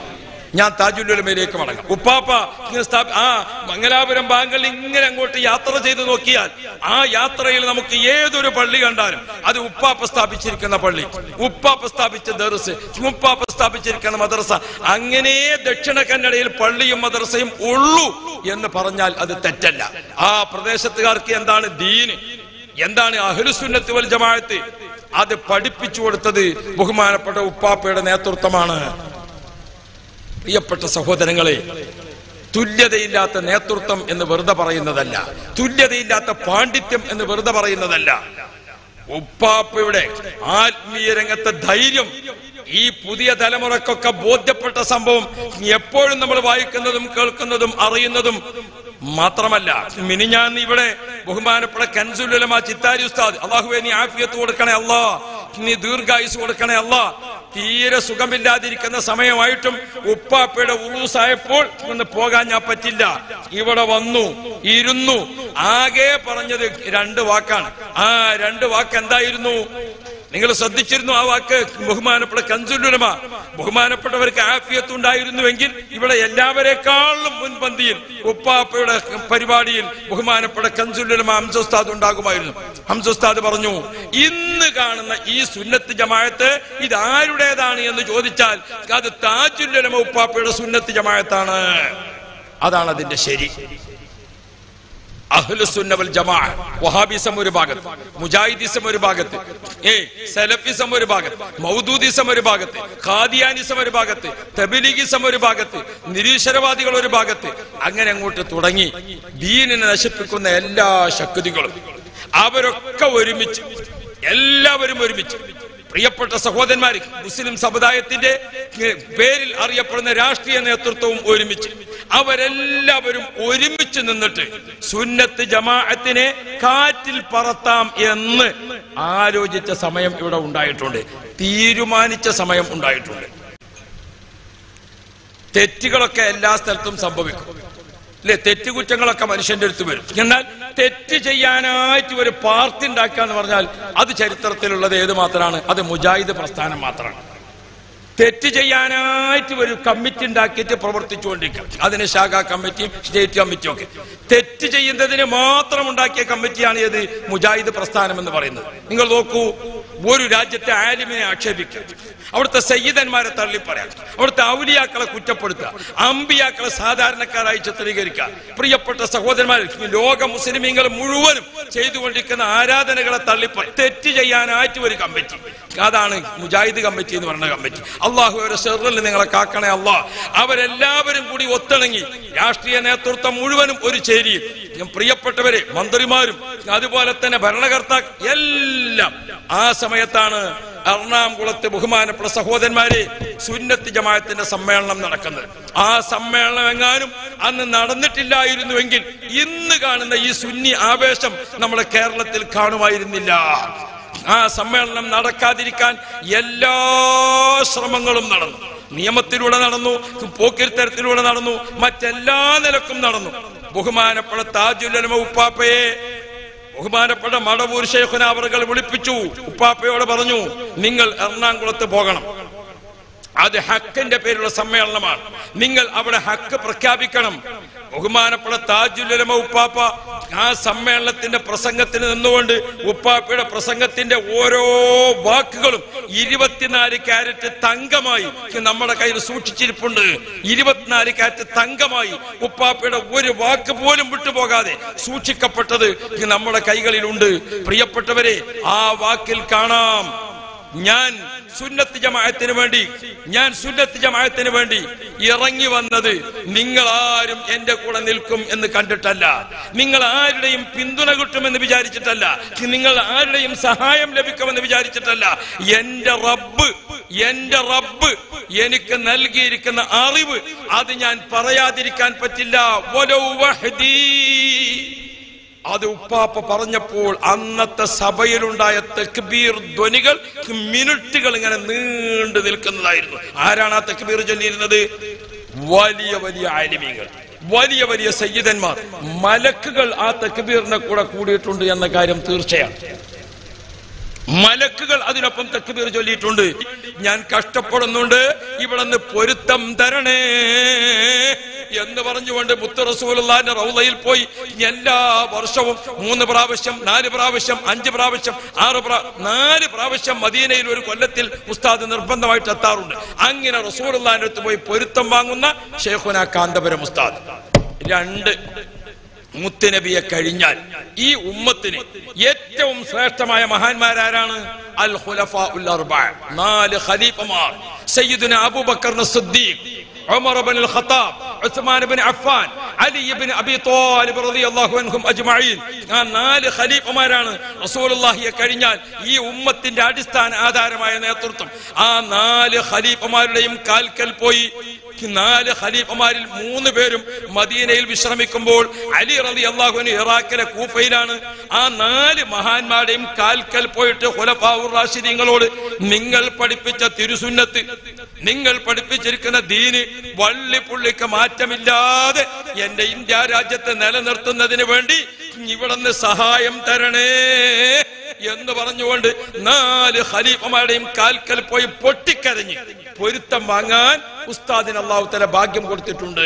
ഞാൻ താജുല്ലുലമയിലേക്ക് മടങ്ങാം ഉപ്പാപ്പ ഇങ്ങനെ സ്ഥാപി- ആ മംഗലാപുരം ബാങ്കിൽ ഇങ്ങനെ അങ്ങോട്ട് യാത്ര ചെയ്ത് നോക്കിയാൽ ആ യാത്രയിൽ നമുക്ക് ഏതൊരു പള്ളി കണ്ടാലും അത് ഉപ്പാപ്പ സ്ഥാപിച്ചിരിക്കുന്ന പള്ളി ഉപ്പാപ്പ സ്ഥാപിച്ച ദർസ് ഉപ്പാപ്പ സ്ഥാപിച്ചിരിക്കുന്ന മദ്രസ അങ്ങനെ ദക്ഷിണ കന്നഡയിൽ പള്ളിയും മദ്രസയും ഉള്ളൂ എന്ന് പറഞ്ഞാൽ അത് തെറ്റല്ല ആ പ്രദേശത്തുകാർക്ക് എന്താണ് ദീന് എന്താണ് അഹ്ലുസുന്നത്ത് വൽ ജമാഅത്ത് അത് പഠിപ്പിച്ചു കൊടുത്തത് ബഹുമാനപ്പെട്ട ഉപ്പാപ്പയുടെ നേതൃത്വമാണ് പ്രിയപ്പെട്ട സഹോദരങ്ങളെ തുല്യതയില്ലാത്ത നേതൃത്വം എന്ന് വെറുതെ പറയുന്നതല്ല തുല്യതയില്ലാത്ത പാണ്ഡിത്യം എന്ന് വെറുതെ പറയുന്നതല്ല ഉപ്പാപ്പയുടെ ആത്മീയ രംഗത്തെ ധൈര്യം ഈ പുതിയ തലമുറക്കൊക്കെ ബോധ്യപ്പെട്ട സംഭവം എപ്പോഴും നമ്മൾ വായിക്കുന്നതും കേൾക്കുന്നതും അറിയുന്നതും മാത്രമല്ല മിനിഞ്ഞാന്ന് ഇവിടെ ബഹുമാനപ്പെട്ട കൻസുലുലമ ചിത്താരി ഉസ്താദ് അള്ളാഹുവെ നീ ആഫിയത്ത് കൊടുക്കണേ അല്ലാ നീ ദീർഘായുസ് കൊടുക്കണേ അല്ലാ തീരെ സുഖമില്ലാതിരിക്കുന്ന സമയമായിട്ടും ഉപ്പാപ്പയുടെ ഉറൂസായപ്പോൾ ഒന്ന് പോകാൻ ഞാൻ പറ്റില്ല ഇവിടെ വന്നു ഇരുന്നു ആകെ പറഞ്ഞത് രണ്ട് വാക്കാണ് ആ രണ്ട് വാക്ക് എന്തായിരുന്നു നിങ്ങൾ ശ്രദ്ധിച്ചിരുന്നു ആ വാക്ക് ബഹുമാനപ്പെട്ട കൻസുലുലമ ബഹുമാനപ്പെട്ടവർക്ക് ആഫിയത്ത് ഉണ്ടായിരുന്നുവെങ്കിൽ ഇവിടെ എല്ലാവരെക്കാളും മുൻപന്തിയിൽ ഉപ്പാപ്പയുടെ പരിപാടിയിൽ ബഹുമാനപ്പെട്ട കൻസുലുലമ ഹംസുസ്താദ് ഉണ്ടാകുമായിരുന്നു ഹംസുസ്താദ് പറഞ്ഞു ഇന്ന് കാണുന്ന ഈ സുന്നത്ത് ജമായത്ത് ഇത് ആരുടേതാണ് എന്ന് ചോദിച്ചാൽ അത് താജുല്ലുലമ ഉപ്പാപ്പയുടെ സുന്നത്ത് ജമായത്താണ് അതാണ് അതിന്റെ ശരി അഹ്ലുസുന്ന വൽ ജമാ വഹാബിസം ഒരു ഭാഗത്ത് മുജാഹിദിസം ഒരു ഭാഗത്ത് ഏ സലഫിസം ഒരു ഭാഗത്ത് മൗദൂദിസം ഒരു ഭാഗത്ത് ഖാദിയാനിസം ഒരു ഭാഗത്ത് തബിലിഗിസം ഒരു ഭാഗത്ത് നിരീശ്വരവാദികൾ ഒരു ഭാഗത്ത് അങ്ങനെ അങ്ങോട്ട് തുടങ്ങി ദീനിനെ നശിപ്പിക്കുന്ന എല്ലാ ശക്തികളും അവരൊക്കെ ഒരുമിച്ച് എല്ലാവരും ഒരുമിച്ച് പ്രിയപ്പെട്ട സഹോദരന്മാർ മുസ്ലിം സമുദായത്തിന്റെ ഏ, പേരിൽ അറിയപ്പെടുന്ന രാഷ്ട്രീയ നേതൃത്വവും ഒരുമിച്ച് അവരെല്ലാവരും ഒരുമിച്ച് നിന്നിട്ട് സുന്നത്ത് ജമാഅത്തിനെ കാറ്റിൽ പറത്താം എന്ന് ആലോചിച്ച സമയം ഇവിടെ ഉണ്ടായിട്ടുണ്ട് തീരുമാനിച്ച സമയം ഉണ്ടായിട്ടുണ്ട് തെറ്റുകളൊക്കെ എല്ലാ സ്ഥലത്തും സംഭവിക്കും അല്ലെ തെറ്റുകുറ്റങ്ങളൊക്കെ മനുഷ്യന്റെ അടുത്ത് വരും എന്നാൽ തെറ്റ് ചെയ്യാനായിട്ട് ഒരു പാർട്ടി ഉണ്ടാക്കുക എന്ന് പറഞ്ഞാൽ അത് ചരിത്രത്തിലുള്ളത് ഏത് മാത്രമാണ് അത് മുജാഹിദ് പ്രസ്ഥാനം മാത്രമാണ് തെറ്റ് ചെയ്യാനായിട്ട് ഒരു കമ്മിറ്റി ഉണ്ടാക്കിയിട്ട് പ്രവർത്തിച്ചുകൊണ്ടിരിക്കുക അതിന് ശാഖാ കമ്മിറ്റിയും സ്റ്റേറ്റ് കമ്മിറ്റിയും ഒക്കെ തെറ്റ് ചെയ്യുന്നതിന് മാത്രം ഉണ്ടാക്കിയ കമ്മിറ്റിയാണ് ഏത് മുജാഹിദ് പ്രസ്ഥാനം എന്ന് പറയുന്നത് നിങ്ങൾ നോക്കൂ ഒരു രാജ്യത്തെ ആലിമിനെ ആക്ഷേപിക്കുക അവിടുത്തെ സയ്യിദന്മാരെ തള്ളി പറയാം അവിടുത്തെ ഔലിയാക്കളെ കുറ്റപ്പെടുത്തുക അമ്പിയാക്കളെ സാധാരണക്കാരായി ചിത്രീകരിക്കുക പ്രിയപ്പെട്ട സഹോദരന്മാർ ലോക മുസ്ലിമീങ്ങൾ മുഴുവനും ചെയ്തുകൊണ്ടിരിക്കുന്ന ആരാധനകളെ തള്ളിപ്പ തെറ്റ് ചെയ്യാനായിട്ട് ഒരു കമ്മിറ്റി അതാണ് മുജാഹിദ് കമ്മിറ്റി എന്ന് പറയുന്ന കമ്മിറ്റി അള്ളാഹു അവരെ ഷെറിൽ നിങ്ങളെ കാക്കണേ അള്ളാഹ് അവരെല്ലാവരും കൂടി ഒത്തിണങ്ങി രാഷ്ട്രീയ നേതൃത്വം മുഴുവനും ഒരു ചേരിയിൽ പ്രിയപ്പെട്ടവരെ മന്ത്രിമാരും അതുപോലെ തന്നെ ഭരണകർത്താക്കൾ എല്ലാം ആ സമയത്താണ് എറണാകുളത്ത് ബഹുമാനപ്പെട്ട സഹോദരന്മാരെ സുന്നത്ത് ജമാഅത്തിന്റെ സമ്മേളനം നടക്കുന്നത് ആ സമ്മേളനം എങ്ങാനും അന്ന് നടന്നിട്ടില്ലായിരുന്നുവെങ്കിൽ ഇന്ന് കാണുന്ന ഈ സുന്നി ആവേശം നമ്മുടെ കേരളത്തിൽ കാണുമായിരുന്നില്ല ആ സമ്മേളനം നടക്കാതിരിക്കാൻ എല്ലാ ശ്രമങ്ങളും നടന്നു നിയമത്തിലൂടെ നടന്നു പോക്കിരിത്തരത്തിലൂടെ നടന്നു മറ്റെല്ലാ നിലക്കും നടന്നു ബഹുമാനപ്പെട്ട താജുല്ലമ ഉപ്പാപ്പയെ ബഹുമാനപ്പെട്ട മടവൂർ ശേഖന അവറുകൾ വിളിപ്പിച്ചു ഉപ്പാപ്പയോട് പറഞ്ഞു നിങ്ങൾ എറണാകുളത്ത് പോകണം അത് ഹക്കിന്റെ പേരുള്ള സമ്മേളനമാണ് നിങ്ങൾ അവിടെ ഹക്ക് പ്രഖ്യാപിക്കണം ബഹുമാനപ്പെട്ട താജുലമ ഉപ്പാപ്പ ആ സമ്മേളനത്തിന്റെ പ്രസംഗത്തിന് നിന്നുകൊണ്ട് ഉപ്പാപ്പയുടെ പ്രസംഗത്തിന്റെ ഓരോ വാക്കുകളും ഇരുപത്തിനാല് ക്യാരറ്റ് തങ്കമായി നമ്മുടെ കയ്യിൽ സൂക്ഷിച്ചിരിപ്പുണ്ട് ഇരുപത്തിനാല് ക്യാരറ്റ് തങ്കമായി ഉപ്പാപ്പയുടെ ഒരു വാക്ക് പോലും വിട്ടുപോകാതെ സൂക്ഷിക്കപ്പെട്ടത് നമ്മുടെ കൈകളിലുണ്ട് പ്രിയപ്പെട്ടവരെ ആ വാക്കിൽ കാണാം ഞാൻ സുന്നത്ത് ജമാഅത്തിന് വേണ്ടി ഞാൻ സുന്നത്ത് ജമാഅത്തിന് വേണ്ടി ഇറങ്ങി വന്നത് നിങ്ങൾ ആരും എന്റെ കൂടെ നിൽക്കും എന്ന് കണ്ടിട്ടല്ല നിങ്ങൾ ആരുടെയും പിന്തുണ കിട്ടുമെന്ന് വിചാരിച്ചിട്ടല്ല നിങ്ങൾ ആരുടെയും സഹായം ലഭിക്കുമെന്ന് വിചാരിച്ചിട്ടല്ല എന്റെ റബ്ബ് എന്റെ റബ്ബ് എനിക്ക് നൽകിയിരിക്കുന്ന അറിവ് അത് ഞാൻ പറയാതിരിക്കാൻ പറ്റില്ല വലൗ വഹ്ദീ അത് ഉപ്പാപ്പ പറഞ്ഞപ്പോൾ അന്നത്തെ സഭയിലുണ്ടായ തെക്ബീർ ധ്വനികൾ മിനിറ്റുകൾ ഇങ്ങനെ നീണ്ടു നിൽക്കുന്നതായിരുന്നു ആരാണ് ആ തെക്ബീർ ചൊല്ലിയിരുന്നത് വലിയ വലിയ ആലിമീങ്ങൾ വലിയ വലിയ സയ്യിദന്മാർ മലക്കുകൾ ആ തെക്ബീറിന്റെ കൂടെ കൂടിയിട്ടുണ്ട് എന്ന കാര്യം തീർച്ചയാണ് മലക്കുകൾ അതിനൊപ്പം തക്ബീർ ചൊല്ലിയിട്ടുണ്ട് ഞാൻ കഷ്ടപ്പെടുന്നുണ്ട് ഇവിടെ നിന്ന് പൊരുത്തം തരണേ എന്ന് പറഞ്ഞുകൊണ്ട് മുത്ത് റസൂലുള്ളാന്റെ റൗളയിൽ പോയി എല്ലാ വർഷവും മൂന്ന് പ്രാവശ്യം നാല് പ്രാവശ്യം അഞ്ച് പ്രാവശ്യം ആറ് പ്രാ നാല് പ്രാവശ്യം മദീനയിൽ ഒരു കൊല്ലത്തിൽ ഉസ്താദ് നിർബന്ധമായിട്ട് എത്താറുണ്ട് അങ്ങനെ റസൂലുള്ളാന്റെ അടുത്ത് പോയി പൊരുത്തം വാങ്ങുന്ന ഷേഖുന കാന്തപുരം ഉസ്താദ് രണ്ട് മുത്തുനബിയെ കഴിഞ്ഞാൽ ഈ ഉമ്മത്തിന് ഏറ്റവും ശ്രേഷ്ഠമായ മഹാന്മാരാരാണ് അൽ ഖുലഫ ഉൽ അർബഅ നാല് ഖലീഫമാർ സയ്യിദുന അബൂബക്കർ സിദ്ദീഖ് ഉമർ ഇബ്നുൽ ഖത്താബ് ഉസ്മാൻ ഇബ്നു അഫ്ഫാൻ അലി ഇബ്നു അബി ത്വാലിബ് റളിയല്ലാഹു അൻഹും അജ്മഈൻ ആ നാല് ഖലീഫമാരാണ് റസൂലുള്ളാഹിയെ കഴിഞ്ഞാൽ ഈ ഉമ്മത്തിന്റെ അടിസ്ഥാന ആധാരമായ നേതൃത്വം ആ നാല് ഖലീഫമാരുടെയും കാൽക്കൽ പോയി നാല് ഖലീഫമാരിൽ മൂന്ന് പേരും മദീനയിൽ വിശ്രമിക്കുമ്പോൾ അലി റലി അള്ളാഹുവിന് ഇറാഖിലെ കൂഫയിലാണ് ആ നാല് മഹാന്മാരുടെയും കാൽക്കൽ പോയിട്ട് ഹുലഫാവുർ റാഷിദീങ്ങളോട് നിങ്ങൾ പഠിപ്പിച്ച തിരുസുന്നത്ത് നിങ്ങൾ പഠിപ്പിച്ചിരിക്കുന്ന ദീന് വള്ളിപ്പുള്ളിക്ക് മാറ്റമില്ലാതെ എന്റെ ഇന്ത്യ രാജ്യത്തെ നിലനിർത്തുന്നതിന് വേണ്ടി ഇവിടുന്ന് സഹായം തരണേ എന്ന് പറഞ്ഞുകൊണ്ട് നാല് ഖലീഫമാരുടെയും കാൽക്കൽ പോയി പൊട്ടിക്കരഞ്ഞ് പൊരുത്തം വാങ്ങാൻ ഉസ്താദിന് അള്ളാഹു തല ഭാഗ്യം കൊടുത്തിട്ടുണ്ട്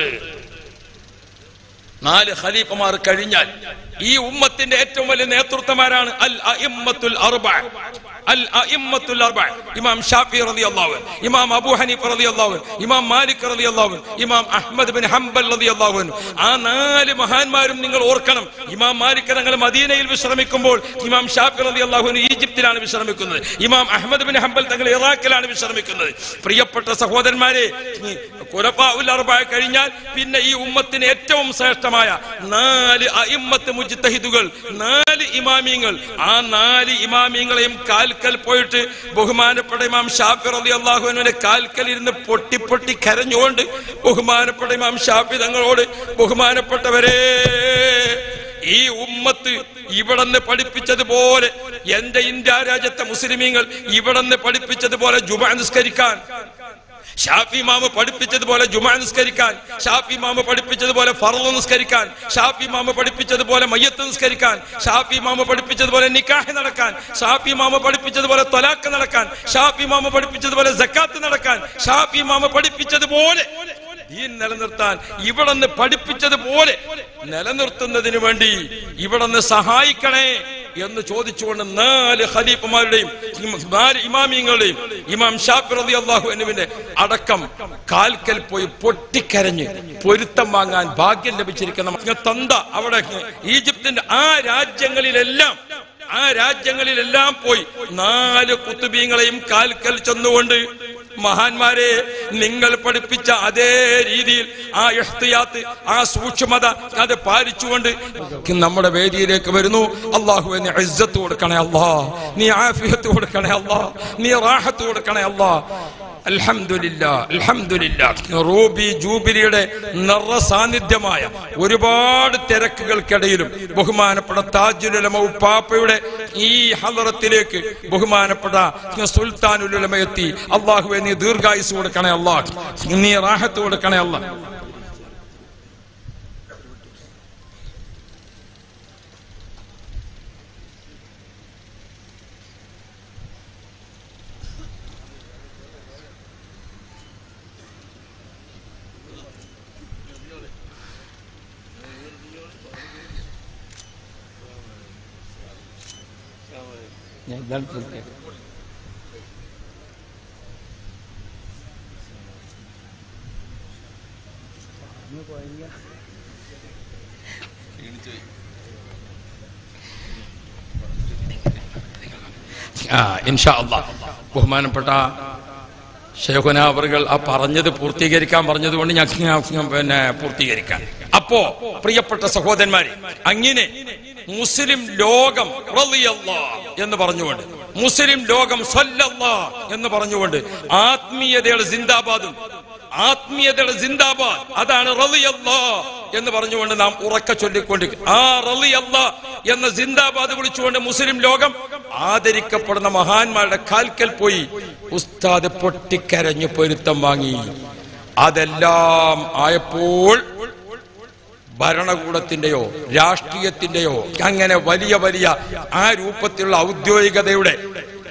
നാല് ഖലീഫമാർ കഴിഞ്ഞാൽ ഈ ഉമ്മത്തിന്റെ ഏറ്റവും വലിയ നേതൃത്വമാരാണ് അൽ അഇമ്മത്തുൽ അർബഅ അൽ അഇമ്മത്തുൽ അർബഅ ഇമാം ഷാഫി റളിയല്ലാഹു അൻഹു ഇമാം അബൂ ഹനീഫ റളിയല്ലാഹു അൻഹു ഇമാം മാലിക് റളിയല്ലാഹു അൻഹു ഇമാം അഹ്മദ് ബിൻ ഹംബൽ റളിയല്ലാഹു അൻഹു ആ നാല് മഹാന്മാരും നിങ്ങൾ ഓർക്കണം ഇമാം മാലിക് തങ്ങൾ മദീനയിൽ വിശ്രമിക്കുമ്പോൾ ഇമാം ഷാഫി റളിയല്ലാഹു അൻഹു ഈജിപ്തിലാണ് വിശ്രമിക്കുന്നത് ഇമാം അഹ്മദ് ബിൻ ഹംബൽ തങ്ങൾ ഇറാഖിലാണ് വിശ്രമിക്കുന്നത് പ്രിയപ്പെട്ട സഹോദരന്മാരെ ഈ ഖുലഫാഉൽ അർബഅ കഴിഞ്ഞാൽ പിന്നെ ഈ ഉമ്മത്തിന് ഏറ്റവും ശ്രേഷ്ഠമായ നാല് അയിമ്മത്ത് മുജ്തഹിദുകൾ നാല് ഇമാമിയങ്ങൾ ആ നാല് ഇമാമിയങ്ങളെയും കാൽക്കൽ പോയിട്ട് ബഹുമാനപ്പെട്ട ഇമാം ഷാഫി റളിയല്ലാഹു അൻഹുവിന്റെ കാൽക്കൽ ഇരുന്ന് പൊട്ടി പൊട്ടി കരഞ്ഞുകൊണ്ട് ബഹുമാനപ്പെട്ട ഇമാം ഷാഫി തങ്ങളോട് ബഹുമാനപ്പെട്ടവരെ ഈ ഉമ്മത്ത് ഇവിടെന്ന് പഠിപ്പിച്ചതുപോലെ എന്റെ ഇന്ത്യ രാജ്യത്തെ മുസ്ലിമീങ്ങൾ ഇവിടെന്ന് പഠിപ്പിച്ചതുപോലെ ജുമ നിസ്കരിക്കാൻ ഷാഫി മാമ പഠിപ്പിച്ചതുപോലെ ജുമാ നിസ്കരിക്കാൻ ഷാഫി മാമ പഠിപ്പിച്ചതുപോലെ ഫറു നിസ്കരിക്കാൻ ഷാഫി മാമ പഠിപ്പിച്ചതുപോലെ മയ്യത്ത് നിസ്കരിക്കാൻ ഷാഫി മാമ പഠിപ്പിച്ചതുപോലെ നിക്കാഹ് നടക്കാൻ ഷാഫി മാമ പഠിപ്പിച്ചതുപോലെ തൊലാക്ക് നടക്കാൻ ഷാഫി മാമ പഠിപ്പിച്ചതുപോലെ ജക്കാത്ത് നടക്കാൻ ഷാഫി മാമ പഠിപ്പിച്ചതുപോലെ ദീൻ നിലനിർത്താൻ ഇവിടെന്ന് പഠിപ്പിച്ചതുപോലെ നിലനിർത്തുന്നതിന് വേണ്ടി ഇവിടെന്ന് സഹായിക്കണേ എന്ന് ചോദിച്ചുകൊണ്ട് നാല് ഖലീഫമാരുടെയും ഇമ- നാല് ഇമാമിയങ്ങളുടെയും ഇമാം ഷാഫി റളി അള്ളാഹു എന്നിവന്റെ അടക്കം കാൽക്കൽ പോയി പൊട്ടിക്കരഞ്ഞ് പൊരുത്തം വാങ്ങാൻ ഭാഗ്യം ലഭിച്ചിരിക്കുന്ന അങ്ങ് തന്ത അവിടെ ഈജിപ്തിന്റെ ആ രാജ്യങ്ങളിലെല്ലാം ആ രാജ്യങ്ങളിലെല്ലാം പോയി നാല് കുത്തുബീങ്ങളെയും കാൽക്കൽ ചെന്നുകൊണ്ട് മഹാന്മാരെ നിങ്ങൾ പഠിപ്പിച്ച അതേ രീതിയിൽ ആ ഇഹ്തിയാത്ത് ആ സൂക്ഷ്മത അത് പാലിച്ചുകൊണ്ട് നമ്മുടെ വേദിയിലേക്ക് വരുന്നു അള്ളാഹു നീ ഇസ്സത്ത് കൊടുക്കണേ അല്ലാ നീ ആഫിയത്ത് കൊടുക്കണേ അല്ലാ നീ റാഹത്ത് കൊടുക്കണേ അല്ലാ അൽഹംദുലില്ലാ അൽഹംദുലില്ലാ റൂബി ജൂബിലിയുടെ നിറ സാന്നിധ്യമായ ഒരുപാട് തിരക്കുകൾക്കിടയിലും ബഹുമാനപ്പെട്ട താജുലുലമ ഉപ്പാപ്പയുടെ ഈ ഹലറത്തിലേക്ക് ബഹുമാനപ്പെട്ട സുൽത്താനുലുലമ എത്തി അള്ളാഹുവെ നീ ദീർഘായുസ് കൊടുക്കണേ അള്ളാഹ് നീ റാഹത്ത് കൊടുക്കണേ അള്ളാഹ് ഞാൻ ഇതാണ് പൂർത്തിയാക്കി ആ ഇൻഷാ അള്ളാ ബഹുമാനപ്പെട്ട ഷേഖുന അവറുകൾ ആ പറഞ്ഞത് പൂർത്തീകരിക്കാൻ പറഞ്ഞതുകൊണ്ട് ഞാൻ ഞാൻ പിന്നെ പൂർത്തീകരിക്കാൻ അപ്പോ പ്രിയപ്പെട്ട സഹോദരന്മാരെ അങ്ങനെ മുസ്ലിം ലോകം റളിയല്ലാ എന്ന് പറഞ്ഞുകൊണ്ട് മുസ്ലിം ലോകം സല്ലല്ലാ എന്ന് പറഞ്ഞുകൊണ്ട് ആത്മീയതയുടെ സിന്ദാബാദും ആത്മീയതയുടെ സിന്ദാബാദ് അതാണ് റളിയല്ലാ എന്ന് പറഞ്ഞുകൊണ്ട് നാം ഉറക്ക ചൊല്ലിക്കൊണ്ടിരിക്കും ആ റളിയല്ലാ എന്ന സിന്ദാബാദ് വിളിച്ചുകൊണ്ട് മുസ്ലിം ലോകം ആദരിക്കപ്പെടുന്ന മഹാന്മാരുടെ കാൽക്കൽ പോയി ഉസ്താദ് പൊട്ടിക്കരഞ്ഞു പൊരുത്തം വാങ്ങി അതെല്ലാം ആയപ്പോൾ ഭരണകൂടത്തിന്റെയോ രാഷ്ട്രീയത്തിന്റെയോ അങ്ങനെ വലിയ വലിയ ആ രൂപത്തിലുള്ള ഔദ്യോഗികതയുടെ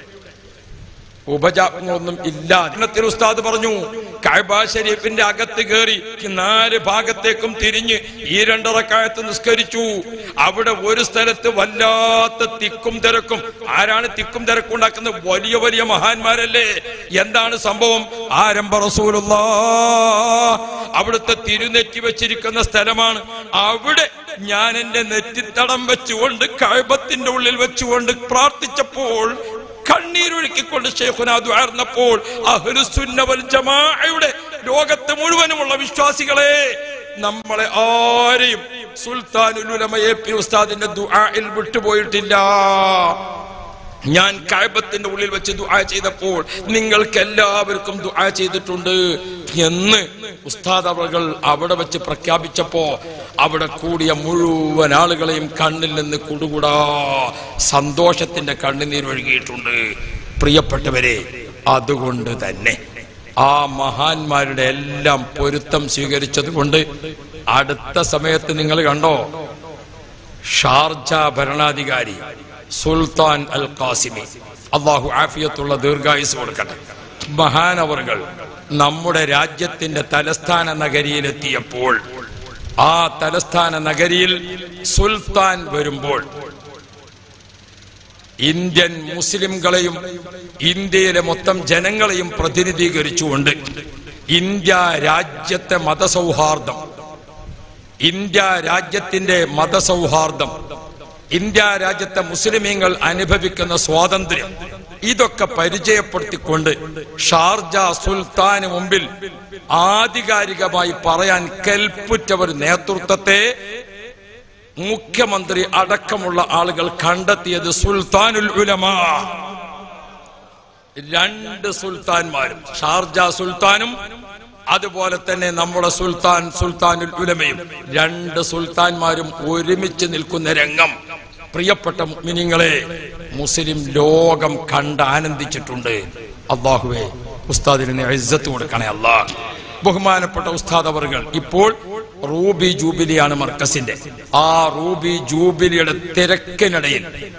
ഉപജാപങ്ങളൊന്നും ഇല്ല ഇന്നത്തെ ഉസ്താദ് പറഞ്ഞു കഅബ ഷരീഫിന്റെ അകത്ത് കയറി നാല് ഭാഗത്തേക്കും തിരിഞ്ഞ് ഈ രണ്ടറക്കായത്ത് നിസ്കരിച്ചു അവിടെ ഒരു സ്ഥലത്ത് വല്ലാത്ത തിക്കും തിരക്കും ആരാണ് തിക്കും തിരക്കും ഉണ്ടാക്കുന്നത് വലിയ വലിയ മഹാന്മാരല്ലേ എന്താണ് സംഭവം ആരംഭ റസൂലുള്ള അവിടുത്തെ തിരുനെറ്റി വെച്ചിരിക്കുന്ന സ്ഥലമാണ് അവിടെ ഞാൻ എന്റെ നെറ്റിത്തടം വെച്ചുകൊണ്ട് കഴബത്തിന്റെ ഉള്ളിൽ വെച്ചുകൊണ്ട് പ്രാർത്ഥിച്ചപ്പോൾ കണ്ണീരൊഴുക്കിക്കൊണ്ട് ഷെയ്ഖുനാദ്വാർന്നപ്പോൾ അഹ്ലുസുന്നവൽ ജമാഅയുടെ ലോകത്ത് മുഴുവനുമുള്ള വിശ്വാസികളെ നമ്മളെ ആരെയും സുൽത്താനുൽ ഉലമ എ പി ഉസ്താദിന്റെ ദുആയിൽ വിട്ടുപോയിട്ടില്ല ഞാൻ കായബത്തിന്റെ ഉള്ളിൽ വെച്ച് ദുആ ചെയ്തപ്പോൾ നിങ്ങൾക്ക് എല്ലാവർക്കും ദുആ ചെയ്തിട്ടുണ്ട് എന്ന് ഉസ്താദ് അവകൾ അവിടെ വെച്ച് പ്രഖ്യാപിച്ചപ്പോ അവിടെ കൂടിയ മുഴുവൻ ആളുകളെയും കണ്ണിൽ നിന്ന് കുടുകൂടാ സന്തോഷത്തിന്റെ കണ്ണുനീരൊഴുകിയിട്ടുണ്ട് പ്രിയപ്പെട്ടവരെ അതുകൊണ്ട് തന്നെ ആ മഹാന്മാരുടെ എല്ലാം പൊരുത്തം സ്വീകരിച്ചത് കൊണ്ട് അടുത്ത സമയത്ത് നിങ്ങൾ കണ്ടോ ഷാർജ ഭരണാധികാരി സുൽത്താൻ അൽ ഖാസിമി അള്ളാഹു ആഫിയത്തുള്ള ദീർഘായുസ് കൊടുക്കട്ടെ മഹാനവറുകൾ നമ്മുടെ രാജ്യത്തിന്റെ തലസ്ഥാന നഗരിയിലെത്തിയപ്പോൾ ആ തലസ്ഥാന നഗരിയിൽ സുൽത്താൻ വരുമ്പോൾ ഇന്ത്യൻ മുസ്ലിംകളെയും ഇന്ത്യയിലെ മൊത്തം ജനങ്ങളെയും പ്രതിനിധീകരിച്ചുകൊണ്ട് ഇന്ത്യ രാജ്യത്തെ മതസൗഹാർദ്ദം ഇന്ത്യ രാജ്യത്തിന്റെ മതസൗഹാർദ്ദം ഇന്ത്യ രാജ്യത്തെ മുസ്ലിമീങ്ങൾ അനുഭവിക്കുന്ന സ്വാതന്ത്ര്യം ഇതൊക്കെ പരിചയപ്പെടുത്തിക്കൊണ്ട് ഷാർജ സുൽത്താന് മുമ്പിൽ ആധികാരികമായി പറയാൻ കെൽപ്പുറ്റ ഒരു നേതൃത്വത്തെ മുഖ്യമന്ത്രി അടക്കമുള്ള ആളുകൾ കണ്ടെത്തിയത് സുൽത്താനുൽ ഉലമ രണ്ട് സുൽത്താൻമാരും ഷാർജ സുൽത്താനും അതുപോലെ തന്നെ നമ്മുടെ സുൽത്താൻ സുൽത്താനുൽ ഉലമയും രണ്ട് സുൽത്താൻമാരും ഒരുമിച്ച് നിൽക്കുന്ന രംഗം പ്രിയപ്പെട്ട മിനിങ്ങളെ മുസ്ലിം ലോകം കണ്ട് ആനന്ദിച്ചിട്ടുണ്ട് അള്ളാഹുവേ ഉസ്താദിന് ഇസ്സത്ത് കൊടുക്കണേ അള്ളാഹ് ബഹുമാനപ്പെട്ട ഉസ്താദ് അവർകൾ ഇപ്പോൾ റൂബി ജൂബിലിയാണ് മർക്കസിന്റെ ആ റൂബി ജൂബിലിയുടെ തിരക്കിനിടയിൽ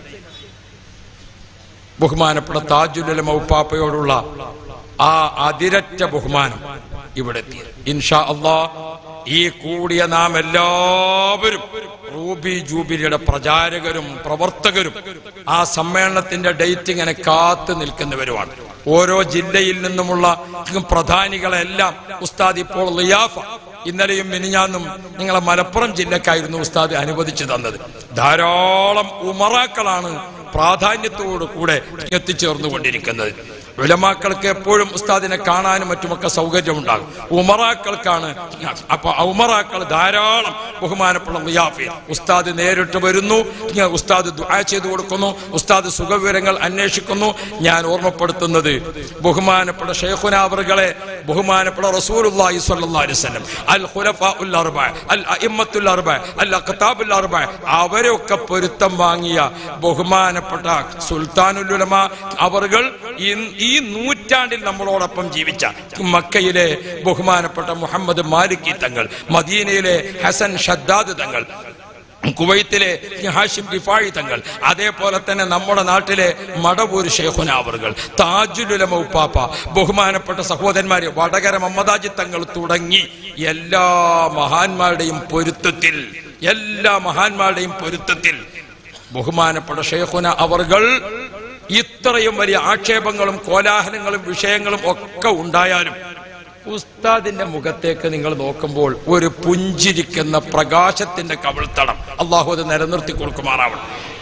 ബഹുമാനപ്പെട്ട താജുലമ ഉപ്പാപ്പയോടുള്ള ആ അതിരറ്റ ബഹുമാനം ഇവിടെ എത്തി ഇൻഷാ അള്ളാ ഈ കൂടിയ നാം എല്ലാവരും റൂബി ജൂബിലിയുടെ പ്രചാരകരും പ്രവർത്തകരും ആ സമ്മേളനത്തിന്റെ ഡേറ്റ് ഇങ്ങനെ കാത്തു നിൽക്കുന്നവരുമാണ് ഓരോ ജില്ലയിൽ നിന്നുമുള്ള പ്രധാനികളെല്ലാം ഉസ്താദ് ഇപ്പോൾ ലിയാഫ ഇന്നലെയും മിനിഞ്ഞാന്നും നിങ്ങളെ മലപ്പുറം ജില്ലക്കായിരുന്നു ഉസ്താദ് അനുവദിച്ചു തന്നത് ധാരാളം ഉമറാക്കളാണ് പ്രാധാന്യത്തോടു കൂടെ എത്തിച്ചേർന്നുകൊണ്ടിരിക്കുന്നത് വിലമാക്കൾക്ക് എപ്പോഴും ഉസ്താദിനെ കാണാനും മറ്റുമൊക്കെ സൗകര്യമുണ്ടാകും ഉമറാക്കൾക്കാണ് അപ്പൊ ആ ഉമറാക്കൾ ധാരാളം ബഹുമാനപ്പെട്ട ലിയാഫി ഉസ്താദ് നേരിട്ട് വരുന്നു ഉസ്താദ് ദുആ ചെയ്തു കൊടുക്കുന്നു ഉസ്താദ് സുഖവിവരങ്ങൾ അന്വേഷിക്കുന്നു ഞാൻ ഓർമ്മപ്പെടുത്തുന്നത് ബഹുമാനപ്പെട്ട ഷെയ്ഖുനാവറുകളെ ബഹുമാനപ്പെട്ട റസൂലുള്ളാഹി സ്വല്ലല്ലാഹു അലൈഹി വസല്ലം അൽ ഖുലഫാഉൽ അർബഅ അൽ അഇമ്മത്തുൽ അർബഅ അൽ അഖ്താബുൽ അർബഅ അവരൊക്കെ പൊരുത്തം വാങ്ങിയ ബഹുമാനപ്പെട്ട സുൽത്താനുൽ ഉലമ അവറുകൾ ഇൻ- ഈ നൂറ്റാണ്ടിൽ നമ്മളോടൊപ്പം ജീവിച്ച മക്കയിലെ ബഹുമാനപ്പെട്ട മുഹമ്മദ് മാലിക്കി തങ്ങൾ മദീനയിലെ ഹസൻ ഷദ്ദാദ് തങ്ങൾ കുവൈത്തിലെ ഹാഷിം ദിഫായി തങ്ങൾ അതേപോലെ തന്നെ നമ്മുടെ നാട്ടിലെ മടവൂർ ഷേഖുനാവറുകൾ താജുലുലമ ഉപ്പാപ്പ ബഹുമാനപ്പെട്ട സഹോദരന്മാര് വടകര മമ്മദാജി തങ്ങൾ തുടങ്ങി എല്ലാ മഹാന്മാരുടെയും പൊരുത്തത്തിൽ എല്ലാ മഹാന്മാരുടെയും പൊരുത്തത്തിൽ ബഹുമാനപ്പെട്ട ഷേഖുന അവർകൾ ഇത്രയും വലിയ ആക്ഷേപങ്ങളും കോലാഹലങ്ങളും വിഷയങ്ങളും ഒക്കെ ഉണ്ടായാലും ഉസ്താദിന്റെ മുഖത്തേക്ക് നിങ്ങൾ നോക്കുമ്പോൾ ഒരു പുഞ്ചിരിക്കുന്ന പ്രകാശത്തിന്റെ കവിൾത്തടം അള്ളാഹു അത് നിലനിർത്തി കൊടുക്കുമാറാവണം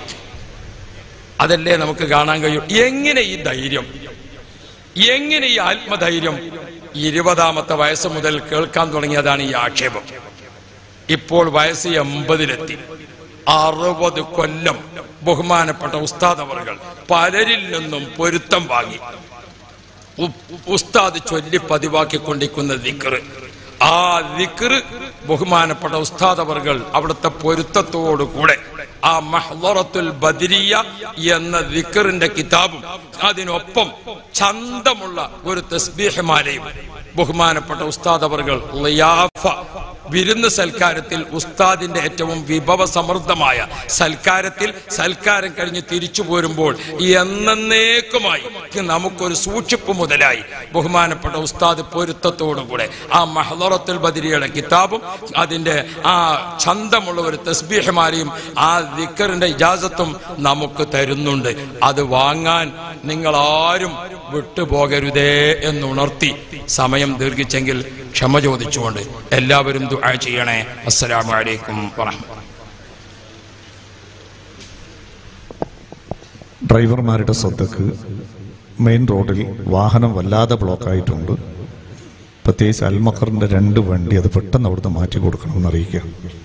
അതല്ലേ നമുക്ക് കാണാൻ കഴിയും എങ്ങനെ ഈ ധൈര്യം എങ്ങനെ ഈ ആത്മധൈര്യം ഇരുപതാമത്തെ വയസ്സ് മുതൽ കേൾക്കാൻ തുടങ്ങിയതാണ് ഈ ആക്ഷേപം ഇപ്പോൾ വയസ്സ് എൺപതിലെത്തി അറുപത് കൊല്ലം ബഹുമാനപ്പെട്ട ഉസ്താദ് അവർകൾ പലരിൽ നിന്നും പൊരുത്തം വാങ്ങി ഉ- ഉസ്താദ് ചൊല്ലി പതിവാക്കിക്കൊണ്ടിരിക്കുന്ന ദിക്റ് ആ ദിക്റ് ബഹുമാനപ്പെട്ട ഉസ്താദ് അവർകൾ അവിടുത്തെ പൊരുത്തത്തോടു കൂടെ ആ മഹ്ലറത്തുൽ ബദരിയ എന്ന ദിക്റിന്റെ കിതാബും അതിനൊപ്പം ചന്തമുള്ള ഒരു തസ്ബീഹ് മാലയും ബഹുമാനപ്പെട്ട ഉസ്താദ് അവർകൾ ലിയാഫ വിരുന്ന് സൽക്കാരത്തിൽ ഉസ്താദിന്റെ ഏറ്റവും വിഭവ സമൃദ്ധമായ സൽക്കാരത്തിൽ സൽക്കാരം കഴിഞ്ഞ് തിരിച്ചു പോരുമ്പോൾ എന്നേക്കുമായി നമുക്കൊരു സൂക്ഷിപ്പ് മുതലായി ബഹുമാനപ്പെട്ട ഉസ്താദ് പൊരുത്തത്തോടുകൂടെ ആ മഹദറത്തുൽ ബദിരിയുടെ കിതാബും അതിന്റെ ആ ചന്തമുള്ള ഒരു തസ്ബീഹമാരെയും ആ ദിക്കറിന്റെ ഇജാസത്തും നമുക്ക് തരുന്നുണ്ട് അത് വാങ്ങാൻ നിങ്ങൾ ആരും വിട്ടുപോകരുതേ എന്നുണർത്തി സമയം ദീർഘിച്ചെങ്കിൽ ക്ഷമ ചോദിച്ചുകൊണ്ട് എല്ലാവരും ദുആ ചെയ്യണേ അസ്സലാമു അലൈക്കും വറഹ്മത്തുള്ളാഹി ഡ്രൈവർമാരുടെ ശ്രദ്ധക്ക് മെയിൻ റോഡിൽ വാഹനം വല്ലാതെ ബ്ലോക്കായിട്ടുണ്ട് പ്രത്യേകിച്ച് അൽമഖറിന്റെ രണ്ട് വണ്ടി അത് പെട്ടെന്ന് അവിടുന്ന് മാറ്റി കൊടുക്കണമെന്ന് അറിയിക്കുക